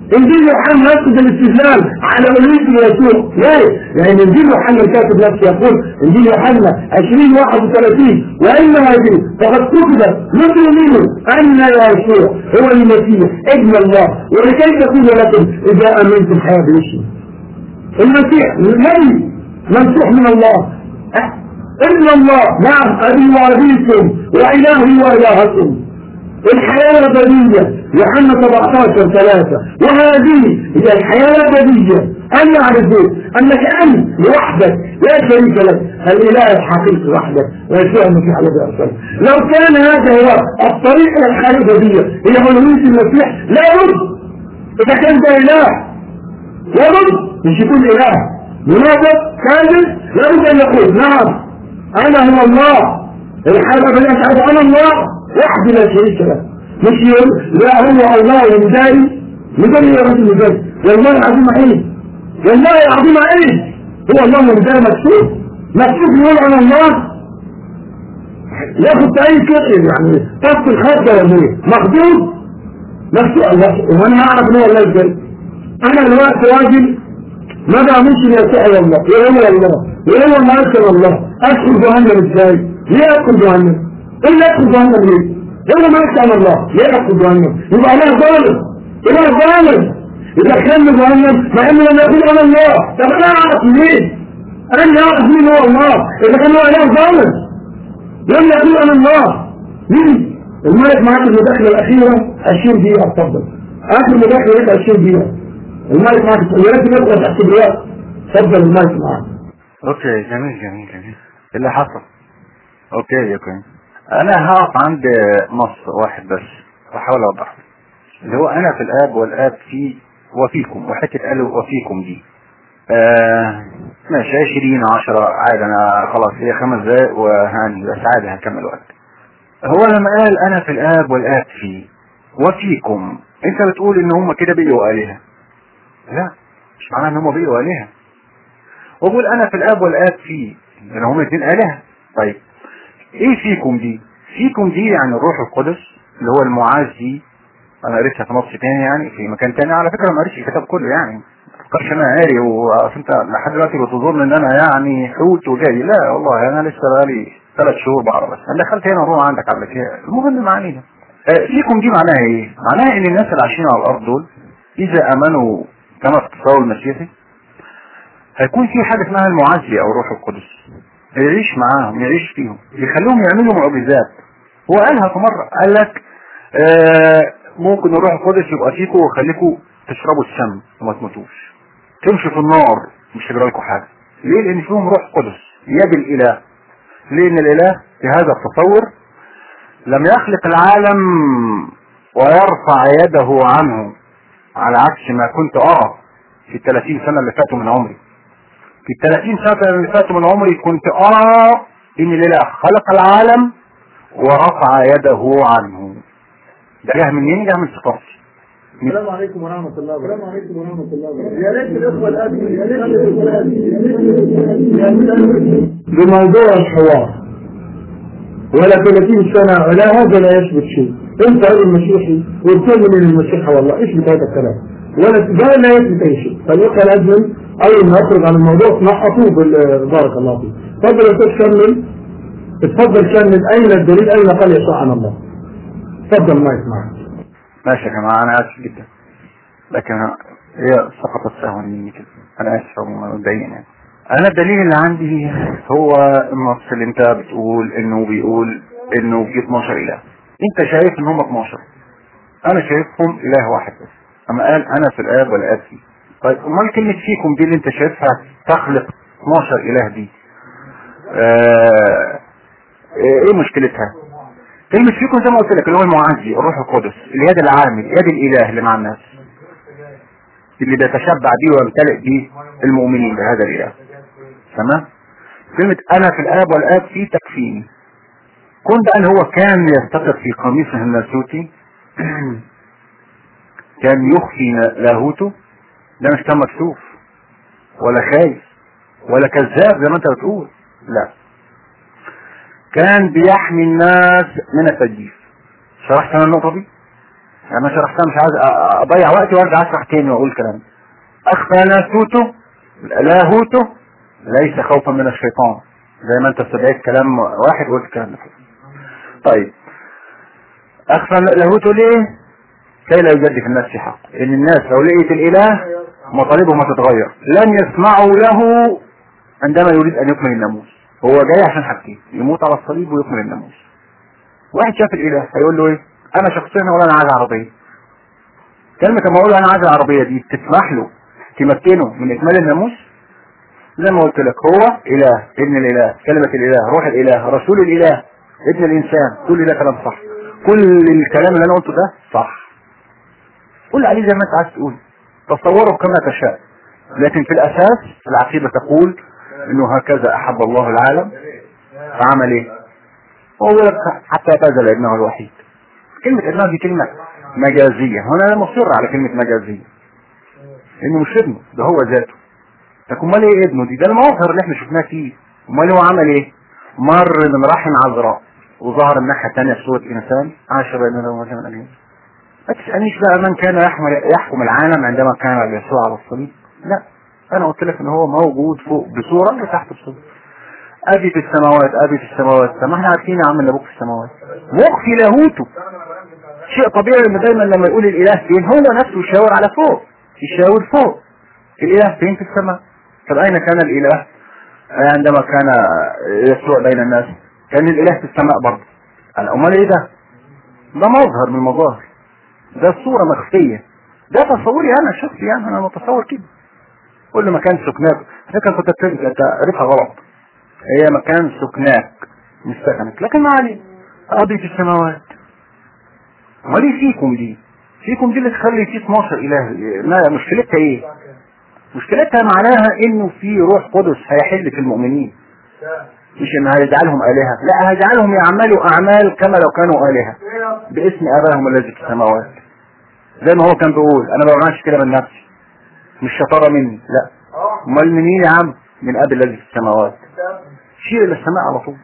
انجيل يوحنا يقصد الاستدلال على الوهيه يسوع ليه؟ لان انجيل يوحنا الكاتب نفسه يقول انجيل يوحنا 20 31 واما هذه فقد كتب مثل منه ان يسوع هو المسيح ابن الله ولكي تكون لكم اذا امنتم حياه باسمه المسيح النبي ممسوح من الله ابن الله نعم ابي وابيكم والهي والهكم الحياة الأبدية يوحنا 17 3 وهذه هي الحياة الأبدية أن يعرفوا أنك أنت لوحدك لا شريك لك الإله الحقيقي وحدك ويسوع المسيح الذي أرسله لو كان هذا هو الطريق إلى الحياة الأبدية هي ألوهية المسيح لا بد إذا كان ده إله لا بد مش يكون إله منافق كاذب لا بد أن يقول نعم أنا هو الله الحياة الأبدية تعرف أنا الله وحده لا شريك له مش يقول لا هو الله المداري مداري يا رجل مداري والله العظيم عين والله العظيم عين هو الله المداري مكتوب مكتوب يقول انا الله ياخد اي كده يعني طف الخد ولا ايه مخدود نفسه الله وانا اعرف ان هو الله ازاي انا دلوقتي راجل ما بعملش يسوع الله وهو الله وهو ما ارسل الله ادخل جهنم ازاي ليه ادخل جهنم ايه اللي يدخل جهنم ليه؟ هو ما يسأل الله ليه يدخل جهنم؟ يبقى الله ظالم يبقى ظالم يدخلني جهنم مع انه لما يقول انا الله طب انا اعرف منين؟ انا اعرف مين هو الله اذا كان هو اله ظالم لم يقول انا الله مين؟ الملك معاك المداخلة الأخيرة 20 دقيقة اتفضل آخر مداخلة لك 20 دقيقة الملك معاك يا ريت نخلص تحت الوقت اتفضل الملك معاك اوكي جميل جميل جميل إيه اللي حصل اوكي اوكي انا هقف عند نص واحد بس واحاول اوضحه اللي هو انا في الاب والاب في وفيكم وحته قالوا وفيكم دي آه ماشي 20 10 عادي انا خلاص هي خمس دقايق وهاني بس عادي هكمل وقت هو لما قال انا في الاب والاب في وفيكم انت بتقول ان هم كده بقوا الهه لا مش معناه ان هم بقوا الهه وبقول انا في الاب والاب في لان هم الاثنين الهه طيب ايه فيكم دي فيكم دي يعني الروح القدس اللي هو المعزي انا قريتها في نص تاني يعني في مكان تاني على فكره ما قريتش الكتاب كله يعني ما تفكرش انا قاري واصل انت لحد دلوقتي بتظن ان انا يعني حوت وجاي لا والله انا لسه بقالي ثلاث شهور بعرف بس انا دخلت هنا روح عندك قبل كده المهم ما علينا آه، فيكم دي معناها ايه؟ معناها ان الناس اللي عايشين على الارض دول اذا امنوا كما في التصور المسيحي هيكون في حاجه اسمها المعزي او الروح القدس يعيش معاهم يعيش فيهم يخليهم يعملوا معجزات هو قالها في مرة قال لك آه ممكن الروح القدس يبقى فيكم ويخليكم تشربوا السم وما تموتوش تمشوا في النار مش هيجرى لكم حاجة ليه لان فيهم روح قدس يد الاله لان الاله في هذا التصور لم يخلق العالم ويرفع يده عنه على عكس ما كنت ارى في الثلاثين سنة اللي فاتوا من عمري في الثلاثين سنة اللي فاتوا من عمري كنت أرى إن الإله خلق العالم ورفع يده عنه ده جه منين؟ جه من صفاتي السلام عليكم ورحمة الله وبركاته السلام عليكم ورحمة الله وبركاته يا ريت الإخوة الآن يا ريت الإخوة الآن بموضوع الحوار ولا 30 سنة ولا هذا لا يثبت شيء انت راجل مسيحي وبتؤمن ان المسيح هو الله ايش هذا الكلام ولا ده لا يثبت اي شيء فالإخوة لازم اول ما اخرج عن الموضوع تنحطوه بال- بارك الله فيك تفضل يا استاذ كمل اتفضل كمل اين الدليل اين قال يسوع عن الله تفضل ما يسمعك ماشي يا جماعة أنا آسف جدا لكن هي سقطت سهوا مني كده أنا آسف مبدئيا يعني أنا الدليل اللي عندي هو النص اللي أنت بتقول إنه بيقول إنه في 12 إله أنت شايف إن هم 12 أنا شايفهم إله واحد بس أما قال أنا في الآب والآب فيه طيب أمال كلمة فيكم دي اللي أنت شايفها تخلق 12 إله دي آه إيه مشكلتها؟ كلمة فيكم زي ما قلت لك اللي هو المعزي الروح القدس اليد العامل يد الاله اللي مع الناس اللي بيتشبع بيه ويمتلئ بيه المؤمنين بهذا الاله تمام كلمة انا في الاب والاب فيه تكفيني كون بقى ان هو كان يستقر في قميصه الناسوتي كان يخفي لاهوته ده مش كان مكسوف ولا خايف ولا كذاب زي ما انت بتقول لا كان بيحمي الناس من التجديف شرحت انا النقطة دي يعني انا شرحتها مش عايز أ- اضيع وقتي وارجع اشرح تاني واقول كلام اخفى ناسوته لاهوته ليس خوفا من الشيطان زي ما انت استدعيت كلام واحد قلت الكلام ده طيب اخفى لاهوته ليه كي لا يجد في الناس حق ان الناس لو لقيت الاله مطالبهم هتتغير لن يسمعوا له عندما يريد ان يكمل الناموس هو جاي عشان حاجتين يموت على الصليب ويكمل الناموس واحد شاف الاله هيقول له ايه انا شخصيا ولا انا عايز عربيه كلمة لما اقول له انا عايز العربية دي تسمح له تمكنه من اكمال الناموس زي ما قلت لك هو اله ابن الاله كلمة الاله روح الاله رسول الاله ابن الانسان كل ده كلام صح كل الكلام اللي انا قلته ده صح قول عليه زي ما انت عايز تقول تصوره كما تشاء لكن في الاساس العقيدة تقول انه هكذا احب الله العالم فعمل ايه هو لك حتى بذل ابنه الوحيد كلمة ابنه دي كلمة مجازية هنا انا مصر على كلمة مجازية انه مش ابنه ده هو ذاته لكن امال ايه ابنه دي ده المظهر اللي احنا شفناه فيه امال هو عمل ايه مر من رحم عذراء وظهر الناحية الثانية في صورة انسان عاش بيننا وبين الالهين ما تسألنيش بقى من كان يحمل يحكم العالم عندما كان يسوع على الصليب لا انا قلت لك ان هو موجود فوق بصورة وتحت بصورة ابي في السماوات ابي في السماوات طب ما احنا عارفين يا عم ان ابوك في السماوات مخفي لاهوته شيء طبيعي ان دايما لما يقول الاله فين هو نفسه يشاور على فوق يشاور فوق الاله فين في السماء طب اين كان الاله عندما كان يسوع بين الناس كان الاله في السماء برضه قال امال ايه ده ده مظهر من المظاهر ده صورة مخفية ده تصوري انا شخصي يعني انا متصور كده كل مكان سكناك فكرة كنت تعرفها غلط هي مكان سكناك مش سكنك لكن ما عليه قاضي في السماوات امال ايه فيكم دي فيكم دي اللي تخلي في 12 اله لا مشكلتها ايه مشكلتها معناها انه في روح قدس هيحل في المؤمنين مش ان هيجعلهم الهه لا هيجعلهم يعملوا اعمال كما لو كانوا الهه باسم ابائهم الذي في السماوات زي ما هو كان بيقول انا ما بعملش كده من نفسي مش شطاره مني لا امال من مين يا عم من اب الذي في السماوات شير الى السماء على طول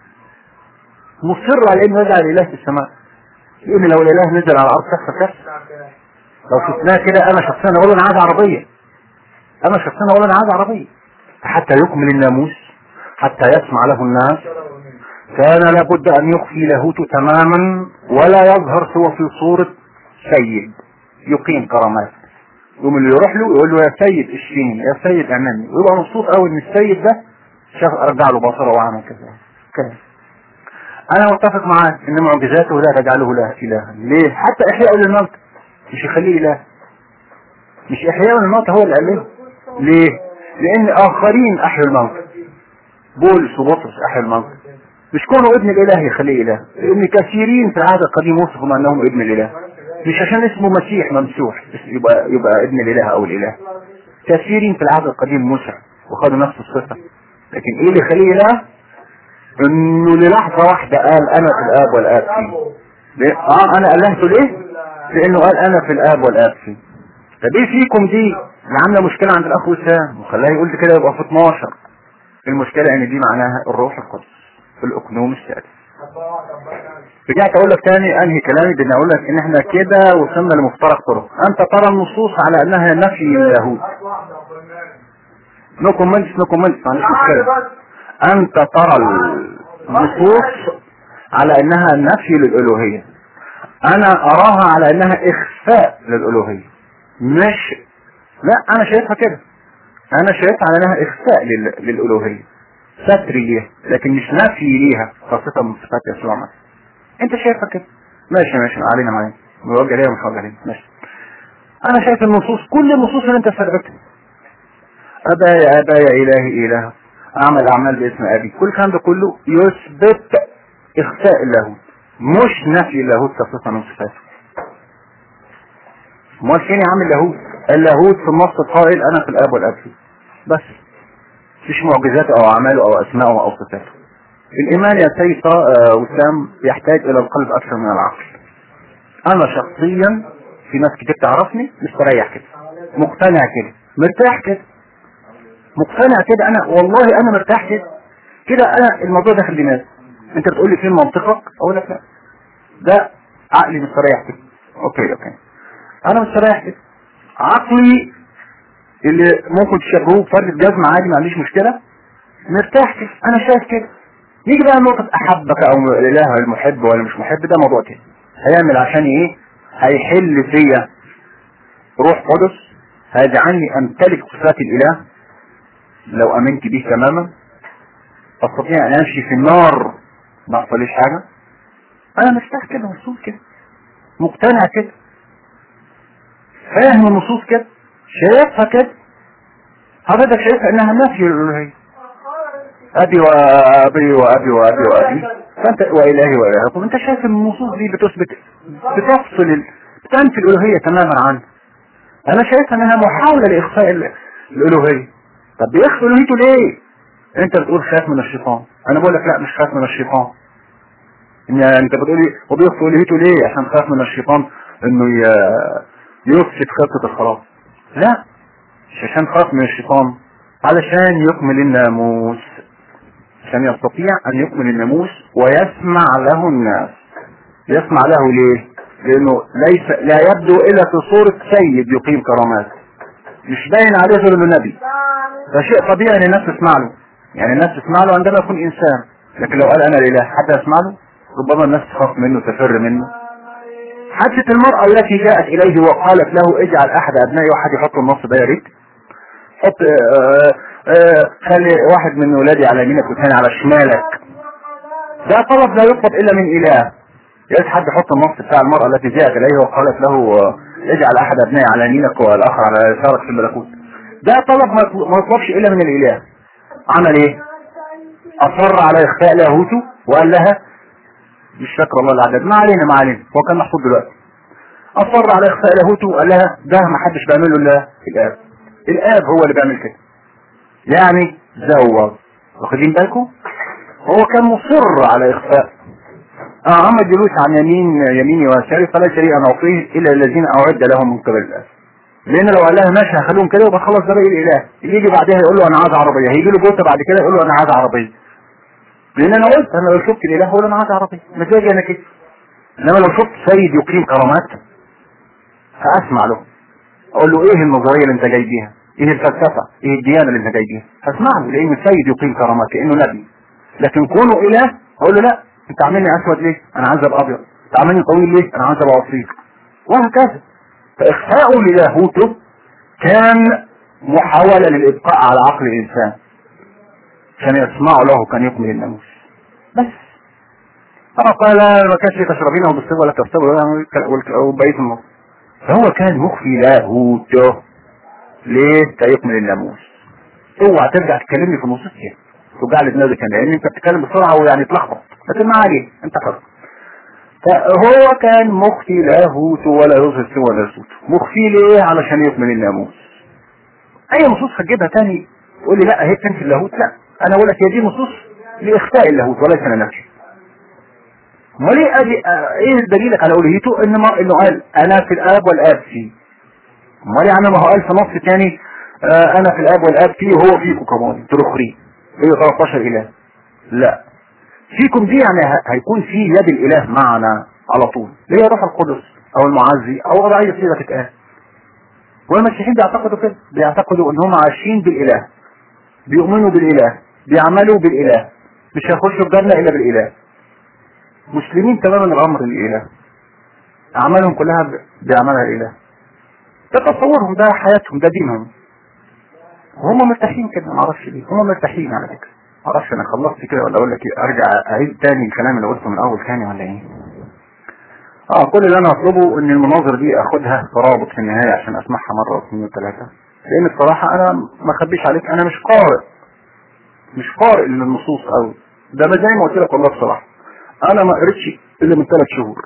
مصر على انه يجعل الاله في السماء يقول لي لو الاله نزل على الارض تحصل كارثه لو شفناه كده انا شخصيا اقول انا عايز عربيه انا شخصيا اقول انا عايز عربيه حتى يكمل الناموس حتى يسمع له الناس كان لابد ان يخفي لاهوته تماما ولا يظهر سوى في صورة سيد يقيم كرامات يوم اللي يروح له يقول له يا سيد اشفيني يا سيد اعملني ويبقى مبسوط قوي ان السيد ده شاف ارجع له بصره وعمل كذا كذا انا متفق معاك ان معجزاته لا تجعله له الها ليه حتى احياء للموت مش يخليه اله مش احياء للموت هو اللي قال له ليه لان اخرين احيوا الموت بولس وبطرس احيوا الموت مش كونه ابن الاله يخليه اله لان كثيرين في العهد القديم وصفوا انهم ابن الاله مش عشان اسمه مسيح ممسوح يبقى يبقى ابن الاله او الاله كثيرين في العهد القديم مسح وخدوا نفس الصفه لكن ايه اللي يخليه اله انه للحظه واحده قال انا في الاب والاب فيه ليه؟ اه انا الهته ليه لانه قال انا في الاب والاب فيه طب ايه فيكم دي اللي عامله مشكله عند الاخ وسام وخلاه يقول كده يبقى في 12 المشكله ان دي معناها الروح القدس في الاقنوم السادس رجعت اقول لك تاني انهي كلامي بان اقول لك ان احنا كده وصلنا لمفترق طرق انت ترى النصوص على انها نفي اللاهوت نو كومنتس نو كومنتس معلش مشكله انت ترى النصوص على انها نفي للالوهيه انا اراها على انها اخفاء للالوهيه مش لا انا شايفها كده انا شايفها على انها اخفاء لل... للالوهيه ستر ليها لكن مش نفي ليها خاصه من صفات يسوع مثلا انت شايفها كده ماشي ماشي علينا معايا موجه ليها ومش موجه ليها ماشي انا شايف النصوص كل النصوص اللي انت استدعيتها ابايا ابايا الهي اله اعمل اعمال باسم ابي كل الكلام ده كله يثبت اخفاء اللاهوت مش نفي اللاهوت كصفه من صفاته امال فين يا عم اللاهوت اللاهوت في النص القائل انا في الاب والاب فيه بس مفيش معجزات او اعماله او اسماءه او صفاته الايمان يا سيد وسام يحتاج الى القلب اكثر من العقل انا شخصيا في ناس كتير تعرفني مستريح كده مقتنع كده مرتاح كده مقتنع كده انا والله انا مرتاح كده كده انا الموضوع داخل دماغي انت بتقول لي فين منطقك اقول لك لا ده عقلي مستريح كده اوكي اوكي انا مستريح كده عقلي اللي ممكن تشبهوه بفرد جزمة عادي ما عنديش مشكلة مرتاح كده انا شايف كده نيجي بقى نقطة احبك او الاله المحب ولا مش محب ده موضوع تاني هيعمل عشان ايه هيحل فيا روح قدس هيجعلني امتلك صفات الاله لو امنت به تماما استطيع ان امشي في النار ما حصليش حاجة انا مرتاح كده مبسوط كده مقتنع كده فاهم النصوص كده شايفها كده حضرتك شايفها انها نفي الالوهيه ابي وابي وابي وابي وابي فانت والهي والهكم انت شايف النصوص دي بتثبت بتفصل ال... بتنفي الالوهيه تماما عنه انا شايف انها محاوله لاخفاء ال- الالوهيه طب بيخفي الوهيته ليه انت بتقول خاف من الشيطان انا بقول لك لا مش خاف من الشيطان ان انت بتقول لي وبيخفي الوهيته ليه عشان خاف من الشيطان انه ي- يفسد خطه الخلاص لا مش عشان خاف من الشيطان علشان يكمل الناموس عشان يستطيع ان يكمل الناموس ويسمع له الناس يسمع له ليه لانه ليس لا يبدو الا في صورة سيد يقيم كرامات مش باين عليه غير انه نبي فشيء طبيعي ان الناس تسمع له يعني الناس تسمع له عندما يكون انسان لكن لو قال انا الاله حد يسمع له ربما الناس تخاف منه تفر منه حادثة المرأة التي جاءت إليه وقالت له اجعل أحد أبنائي واحد يحط النص ده يا ريت حط آه، آه، خلي واحد من ولادي على يمينك والثاني على شمالك ده طلب لا يطلب إلا من إله يا ريت حد يحط النص بتاع المرأة التي جاءت إليه وقالت له آه، اجعل أحد أبنائي على يمينك والآخر على يسارك في الملكوت ده طلب ما ما يطلبش إلا من الإله عمل إيه؟ أصر على إخفاء لاهوته وقال لها مش فاكر والله العدد ما علينا ما علينا هو كان محفوظ دلوقتي اصر على اخفاء لاهوته وقال لها ده ما حدش بيعمله الا الاب الاب هو اللي بيعمل كده يعني زوج واخدين بالكم هو كان مصر على اخفاء اه اما الجلوس عن يمين يميني ويساري فليس لي ان اعطيه الا الذين اعد لهم من قبل الاب لان لو قال لها ماشي هخليهم كده يبقى خلاص ده بقى الاله يجي بعدها يقول له انا عايز عربيه هيجي له جوته بعد كده يقول له انا عايز عربيه لان انا قلت انا لو شفت الاله اقول انا عايز عربيه مزاجي انا كده انما لو شفت سيد يقيم كرامات هاسمع له اقول له ايه النظريه اللي انت جاي بيها ايه الفلسفه ايه الديانه اللي انت جاي بيها هسمع له لانه السيد يقيم كرامات كانه نبي لكن كونه اله اقول له لا انت عاملني اسود ليه انا عايز ابقى ابيض انت عاملني طويل ليه انا عايز ابقى قصير وهكذا فاخفاؤه للاهوته كان محاوله للابقاء على عقل الانسان عشان يسمعوا له كان يكمل الناموس بس اه قال ما كانش تشربينه بالصبر ولا تفطر وبقية النص فهو كان مخفي لاهوته ليه كي يكمل الناموس اوعى ترجع تكلمني في النصوص كده توجع لي دماغي كان لان انت بتتكلم بسرعه ويعني تلخبط لكن ما عليه انت حر فهو كان مخفي لاهوته ولا يظهر سوى لاهوته مخفي ليه علشان يكمل الناموس اي نصوص هتجيبها تاني تقول لي لا هي تنفي اللاهوت لا انا اقول لك هي دي نصوص لاخفاء اللاهوت وليس لنفسه امال ايه ادي آه، ايه دليلك على الوهيته ان ما انه قال انا في الاب والاب فيه امال يا عم ما هو قال في نص تاني آه انا في الاب والاب فيه وهو فيكم كمان انتوا الاخرين هي 13 اله لا فيكم دي يعني ه- هيكون في يد الاله معنا على طول اللي هي روح القدس او المعزي او وضع اي صيغه تتقال والمسيحيين بيعتقدوا كده بيعتقدوا ان هم عايشين بالاله بيؤمنوا بالاله بيعملوا بالاله مش هيخشوا الجنه الا بالاله مسلمين تماما الامر للاله اعمالهم كلها ب- بيعملها الاله ده تصورهم ده حياتهم ده دينهم وهم مرتاحين كده ما اعرفش ليه هم مرتاحين على فكره ما اعرفش انا خلصت كده ولا اقول لك إيه؟ ارجع اعيد تاني الكلام اللي قلته من اول تاني ولا ايه اه كل اللي انا اطلبه ان المناظر دي اخدها برابط في النهايه عشان اسمعها مره واثنين وثلاثه لان بصراحه انا ما اخبيش عليك انا مش قارئ مش قارئ للنصوص قوي ده ما زي ما قلت لك والله بصراحه انا ما قريتش الا من ثلاث شهور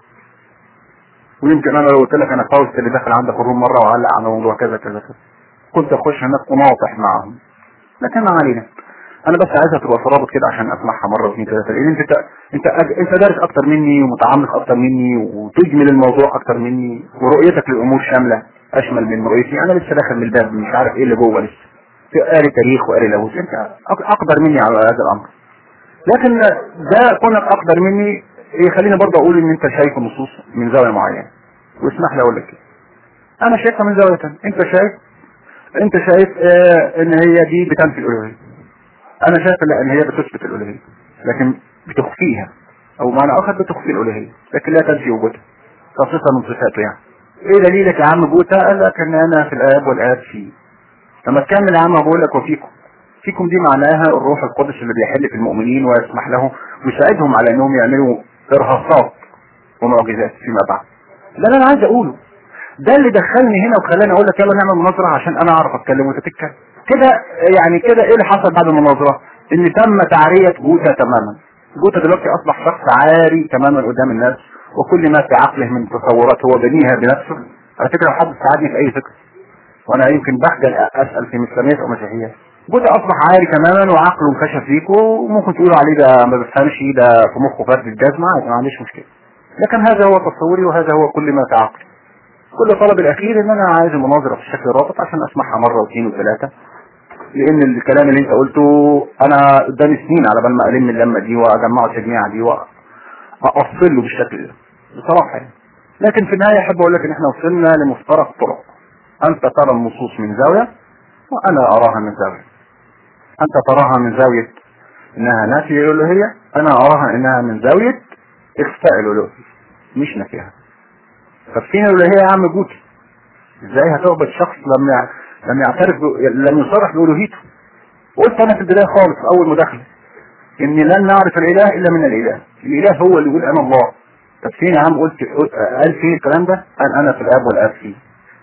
ويمكن انا لو قلت لك انا فاوست اللي داخل عندك الروم مره وعلق على موضوع كذا كذا كذا كنت اخش هناك وناطح معاهم لكن ما علينا انا بس عايزها تبقى في رابط كده عشان اسمعها مره واثنين ثلاثه لان انت انت انت دارس اكتر مني ومتعمق اكتر مني وتجمل الموضوع اكتر مني ورؤيتك للامور شامله اشمل من رؤيتي انا لسه داخل من الباب مش عارف ايه اللي جوه لسه قاري تاريخ وقاري لاهوت انت أق- اقدر مني على هذا الامر لكن ده كونك اقدر مني يخليني برضه اقول ان انت شايف النصوص من زاويه معينه واسمح لي اقول لك كده انا شايفها من زاويه تانية. انت شايف انت شايف اه ان هي دي بتنفي الالوهيه انا شايف لا ان هي بتثبت الالوهيه لكن بتخفيها او معنى اخر بتخفي الالوهيه لكن لا تنفي وجودها كصفه من صفاته يعني ايه دليلك يا عم بوتا قال لك ان انا في الاب والاب فيه لما تكمل يا عم بقول لك وفيكم فيكم دي معناها الروح القدس اللي بيحل في المؤمنين ويسمح لهم ويساعدهم على انهم يعملوا ارهاصات ومعجزات فيما بعد ده اللي انا عايز اقوله ده اللي دخلني هنا وخلاني اقول لك يلا نعمل مناظره عشان انا اعرف اتكلم وانت تتكلم كده يعني كده ايه اللي حصل بعد المناظره ان تم تعريه جوتا تماما جوتا دلوقتي اصبح شخص عاري تماما قدام الناس وكل ما في عقله من تصورات هو بنيها بنفسه على فكره لو حد ساعدني في اي فكره وانا يمكن بخجل اسال في مسلميات او مسيحيات جوتا اصبح عاري تماما وعقله انكشف فيك وممكن تقولوا عليه ده ما بيفهمش ده في مخه فرد الجزمه ما عنديش مشكله لكن هذا هو تصوري وهذا هو كل ما في عقلي كل طلب الاخير ان انا عايز المناظره في الشكل الرابط عشان اسمعها مره واثنين وثلاثه لان الكلام اللي انت قلته انا قدامي سنين على بال ما الم اللمه دي واجمعه التجميعه دي واقفل له بالشكل ده بصراحه يعني لكن في النهايه احب اقول لك ان احنا وصلنا لمفترق طرق انت ترى النصوص من زاويه وانا اراها من زاويه انت تراها من زاويه انها نافيه الالوهيه انا اراها انها من زاويه اخفاء الالوهيه مش نفيها طب فين الالوهيه يا عم جوتي ازاي هتقبل شخص لم يع... لم يعترف ب... لم يصرح بالوهيته قلت انا في البدايه خالص في اول مداخله اني لن نعرف الاله الا من الاله الاله هو اللي يقول انا الله طب فين يا عم قلت قال فين الكلام ده قال انا في الاب والاب فيه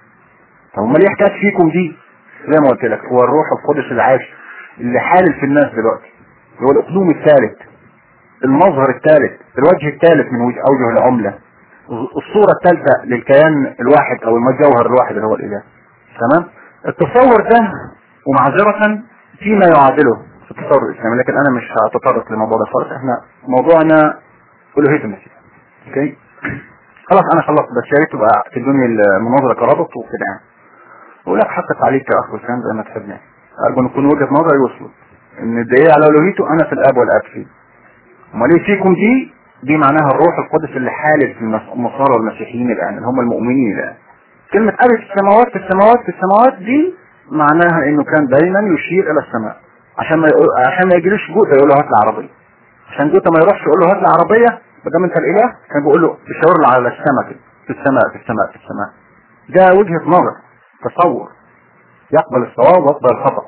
طب امال ايه حكايه فيكم دي زي ما قلت لك هو الروح القدس العاش اللي حالل في الناس دلوقتي هو الاقلوم الثالث المظهر الثالث الوجه الثالث من وجه اوجه العمله الصورة الثالثة للكيان الواحد او الجوهر الواحد اللي هو الاله تمام التصور ده ومعذرة فيما يعادله في التصور الاسلامي لكن انا مش هتطرق لموضوع ده خالص احنا موضوعنا الوهية المسيح اوكي خلاص انا خلصت بس يا ريت تبقى تدوني المناظرة كرابط وكده يعني ولك حتى تعليق يا اخ وسام زي ما تحبنا ارجو ان يكون وجهة نظري وصلت ان الدليل على الوهيته انا في الاب والاب فيه امال ايه فيكم دي دي معناها الروح القدس اللي حالل في النصارى والمسيحيين الان اللي هم المؤمنين الان كلمة أبي في السماوات في السماوات في السماوات دي معناها انه كان دايما يشير الى السماء عشان ما يقول عشان ما يجيلوش جوته يقول له هات العربية عشان جوته ما يروحش يقول له هات العربية ما دام انت الاله كان بيقول له بيشاور له على السماء كده في السماء في السماء في السماء ده وجهة نظر تصور يقبل الصواب ويقبل الخطأ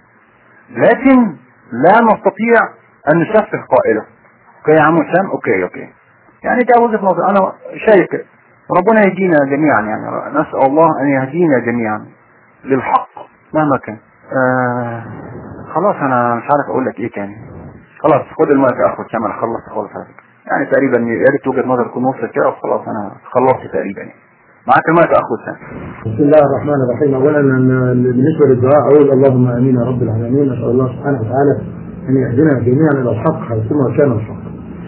لكن لا نستطيع ان نشفه قائله اوكي يا عم وسام اوكي اوكي يعني ده وجهة نظر انا شايف كده ربنا يهدينا جميعا يعني نسأل الله ان يهدينا جميعا للحق مهما كان آه خلاص انا مش عارف اقول لك ايه تاني خلاص خد المايك يا اخو كامل خلصت خالص على فكره يعني تقريبا يا ريت وجهه نظر تكون وصلت كده وخلاص انا خلصت تقريبا يعني معاك المايك يا اخو سام بسم الله الرحمن الرحيم اولا أن بالنسبه للدعاء اقول اللهم امين يا رب العالمين نسال الله سبحانه وتعالى ان يهدينا جميعا الى الحق حيثما كان الحق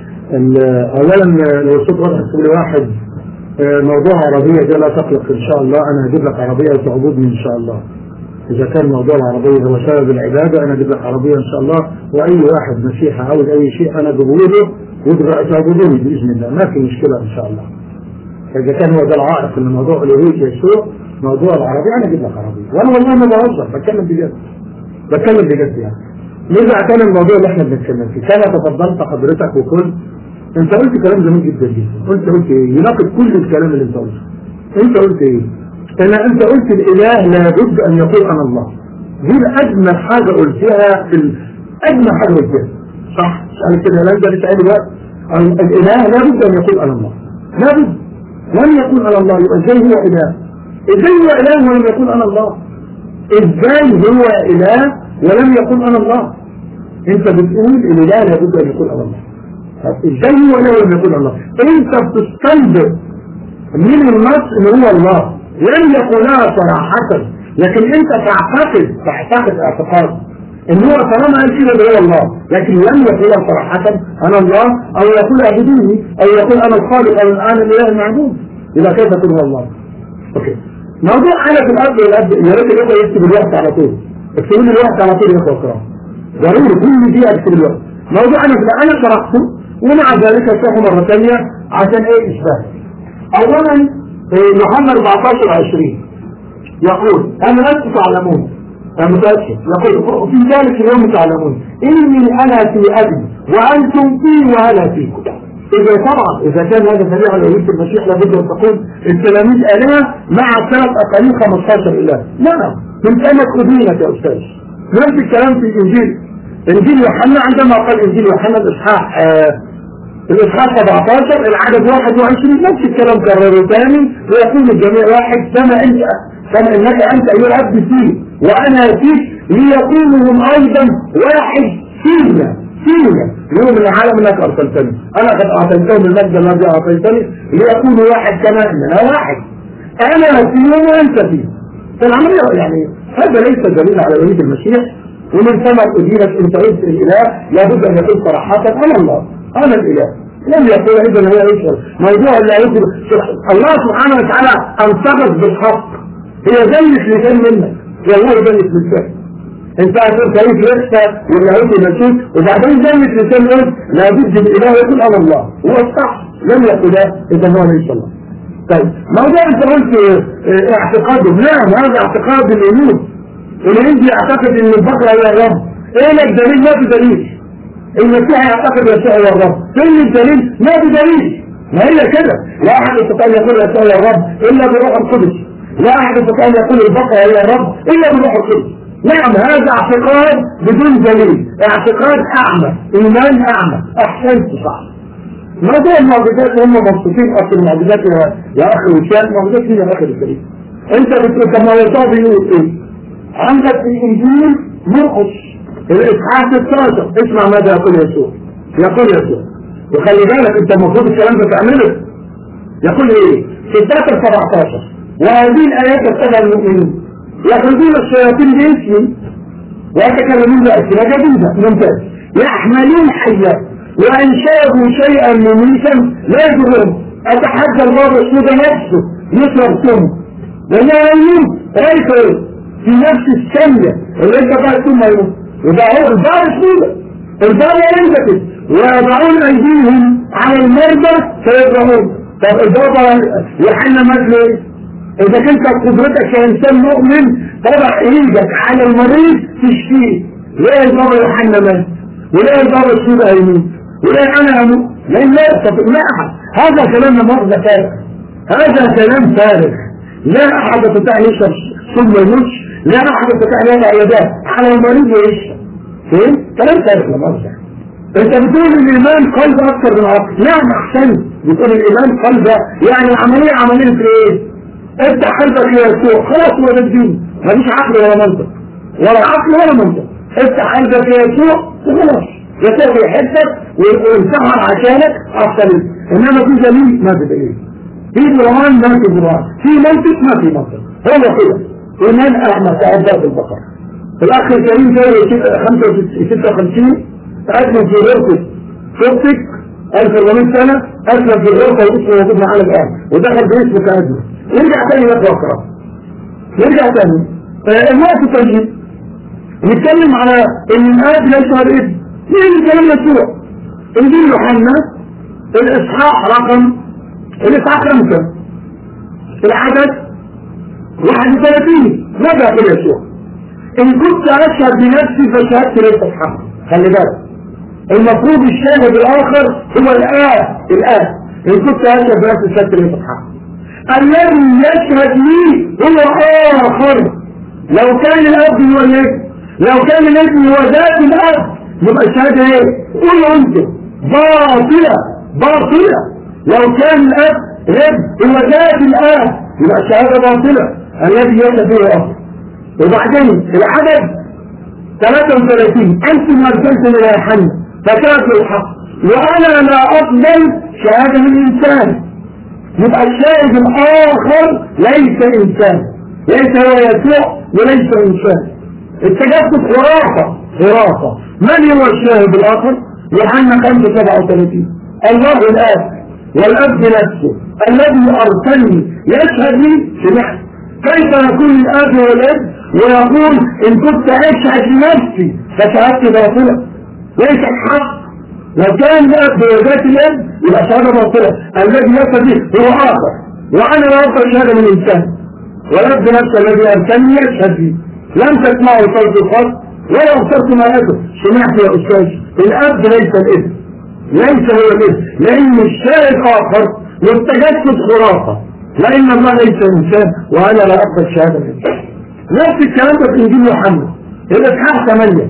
اولا لو صوت واضح كل واحد موضوع عربية ده لا تقلق ان شاء الله انا هجيب لك عربية وتعبدني ان شاء الله اذا كان موضوع العربية هو سبب العبادة انا اجيب لك عربية ان شاء الله واي واحد مسيحي عاوز اي شيء انا بقوله وتعبدوني باذن الله ما في مشكلة ان شاء الله فاذا كان هو ده العائق ان موضوع الوهية يسوع موضوع العربية انا اجيب لك عربية وانا والله ما بهزر بتكلم بجد بتكلم بجد يعني نرجع تاني الموضوع اللي احنا بنتكلم فيه كما تفضلت حضرتك وكل انت قلت كلام جميل جدا جدا قلت قلت ايه يناقض كل الكلام اللي انت قلته انت قلت ايه انا انت قلت الاله لابد ان يقول انا الله دي اجمل حاجه قلتها في ال... اجمل حاجه قلتها صح انا كده لا انت لسه دلوقتي الاله لابد ان يقول انا الله لابد لم يقول انا الله يبقى ازاي هو اله ازاي هو اله ولم يقول انا الله ازاي هو اله ولم يقول انا الله انت بتقول الاله لابد ان يقول انا الله ازاي هو اله ولم يقول الله انت بتستنبط من النص ان هو الله لم يقولها صراحة لكن انت تعتقد تعتقد اعتقاد ان هو طالما قال كده ده هو الله لكن لم يقولها صراحة انا الله او يقول اعبدوني او يقول انا الخالق او انا الاله المعبود يبقى كيف تكون هو الله اوكي موضوع انا في الارض والاب يا ريت يبقى يكتب الوقت على طول اكتبوا لي الوقت على طول يا اخوه الكرام ضروري كل دقيقه اكتب الوقت موضوع انا في انا شرحته ومع ذلك اشرحه مرة ثانية عشان ايه اشباه اولا يوحنا 14 20 يقول أنا لست تعلمون أنا متأكد يقول في ذلك اليوم تعلمون إني أنا في أبي وأنتم في وأنا فيكم إذا طبعا إذا كان هذا دليل على وجود المسيح لابد أن تكون التلاميذ آلهة مع ثلاث أقاليم 15 إله نعم من أين أدينك يا أستاذ نفس الكلام في الإنجيل إنجيل يوحنا عندما قال إنجيل يوحنا الإصحاح آه الإصحاح 17 العدد 21 نفس الكلام كرره ثاني ويقول الجميع واحد كما أنت كما إنك أنت أيها العبد فيه وأنا فيك ليكونهم أيضا واحد فينا فينا يوم العالم انك ارسلتني انا قد اعطيتهم المجد الذي اعطيتني ليكونوا واحد كما اننا واحد انا فيهم وانت فيه فالعملية يعني هذا ليس دليل على وليد المسيح ومن ثم أدينك انت قلت الاله لابد ان يكون صراحة انا الله انا الاله لم يقول اذا هو يشعر موضوع لا يقول الله سبحانه وتعالى انصفت بالحق هي زيت لسان منك والله زيت لسان انت هتقول كيف يخشى واليهود يمشوك وبعدين زيت لسان قلت لابد الاله يقول انا الله هو الصح لم يقول اذا هو ليس الله طيب موضوع انت قلت اه اعتقادهم نعم هذا اعتقاد اليهود الهندي يعتقد ان البقرة هي الرب ايه لك دليل ما في دليل المسيح يعتقد يسوع هو الرب فين الدليل ما في دليل ما هي كده لا احد يستطيع ان يقول يسوع هو الرب الا بالروح القدس لا احد يستطيع ان يقول البقرة هي الرب الا بالروح القدس نعم هذا اعتقاد بدون دليل اعتقاد اعمى ايمان اعمى احسنت صح موضوع المعجزات هم مبسوطين اصل المعجزات يا, يا اخي وشان معجزات هي يا اخي الكريم انت بتقول كما يطاع بيقول ايه عندك في الانجيل مرقس الاصحاح 16 اسمع ماذا يقول يسوع يقول يسوع وخلي بالك انت المفروض الكلام ده تعمله يقول ايه 16 17 وهذه الايات تتبع المؤمنين يخرجون الشياطين باسمي ويتكلمون باسئله جديده ممتاز يحملون حيات وان شابوا شيئا مميتا لا يضرهم اتحدى الله السود نفسه يشرب سم لانه يموت ريفه في نفس الثانيه اللي انت بقى ثم يموت يبقى هو البار السوداء البار ينزل ويضعون ايديهم على المرضى فيضربون طب البابا يوحنا مثل ايه؟ اذا كنت قدرتك كانسان مؤمن تضع ايدك على المريض تشفيه ليه البابا يوحنا مات وليه البابا السوداء هيموت وليه انا اموت لان لا يستطيع لا احد هذا كلام مؤاخذة فارغ هذا كلام فارغ لا احد يستطيع يشرب ثم يموت لا احد يستطيع يضع يداه على المريض ويشفى فين؟ كلام فارغ لا مؤاخذة انت بتقول الايمان قلب اكثر من عقل نعم احسنت بتقول الايمان قلب يعني العملية عملية ايه؟ افتح قلبك يا يسوع خلاص هو ده الدين مفيش عقل ولا منطق ولا عقل ولا منطق افتح قلبك يا يسوع وخلاص يسوع يحبك وينسحر عشانك احسن انما في دليل ما في دليل في برهان ما في برهان في منطق ما في منطق هو كده ايمان اعمى كعباد البقر الاخ الكريم جاي 56 اسمه في غرفه صوتك 1400 سنه اسلم في الغرفه واسمه موجود معانا الان ودخل باسمه كأجمل نرجع تاني بقى واقرا نرجع تاني آه الوقت التاني نتكلم على ان الآيات ليس الابن مين الكلام يسوع انجيل يوحنا الاصحاح رقم الاصحاح خمسة العدد 31 ماذا يقول يسوع ان كنت اشهد بنفسي فشهادتي ليست حق خلي بالك المفروض الشاهد الاخر هو الآن الآن ان كنت اشهد بنفسي فشهادتي ليست حق الذي يشهد لي هو آخر لو كان الأب هو الابن لو كان الابن هو ذات الأب يبقى الشهادة ايه؟ قولوا انت باطلة باطلة لو كان الأب الابن هو ذات الأب يبقى الشهادة باطلة الذي يشهد هو آخر وبعدين العدد 33 أنتم أرسلتم إلى يوحنا فكانت الحق وأنا لا أقبل شهادة من إنسان يبقى الشاهد الآخر ليس إنسان ليس هو يسوع وليس إنسان التجسد خرافة خرافة من هو الشاهد الآخر؟ يوحنا 5 37 الله الآب والأب نفسه الذي أرسلني يشهد لي سمعت كيف يكون الآب والأب ويقول إن كنت أشهد لنفسي فشهدت باطلة ليس الحق لو كان الأب بذات الأب يبقى شهادة باطلة الذي يشهد به هو آخر وأنا لا أقبل شهادة من إنسان والاب نفسه الذي ارسلني يشهد لي لم تسمعوا صوت الخط ولا اخترتم اياته سمعت يا استاذ الاب ليس الابن ليس هو الابن لان الشاهد اخر والتجسد خرافه لان الله ليس انسان وانا لا اقبل شهاده الانسان نفس الكلام ده في انجيل يوحنا الاصحاح 8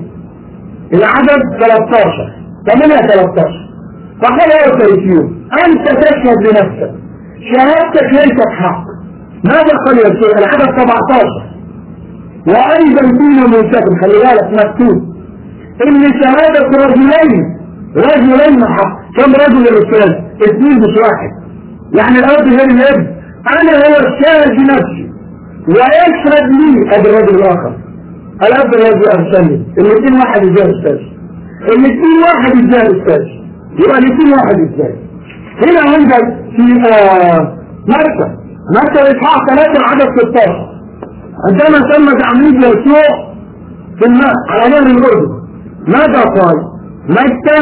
العدد 13 8 13 فقال يا سيديون انت تشهد لنفسك شهادتك ليست حق ماذا قال يسوع العدد 17 وايضا فينا منتخب خلي بالك مكتوب ان شهادة رجلين رجلين حق كم رجل يا استاذ اثنين مش واحد يعني الاب غير الاب انا هو الشاهد بنفسي ويشهد لي ادي الرجل الاخر الاب الذي ارسلني الاثنين واحد ازاي يا استاذ الاثنين واحد ازاي يا استاذ يبقى الاثنين واحد ازاي هنا عندك في آه مكة مكة اصحاح 3 عدد 16 عندما تم تعميد يسوع في الماء على نهر الاردن ماذا قال؟ مكة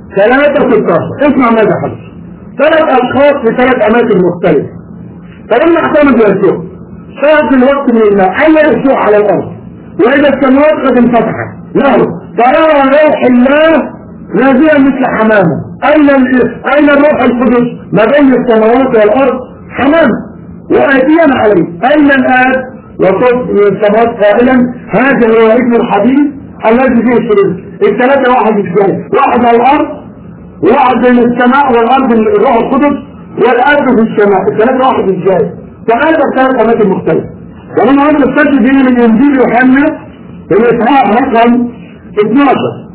3 16 اسمع ماذا حدث ثلاث اشخاص في ثلاث اماكن مختلفة فلما اعتمد يسوع شاهد الوقت من الماء اين يسوع على الارض واذا السماوات قد انفتحت له ترى روح الله نازلا مثل حمامه اين اين الروح القدس ما بين السماوات والارض حمامه واتيا عليه اين الاب وصف من السماوات قائلا هذا هو ابن الحبيب الذي فيه الشريك الثلاثه واحد ازاي واحد على الارض واحد بين السماء والارض الروح القدس والاب في السماء الثلاثه واحد ازاي ثلاثه ثلاث اماكن مختلفه ومن هذا السجد هنا من انجيل يوحنا الاصحاح رقم 12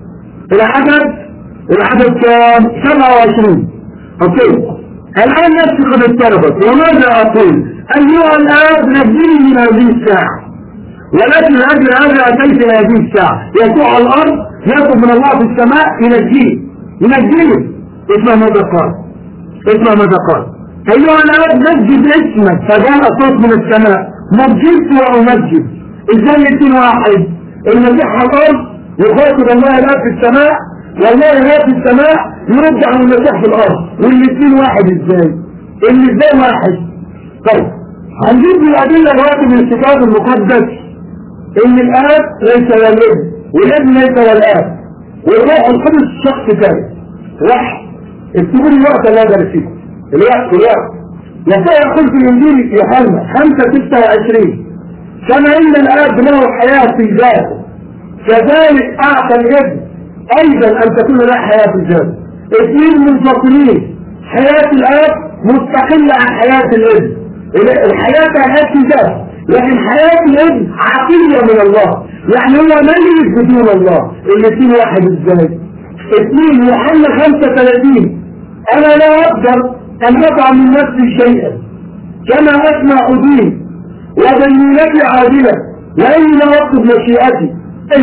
العدد العدد كام 27 اوكي الان نفسي قد اضطربت وماذا اقول ايها الاب نجني من هذه الساعه ولكن لاجل هذا اتيت الى هذه الساعه يسوع على الارض يطلب من الله في السماء ينجيه ينجيه اسمع ماذا قال اسمع ماذا قال ايها الاب نجد اسمك فجاء صوت من السماء مجدت وامجد ازاي الاثنين واحد المسيح على الارض يخاطب الله الاب في السماء والله هو في السماء يرد عن المسيح في الارض والاثنين واحد ازاي اللي ازاي واحد طيب هنجيب الادله دلوقتي من الكتاب المقدس ان الاب ليس هو الابن والابن ليس هو الاب والروح القدس شخص ثاني واحد اكتبوا لي الوقت اللي اقدر فيه الوقت الوقت يسوع يقول في الانجيل يوحنا 5 26 كما ان الاب له حياه في ذاته كذلك اعطى الابن ايضا ان تكون له حياه في ذاته اثنين منفصلين حياه الاب مستقله عن حياه الابن الحياه حياه في ذاته لكن حياه الابن عقليه من الله يعني هو ميت بدون الله الاثنين واحد ازاي اثنين يوحنا 35 انا لا اقدر ان اضع من نفسي شيئا كما اسمع ادين وبينتي عادلة لاني لا اطلب مشيئتي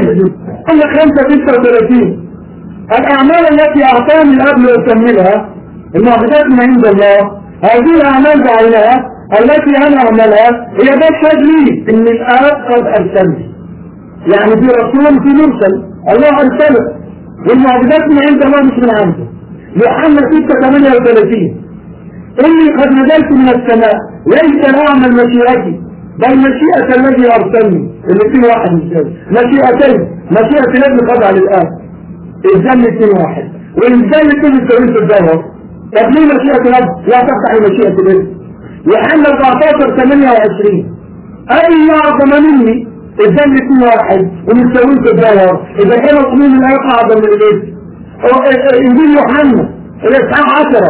انا 35 الاعمال التي اعطاني الاب لاكملها المعجزات من عند الله هذه الاعمال بعينها التي انا اعملها هي تشهد لي ان الاب قد ارسلني يعني في رسول في مرسل الله ارسله والمعجزات من عند الله مش من عنده يوحنا 6 38 اني قد نزلت من السماء ليس لاعمل مشيئتي بل مشيئة الذي ارسلني الاثنين واحد ازاي مشيئتين مشيئة الذي خضع للاب ازاي الاثنين واحد وازاي الاثنين يسوين في الدهر طب ليه مشيئة الاب لا تفتح مشيئة الابن يوحنا 14 28 اي اعظم مني ازاي الاثنين واحد ومستوين في الدهر اذا كان مصموم الايه اعظم من الابن انجيل يوحنا الاصحاح 10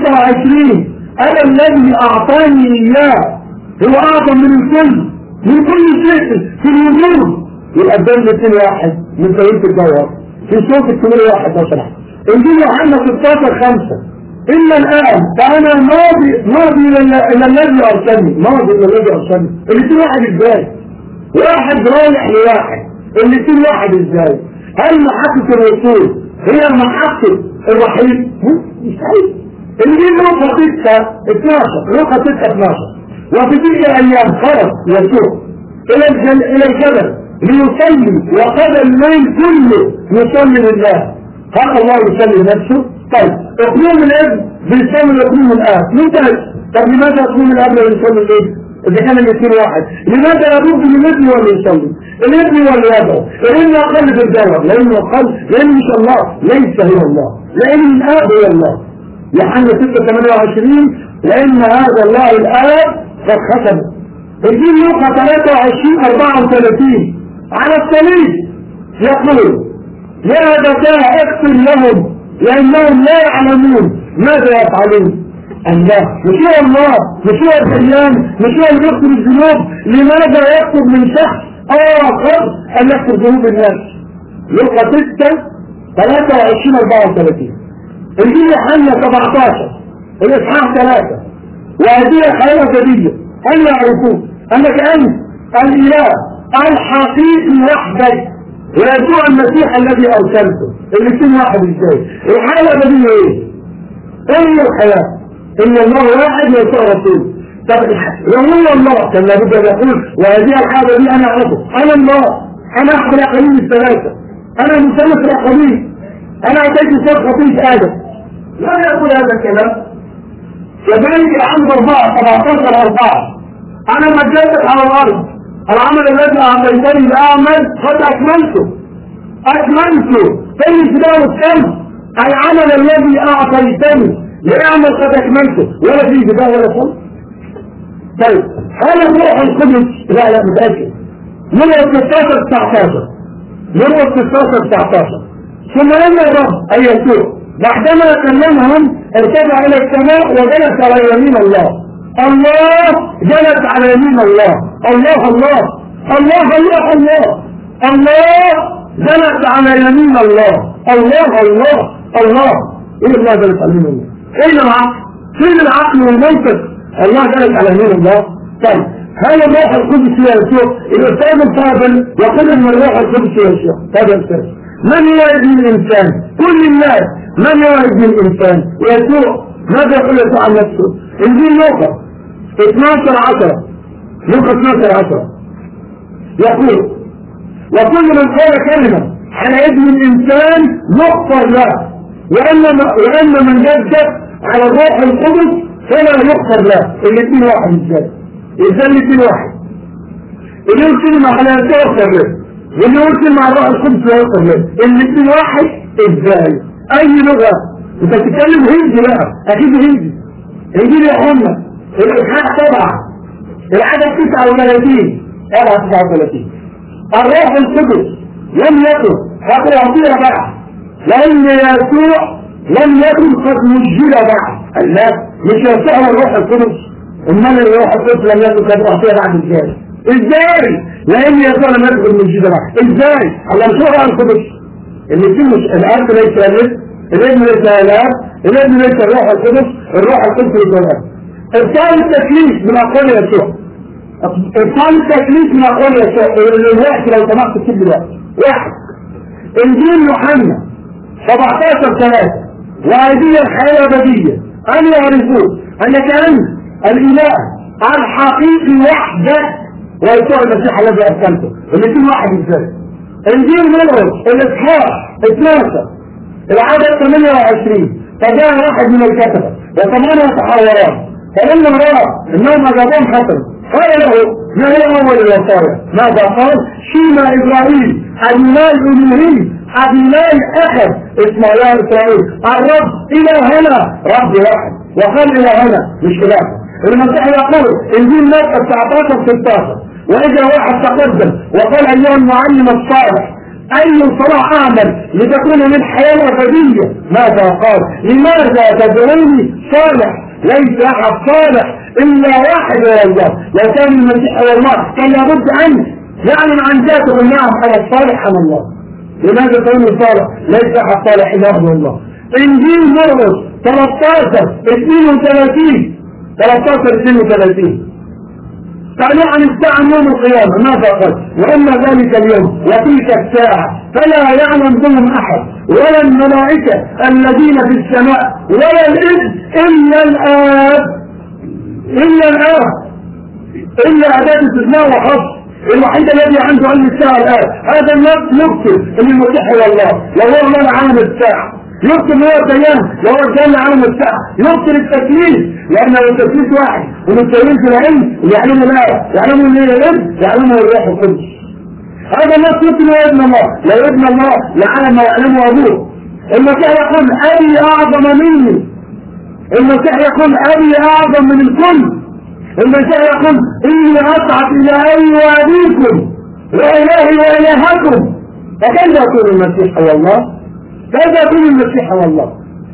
26 انا الذي اعطاني اياه هو اعظم من الكل من كل شيء في الوجود يبقى الدم الاثنين واحد من طريقه الجوهر في صوت الكبير واحد لو سمحت انجيل يوحنا 16 5 الا الان فانا ماضي ماضي الى الذي ارسلني ماضي الى الذي ارسلني الاثنين واحد ازاي؟ واحد رايح لواحد الاثنين واحد ازاي؟ هل محطة الرسول هي محطة الرحيل؟ مستحيل الانجيل لوقا 6 12 لوقا 6 12 وفي تلك الايام خرج يسوع الى الجل... الى الجبل ليصلي وقضى الليل كله يصلي لله هل الله يصلي لنفسه؟ طيب اقلوم الابن بيصلي اقلوم الاب مين ده؟ طب لماذا اقلوم الاب لا يصلي الابن؟ اذا كان الاثنين واحد لماذا لابد من الابن ولا يصلي الابن ولا يدعو الابن اقل في الجوهر لانه اقل لانه مش الله ليس هو الله لان الاب هو الله يوحنا 6 28 لان هذا الله الاب قد ختمه الجيل لوقا 23 34 على الصليب يقول يا ابتاه اغفر لهم لانهم لا يعلمون ماذا يفعلون الله مش هو الله مش هو الديان مش هو اللي يكتب الذنوب لماذا يكتب من شخص اخر ان يكتب ذنوب الناس لوقا 6 23 34 الجيل يوحنا 17 الاصحاح 3 وهذه الحياه الابديه ان يعرفون انك انت الاله الحقيقي وحدك ويسوع المسيح الذي ارسلته الاثنين واحد ازاي الحياه الابديه ايه؟ ايه هي الحياه؟ ان الله واحد ويسوع رسول طب لو هو الله كان لابد ان يقول وهذه الحاجه دي انا اعرفه انا الله انا احد الاقاليم الثلاثه انا مثلث الاقاليم انا اتيت صوت خطيب ادم لا يقول هذا الكلام كذلك العمد أربعة 17 أربعة أنا مجدت على الأرض العمل الذي أعطيتني لأعمل قد أكملته أكملته في الفداء والشمس العمل الذي أعطيتني لأعمل قد أكملته ولا في فداء ولا شمس طيب هل الروح القدس لا لا متأكد من 16 19 من 16 19 ثم لما الرب أي يسوع بعدما كلمهم ارتفع الى السماء وجلس على يمين الله الله جلس على يمين الله الله الله الله الله الله الله جلس على يمين الله الله الله الله ايه الله جلس على يمين الله اين العقل فين العقل والمنطق الله جلس على يمين الله طيب هل الروح القدس يا يسوع الاستاذ الفاضل يقول ان الروح القدس يا يسوع هذا الاستاذ من هو ابن الانسان كل الناس من هو ابن الانسان يسوع ماذا يقول يسوع عن نفسه انجيل لوقا 12 10 لوقا 12 10 يقول وكل من قال كلمة على ابن الانسان يغفر له وان وان من يكذب على الروح القدس فلا يغفر له الاثنين واحد ازاي ازاي الاثنين واحد اللي يقول كلمة على يسوع يغفر له واللي يقول كلمة على الروح القدس يغفر له الاثنين واحد ازاي اي لغة انت بتتكلم هندي بقى اكيد هندي انجيل يوحنا الالحاق طبعا العدد 39 طبعا 39 الروح القدس لم يكن هقول اعطيها بقى لان يسوع لم يكن قد مجهل بعد الله مش يسوع هو الروح القدس امال الروح القدس لم يكن قد اعطيها بعد ازاي ازاي لان يسوع لم يكن قد مجهل بعد ازاي الله مش هو الروح القدس اللي فيه الاب ليس الابن الابن ليس الاب الابن ليس الروح القدس الروح القدس ليس الاب ارسال التكليف من اقوال يسوع ارسال التكليف من اقوال يسوع الوقت لو سمحت تكتب دلوقتي واحد انجيل يوحنا 17 3 وهذه الحياه الابديه ان يعرفون انك انت الاله الحقيقي وحدك ويسوع المسيح الذي ارسلته الاثنين واحد ازاي انجيل مرقس الاصحاح 12 العدد 28 فجاء واحد من الكتبه وثمانية حوارات فلما راى انهم اجابهم حسن قال له ما هي اول الوصايا ماذا قال شيما ابراهيم الاله الالوهي الاله احد اسمه اله اسرائيل الرب الى هنا رب واحد وقال الى هنا مش اله المسيح يقول انجيل مرقس 19 16 واذا واحد تقدم وقال ايها المعلم الصالح اي صلاح اعمل لتكون من الحياه الابديه ماذا قال لماذا تدعوني صالح ليس احد صالح الا واحد هو الله لو كان المسيح هو الله كان لابد ان يعلن عن ذاته نعم انا الصالح انا الله لماذا تقول صالح ليس احد صالح الا هو الله انجيل مرقس 13 32 13 32 قال عن الساعة يوم القيامة ماذا قال وإما ذلك اليوم وتلك الساعة فلا يعلم بهم أحد ولا الملائكة الذين في السماء ولا الإبن إلا الآب إلا الآب إلا أداة استثناء وحصر الوحيد الذي عنده علم الساعة الآن هذا النفس يكتب ان المسيح هو الله لو هو الله عالم الساعة يبطل هو الديان وهو الجنة علم الساعة يبطل التكليف لأن لو التكليف واحد ومتساويين في العلم يعلموا لا يعلموا ليه العلم يعلموا الروح القدس هذا الناس يمكن يا ابن الله لو ابن الله لعلم ما يعلمه أبوه المسيح يقول أبي أعظم مني المسيح يقول أبي أعظم من الكل المسيح يقول إني أصعد إلى أبي وأبيكم وإلهي وإلهكم فكيف يكون المسيح هو الله؟ كيف يكون المسيح هو الله؟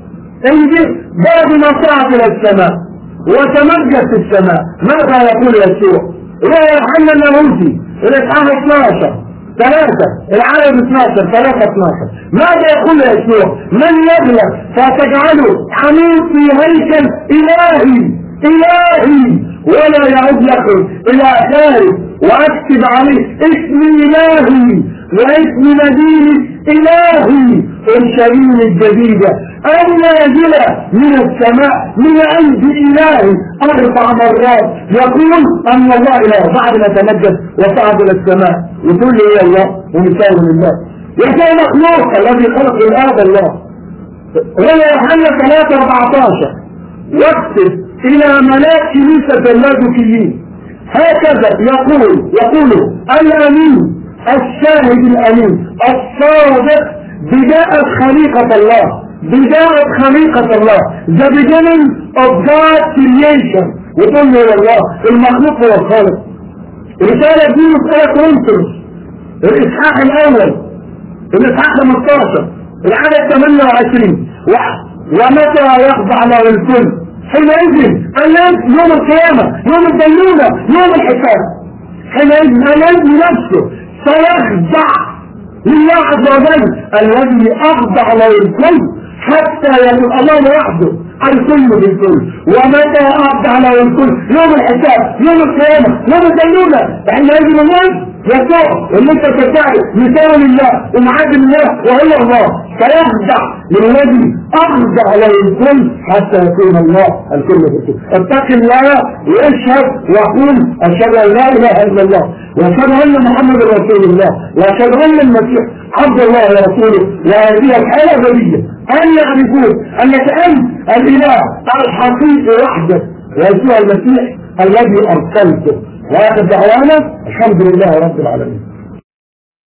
إن بعد ما صعد إلى السماء وتمجد في السماء ماذا يقول يسوع؟ يا يوحنا اللاهوتي الإصحاح 12 ثلاثة العدد 12 ثلاثة 12 ماذا يقول يسوع؟ من يغلب فتجعله حميد في هيكل إلهي إلهي ولا يعود يخرج إلى خارج وأكتب عليه اسم إلهي واسم مدينة إلهي أورشليم الجديدة النازلة من السماء من عند إلهي أربع مرات يقول أن الله إله بعد ما تمجد وصعد إلى السماء يقول لي يا الله ومساوي لله يسوع مخلوق الذي خلق الآب الله هنا يوحنا 3 14 واكتب إلى ملاك كنيسة اللاذقيين هكذا يقول يقول الأمين الشاهد الأمين الصادق بداية خليقة الله بداية خليقة الله the beginning of God's creation وتقول له يا الله المخلوق هو الخالق رسالة دي رسالة كورنثوس الإصحاح الأول الإصحاح 15 العدد 28 ومتى يخضع له الكل حينئذ الناس يوم القيامة يوم الدينونة يوم الحساب حينئذ الناس نفسه سيخضع لله عز وجل الذي أخضع له الكل حتى يقول الله وحده الكل بالكل ومتى أخضع له الكل يوم الحساب يوم القيامة يوم الدينونة حينئذ الناس يسوع اللي انت تدعي يساوي لله ومعاد الله وهو الله فيخضع للذي اخضع له الكل حتى يكون الله الكل بالكل اتق الله واشهد وقول اشهد ان لا اله الا الله واشهد ان محمد رسول الله واشهد ان المسيح عبد الله ورسوله وهذه الحاله الغبيه ان يعرفون انك انت الاله الحقيقي وحدك ويسوع المسيح الذي ارسلته واخر دعوانا الحمد لله رب العالمين